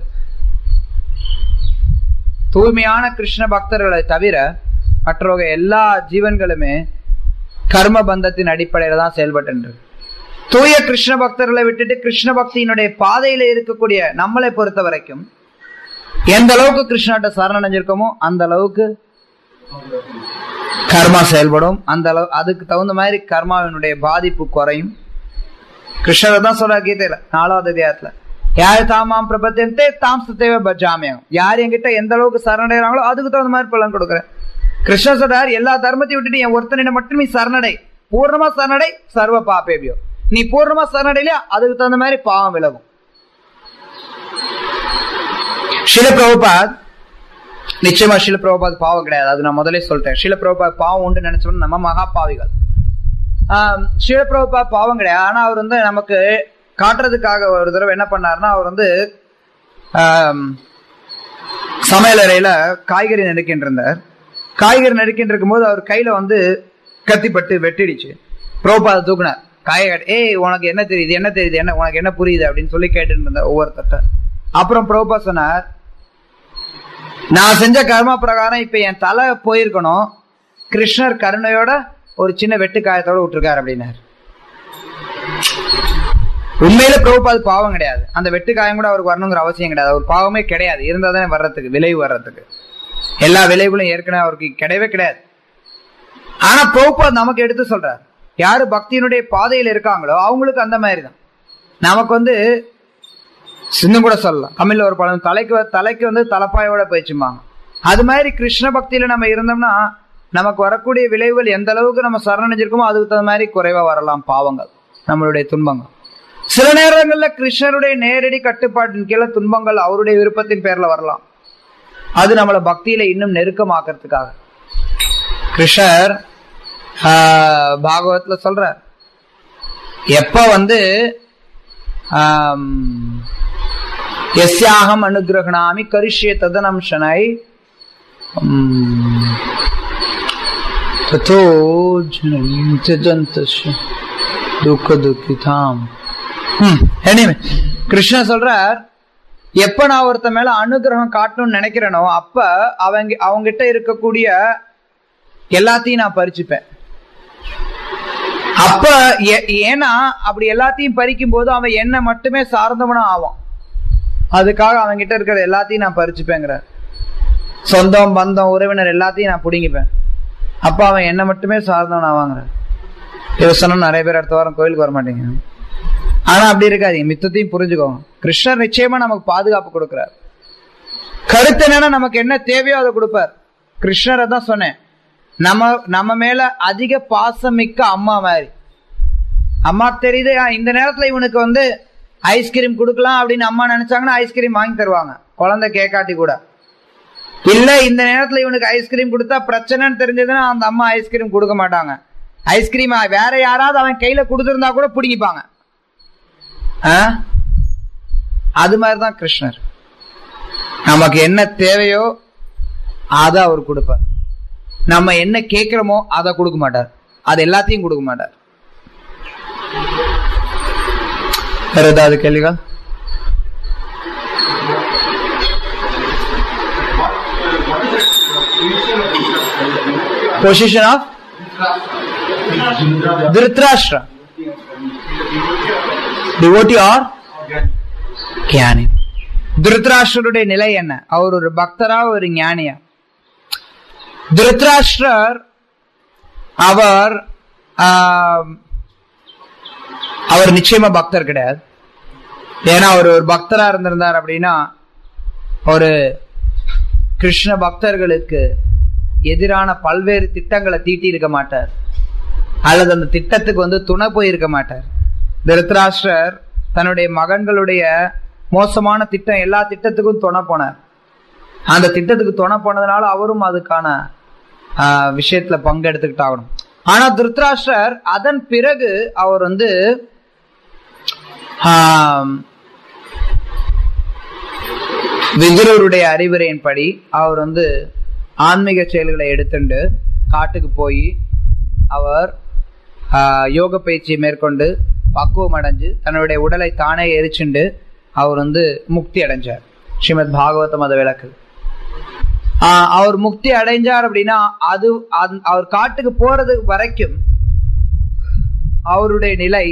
தூய்மையான கிருஷ்ண பக்தர்களை தவிர மற்றவங்க எல்லா ஜீவன்களுமே கர்ம பந்தத்தின் அடிப்படையில தான் செயல்பட்டு தூய கிருஷ்ண பக்தர்களை விட்டுட்டு கிருஷ்ண பக்தியினுடைய பாதையில இருக்கக்கூடிய நம்மளை பொறுத்த வரைக்கும் எந்த அளவுக்கு கிருஷ்ணாட்ட சரணடைஞ்சிருக்கோமோ அந்த அளவுக்கு கர்மா செயல்படும் அந்த அளவு அதுக்கு தகுந்த மாதிரி கர்மாவினுடைய பாதிப்பு குறையும் கிருஷ்ணர் தான் சொல்ற கீதையில நாலாவது அத்தியாயத்துல யார் தாமாம் பிரபத்தியந்தே தாம் சத்தேவ பஜாமியம் யார் என்கிட்ட எந்த அளவுக்கு சரணடைகிறாங்களோ அதுக்கு தகுந்த மாதிரி பலன் கொடுக்குறேன் கிருஷ்ணர் சொல்றார் எல்லா தர்மத்தையும் விட்டுட்டு என் ஒருத்தனிடம் மட்டும் நீ சரணடை பூர்ணமா சரணடை சர்வ பாப்பேபியோ நீ பூர்ணமா சரணடையில அதுக்கு தகுந்த மாதிரி பாவம் விலகும் ஷில பிரபுபாத் நிச்சயமா ஷில பிரபுபாத் பாவம் கிடையாது அது நான் முதலே சொல்லிட்டேன் ஷில பிரபுபாத் பாவம் உண்டு நினைச்சோம்னா நம்ம மகா பாவிகள் ஷில பிரபுபாத் பாவம் கிடையாது ஆனா அவர் வந்து நமக்கு காட்டுறதுக்காக ஒரு தடவை என்ன பண்ணாருன்னா அவர் வந்து ஆம், சமையலறையில காய்கறி நறுக்கின்ற இருந்தார் காய்கறி நறுக்கின்ற இருக்கும்போது அவர் கையில வந்து கத்திப்பட்டு வெட்டிடுச்சு பிரபுபாத தூக்குனார் காய ஏய் உனக்கு என்ன தெரியுது என்ன தெரியுது என்ன உனக்கு என்ன புரியுது அப்படின்னு சொல்லி கேட்டுட்டு இருந்தார் ஒவ்வொருத்தட்ட அப்புறம் பிரபுபா சொன்னார் நான் செஞ்ச கர்மா பிரகாரம் இப்ப என் தலை போயிருக்கணும் கிருஷ்ணர் கருணையோட ஒரு சின்ன வெட்டு காயத்தோட விட்டுருக்காரு அப்படின்னாரு உண்மையில பிரபுபாது பாவம் கிடையாது அந்த வெட்டு காயம் கூட அவருக்கு வரணுங்கிற அவசியம் கிடையாது அவர் பாவமே கிடையாது இருந்தா தானே வர்றதுக்கு விளைவு வர்றதுக்கு எல்லா விளைவுகளும் ஏற்கனவே அவருக்கு கிடையவே கிடையாது ஆனா பிரபுபாத் நமக்கு எடுத்து சொல்றார் யாரு பக்தியினுடைய பாதையில இருக்காங்களோ அவங்களுக்கு அந்த மாதிரி தான் நமக்கு வந்து சின்னம் கூட சொல்லலாம் தமிழ்ல ஒரு படம் தலைக்கு வ- தலைக்கு வந்து தலைப்பாயோட போயிடுச்சுமாங்க அது மாதிரி கிருஷ்ண பக்தியில நம்ம இருந்தோம்னா நமக்கு வரக்கூடிய விளைவுகள் எந்த அளவுக்கு நம்ம சரணடைஞ்சிருக்கோமோ அதுக்கு தகுந்த மாதிரி குறைவா வரலாம் பாவங்கள் நம்மளுடைய துன்பங்கள் சில நேரங்கள்ல கிருஷ்ணருடைய நேரடி கட்டுப்பாட்டின் கீழே துன்பங்கள் அவருடைய விருப்பத்தின் பேர்ல வரலாம் அது நம்மள பக்தியில இன்னும் நெருக்கமாக்குறதுக்காக கிருஷ்ணர் ஆஹ், பாகவத்ல சொல்றார் எப்ப வந்து ஆம், எஸ்யாகம் அனுகிரகணாமி கரிஷ்யே ததனம் ஷனை உம், ததோ ஜனம் தியஜந்தஸ்ய துக்க துக்கிதாம் ம், anyway, கிருஷ்ணன் சொல்றார் எப்ப நான் ஒருத்த மேல அனுகிரகம் காட்டணும்னு நினைக்கிறேனோ அப்ப அவங்க அவங்கிட்ட இருக்கக்கூடிய எல்லாத்தையும் நான் பறிச்சுப்பேன் அப்ப ஏ- ஏன்னா அப்படி எல்லாத்தையும் பறிக்கும் போது அவன் என்ன மட்டுமே சார்ந்தவனா ஆவான் அதுக்காக அவன் கிட்ட இருக்கிற எல்லாத்தையும் நான் பறிச்சுப்பேங்கிற சொந்தம் பந்தம் உறவினர் எல்லாத்தையும் நான் பிடுங்கிப்பேன் அப்ப அவன் என்ன மட்டுமே சார்ந்தவன் ஆவாங்கிற இதை சொன்னா நிறைய பேர் அடுத்த வாரம் கோயிலுக்கு வர மாட்டேங்க ஆனா அப்படி இருக்காதீங்க மித்தத்தையும் புரிஞ்சுக்கோங்க கிருஷ்ணர் நிச்சயமா நமக்கு பாதுகாப்பு கொடுக்கிறார் கருத்து என்னன்னா நமக்கு என்ன தேவையோ அதை கொடுப்பார் கிருஷ்ணரை தான் சொன்னேன் நம்ம நம்ம மேல அதிக பாசம் மிக்க அம்மா மாதிரி அம்மா தெரியுது ஆ, இந்த நேரத்துல இவனுக்கு வந்து ஐஸ்கிரீம் கொடுக்கலாம் அப்படின்னு அம்மா நினைச்சாங்கன்னா ஐஸ்கிரீம் வாங்கி தருவாங்க குழந்தை கேட்காட்டி கூட இல்ல இந்த நேரத்துல இவனுக்கு ஐஸ்கிரீம் கொடுத்தா பிரச்சனைன்னு தெரிஞ்சதுன்னா அந்த அம்மா ஐஸ்கிரீம் கொடுக்க மாட்டாங்க ஐஸ்கிரீம் வேற யாராவது அவன் கையில கொடுத்திருந்தா கூட பிடிங்கிப்பாங்க ஆ? அது மாதிரிதான் கிருஷ்ணர் நமக்கு என்ன தேவையோ அதை அவர் கொடுப்பார் நம்ம என்ன கேட்கிறோமோ அதை கொடுக்க மாட்டார் அது எல்லாத்தையும் கொடுக்க மாட்டார் வேற ஏதாவது கேள்விகள் position of Dhritarashtra devotee or jnani திருத்ராஷ்டருடைய நிலை என்ன அவர் ஒரு பக்தரா ஒரு ஞானியா திருத்ராஷ்டர் அவர் ஆம், அவர் நிச்சயமா பக்தர் கிடையாது ஏன்னா அவர் ஒரு பக்தரா இருந்திருந்தார் அப்படின்னா ஒரு கிருஷ்ண பக்தர்களுக்கு எதிரான பல்வேறு திட்டங்களை தீட்டி இருக்க மாட்டார் அல்லது அந்த திட்டத்துக்கு வந்து துணை போயிருக்க மாட்டார் திருத்தராஷ்டிரர் தன்னுடைய மகன்களுடைய மோசமான திட்டம் எல்லா திட்டத்துக்கும் துணை போனார் அந்த திட்டத்துக்கு துணை போனதுனால அவரும் அதுக்கான ஆஹ், விஷயத்துல பங்கெடுத்துக்கிட்டாகணும் ஆனா திருத்தராஷ்டிரர் அதன் பிறகு அவர் வந்து ஆம், விதுரருடைய அறிவுரையின்படி அவர் வந்து ஆன்மீக செயல்களை எடுத்துண்டு காட்டுக்கு போய் அவர் ஆஹ், யோக பயிற்சியை மேற்கொண்டு பக்குவம் அடைஞ்சு தன்னுடைய உடலை தானே எரிச்சுண்டு அவர் வந்து முக்தி அடைஞ்சார் ஸ்ரீமத் பாகவதம் அதை விளக்கு ஆஹ், அவர் முக்தி அடைஞ்சார் அப்படின்னா அது அந்த- அவர் காட்டுக்கு போறது வரைக்கும் அவருடைய நிலை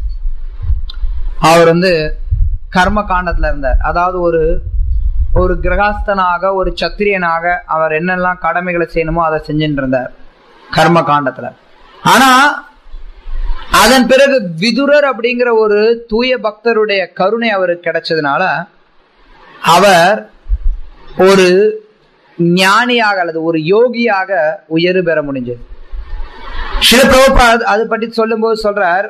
அவர் வந்து கர்ம காண்டத்துல இருந்தார் அதாவது ஒரு ஒரு கிரகாஸ்தனாக ஒரு சத்திரியனாக அவர் என்னெல்லாம் கடமைகளை செய்யணுமோ அதை செஞ்சுட்டு இருந்தார் கர்ம காண்டத்துல ஆனா அதன் பிறகு விதுரர் அப்படிங்கிற ஒரு தூய பக்தருடைய கருணை அவருக்கு கிடைச்சதுனால அவர் ஒரு ஞானியாக அல்லது ஒரு யோகியாக உயர்வு பெற முடிஞ்சது சில பிரபுபா அது பற்றி சொல்லும்போது சொல்றார்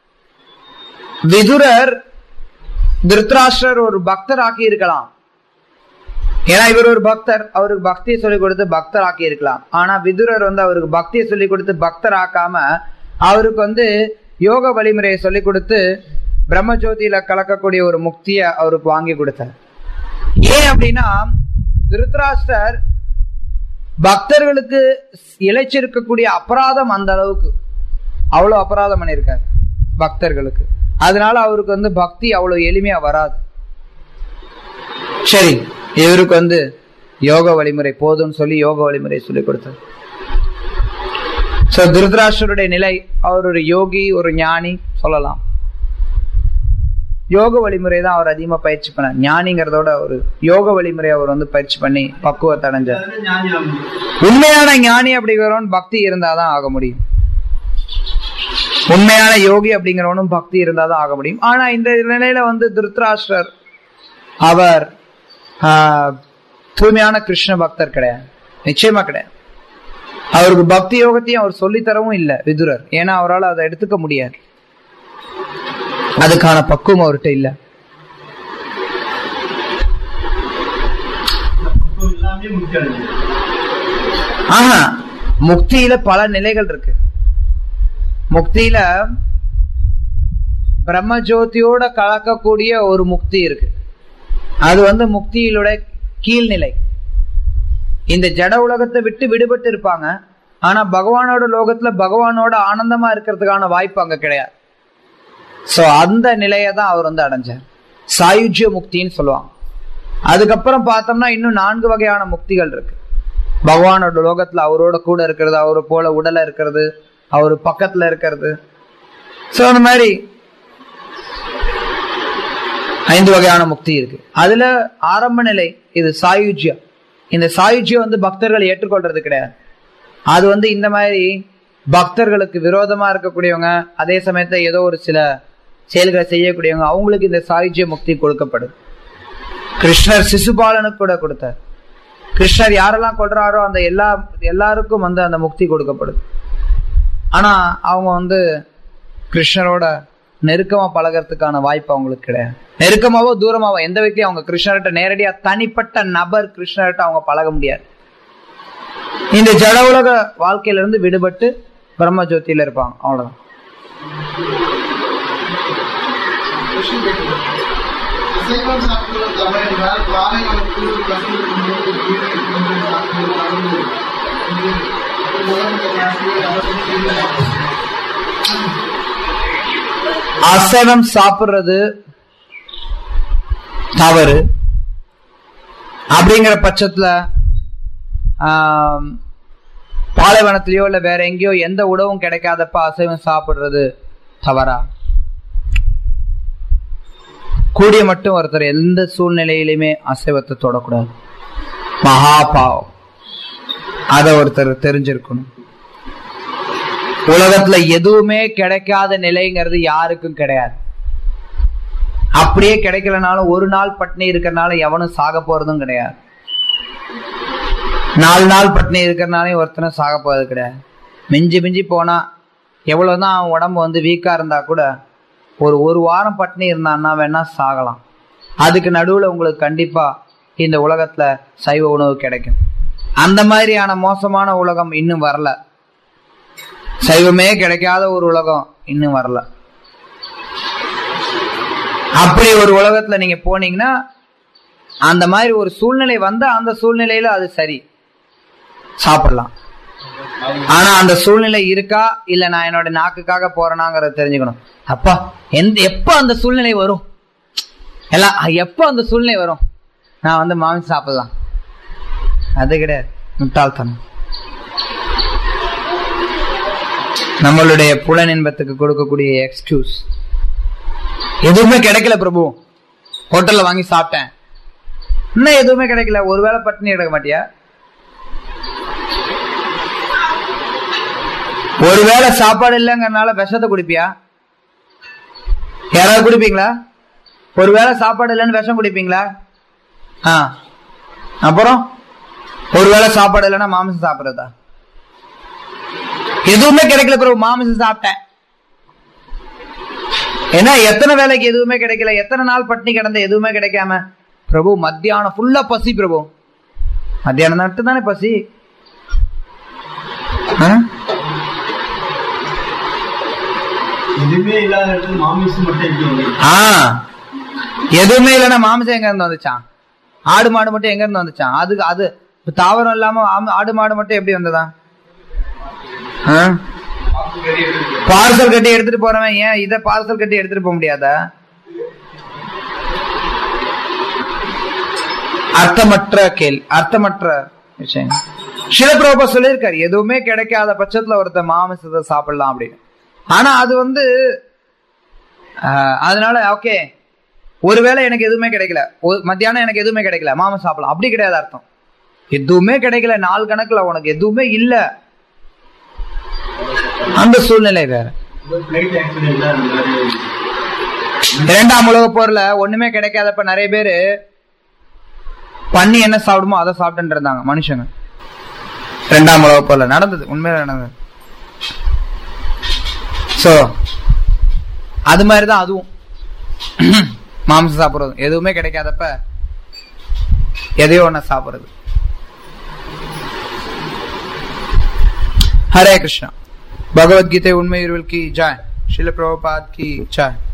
விதுரர் திருத்ராஷ்டர் ஒரு பக்தர் ஆக்கி இருக்கலாம் ஏன்னா இவர் ஒரு பக்தர் அவருக்கு பக்தியை சொல்லிக் கொடுத்து பக்தர் ஆக்கி இருக்கலாம் ஆனா விதுரர் வந்து அவருக்கு பக்தியை சொல்லிக் கொடுத்து பக்தர் ஆக்காம அவருக்கு வந்து யோக வழிமுறையை சொல்லிக் கொடுத்து பிரம்மஜோதியில கலக்கக்கூடிய ஒரு முக்தியை அவருக்கு வாங்கி கொடுத்தார் ஏன் அப்படின்னா திருத்ராஷ்டர் பக்தர்களுக்கு இழைச்சிருக்கக்கூடிய அபராதம் அந்த அளவுக்கு அவ்வளவு அபராதம் பண்ணியிருக்கார் பக்தர்களுக்கு அதனால அவருக்கு வந்து பக்தி அவ்வளவு எளிமையா வராது சரி இவருக்கு வந்து யோக வழிமுறை போதும்னு சொல்லி யோக வழிமுறை சொல்லி கொடுத்தார் சோ திருதராஷ்டருடைய நிலை அவர் ஒரு யோகி ஒரு ஞானி சொல்லலாம் யோக வழிமுறை தான் அவர் அதிகமா பயிற்சி பண்ணார் ஞானிங்கிறதோட ஒரு யோக வழிமுறை அவர் வந்து பயிற்சி பண்ணி பக்குவத்தை அடைஞ்சார் ஞானியம் உண்மையான ஞானி அப்படிங்கிறவன் பக்தி இருந்தாதான் ஆக முடியும் உண்மையான யோகி அப்படிங்கிறவனும் பக்தி இருந்தாதான் ஆக முடியும் ஆனா இந்த நிலையில வந்து திருத்ராஷ்டர் அவர் ஆஹ், தூய்மையான கிருஷ்ண பக்தர் கிடையாது நிச்சயமா கிடையாது அவருக்கு பக்தி யோகத்தையும் அவர் சொல்லித் தரவும் இல்லை விதுரர் ஏன்னா அவரால் அதை எடுத்துக்க முடியாது அதுக்கான பக்குவம் அவர்கிட்ட இல்லை இப்போ எல்லாமே முக்கிய அடைஞ்சது ஆஹா முக்தியில பல நிலைகள் இருக்கு முக்தியில பிரம்ம ஜோதியோட கலக்கக்கூடிய ஒரு முக்தி இருக்கு அது வந்து முக்தியிலோட கீழ்நிலை இந்த ஜட உலகத்தை விட்டு விடுபட்டு இருப்பாங்க ஆனா பகவானோட லோகத்துல பகவானோட ஆனந்தமா இருக்கிறதுக்கான வாய்ப்பு அங்க கிடையாது சோ அந்த நிலையை தான் அவர் வந்து அடைஞ்சார் சாயுஜ்ய முக்தின்னு சொல்லுவாங்க அதுக்கப்புறம் பார்த்தோம்னா இன்னும் நான்கு வகையான முக்திகள் இருக்கு பகவானோட லோகத்துல அவரோட கூட இருக்கிறது அவரை போல உடல இருக்கிறது அவர் பக்கத்துல இருக்கிறது சோ அந்த மாதிரி ஐந்து வகையான முக்தி இருக்கு அதுல ஆரம்ப நிலை இது சாயுஜ்யம் இந்த சாயுஜ்யம் வந்து பக்தர்கள் ஏற்றுக்கொள்றது கிடையாது அது வந்து இந்த மாதிரி பக்தர்களுக்கு விரோதமா இருக்கக்கூடியவங்க அதே சமயத்துல ஏதோ ஒரு சில செயல்களை செய்யக்கூடியவங்க அவங்களுக்கு இந்த சாயுஜ்ய முக்தி கொடுக்கப்படும் கிருஷ்ணர் சிசுபாலனுக்கு கூட கொடுத்தார் கிருஷ்ணர் யாரெல்லாம் கொள்றாரோ அந்த எல்லா எல்லாருக்கும் வந்து அந்த முக்தி கொடுக்கப்படுது ஆனா அவங்க வந்து கிருஷ்ணரோட நெருக்கமா பழகிறதுக்கான வாய்ப்பு அவங்களுக்கு கிடையாது நெருக்கமாவோ தூரமாவோ எந்த వ్యక్తిயும் அவங்க கிருஷ்ணர்கிட்ட நேரடியா தனிப்பட்ட நபர் கிருஷ்ணர்கிட்ட அவங்க பழக முடியாது இந்த ஜட உலக வாழ்க்கையில இருந்து விடுபட்டு பிரம்ம ஜோதியில இருப்பாங்க அவ்வளவுதான் அசைவம் சாப்பிடுவது தவறு என்றால் காலை வளர்ப்பு கஷ்டத்துக்கு முன்பு கீழே கொண்டு சாப்பிடுவது தவறு. இது உலகத்தை காட்டிய அவசியம் அசைவம் சாப்பிடுறது தவறு அப்படிங்கிற பட்சத்துல ஆம், பாலைவனத்திலயோ இல்ல வேற எங்கேயோ எந்த உணவும் கிடைக்காதப்ப அசைவம் சாப்பிடுறது தவறா கூடிய மட்டும் ஒருத்தர் எந்த சூழ்நிலையிலுமே அசைவத்தை தொடக்கூடாது மகா பாவம் அத ஒருத்தர் தெரிஞ்சிருக்கணும் உலகத்துல எதுவுமே கிடைக்காத நிலைங்கிறது யாருக்கும் கிடையாது அப்படியே கிடைக்கலனாலும் ஒரு நாள் பட்னி இருக்கறனால எவனும் சாக போறதும் கிடையாது நாலு நாள் பட்னி இருக்கறனாலே ஒருத்தனும் சாக போறது கிடையாது மிஞ்சி மிஞ்சி போனா எவ்வளவுதான் அவன் உடம்பு வந்து வீக்கா இருந்தா கூட ஒரு ஒரு வாரம் பட்னி இருந்தான்னா வேணா சாகலாம் அதுக்கு நடுவுல உங்களுக்கு கண்டிப்பா இந்த உலகத்துல சைவ உணவு கிடைக்கும் அந்த மாதிரியான மோசமான உலகம் இன்னும் வரல சைவமே கிடைக்காத ஒரு உலகம் இன்னும் வரல அப்படி ஒரு உலகத்துல நீங்க போனீங்கன்னா அந்த மாதிரி ஒரு சூழ்நிலை வந்தா அந்த சூழ்நிலையில அது சரி சாப்பிடலாம் ஆனா அந்த சூழ்நிலை இருக்கா இல்ல நான் என்னோட நாக்குக்காக போறேனாங்கிறத தெரிஞ்சுக்கணும் அப்பா எந்த எப்ப அந்த சூழ்நிலை வரும் எல்லாம் எப்ப அந்த சூழ்நிலை வரும் நான் வந்து மாமிசம் சாப்பிடலாம் அது கிடையாது முட்டாள்தனம் நம்மளுடைய புலன் இன்பத்துக்கு கொடுக்கக்கூடிய எக்ஸ்கியூஸ் எதுவுமே கிடைக்கல பிரபு ஹோட்டல்ல வாங்கி சாப்பிட்டேன் இன்னும் எதுவுமே கிடைக்கல ஒருவேளை பட்டினி எடுக்க மாட்டியா ஒருவேளை சாப்பாடு இல்லைங்கறனால விஷத்தை குடிப்பியா யாராவது குடிப்பீங்களா ஒருவேளை சாப்பாடு இல்லைன்னு விஷம் குடிப்பீங்களா ஆ அப்புறம் ஒருவேளை சாப்பாடு இல்லைன்னா மாமிசம் சாப்பிடுறதா எதுவுமே கிடைக்கல பிரபு மாமிசம் சாப்பிட்டேன் ஏன்னா எத்தனை வேலைக்கு எதுவுமே கிடைக்கல எத்தனை நாள் பட்டினி கிடந்த எதுவுமே கிடைக்காம பிரபு மத்தியானம் ஃபுல்லா பசி பிரபு மத்தியானம் மட்டும் தானே பசி ஆ? எதுவுமே இல்லாத இடத்துல மாமிசம் மட்டும் எப்படி வந்து ஆ எதுவுமே இல்லைன்னா மாமிசம் எங்க இருந்து வந்துச்சான் ஆடு மாடு மட்டும் எங்க இருந்து வந்துச்சான் அதுக்கு அது இப்ப தாவரம் இல்லாம ஆம- ஆடு மாடு மட்டும் எப்படி வந்ததா பார்சல் கட்டி எடுத்துட்டு போறவன் ஏன் இத பார்சல் கட்டி எடுத்துட்டு போக முடியாதா அர்த்தமற்ற கேள் அர்த்தமற்ற விஷயம் சிலப்பிரபா சொல்லியிருக்காரு எதுவுமே கிடைக்காத பட்சத்துல ஒருத்தன் மாமிசத்தை சாப்பிடலாம் அப்படின்னு ஆனா அது வந்து ஆஹ், அதனால ஓகே ஒருவேளை எனக்கு எதுவுமே கிடைக்கல ஒரு- மத்தியானம் எனக்கு எதுவுமே கிடைக்கல மாமா சாப்பிடலாம் அப்படி கிடையாது அர்த்தம் எதுவுமே கிடைக்கல நாள் கணக்குல உனக்கு எதுவுமே இல்ல அந்த சூழ்நிலை வேற ஃபிளைட் ஆக்சிடென்ட் அந்த மாதிரி இரண்டாம் உலக போர்ல ஒண்ணுமே கிடைக்காதப்ப நிறைய பேரு பண்ணி என்ன சாப்பிடுமோ அதை சாப்பிட்டு இருந்தாங்க மனுஷங்க இரண்டாம் உலக போர்ல நடந்தது உண்மையில நடந்தது சோ அது மாதிரிதான் அதுவும் மாம்சம் சாப்பிடுறது எதுவுமே கிடைக்காதப்ப எதையோ ஒண்ண சாப்பிடுறது ஹரே கிருஷ்ணா பகவத்கீதை உண்மை இருவல் கி ஜாய் शिल प्रभुपाद की जय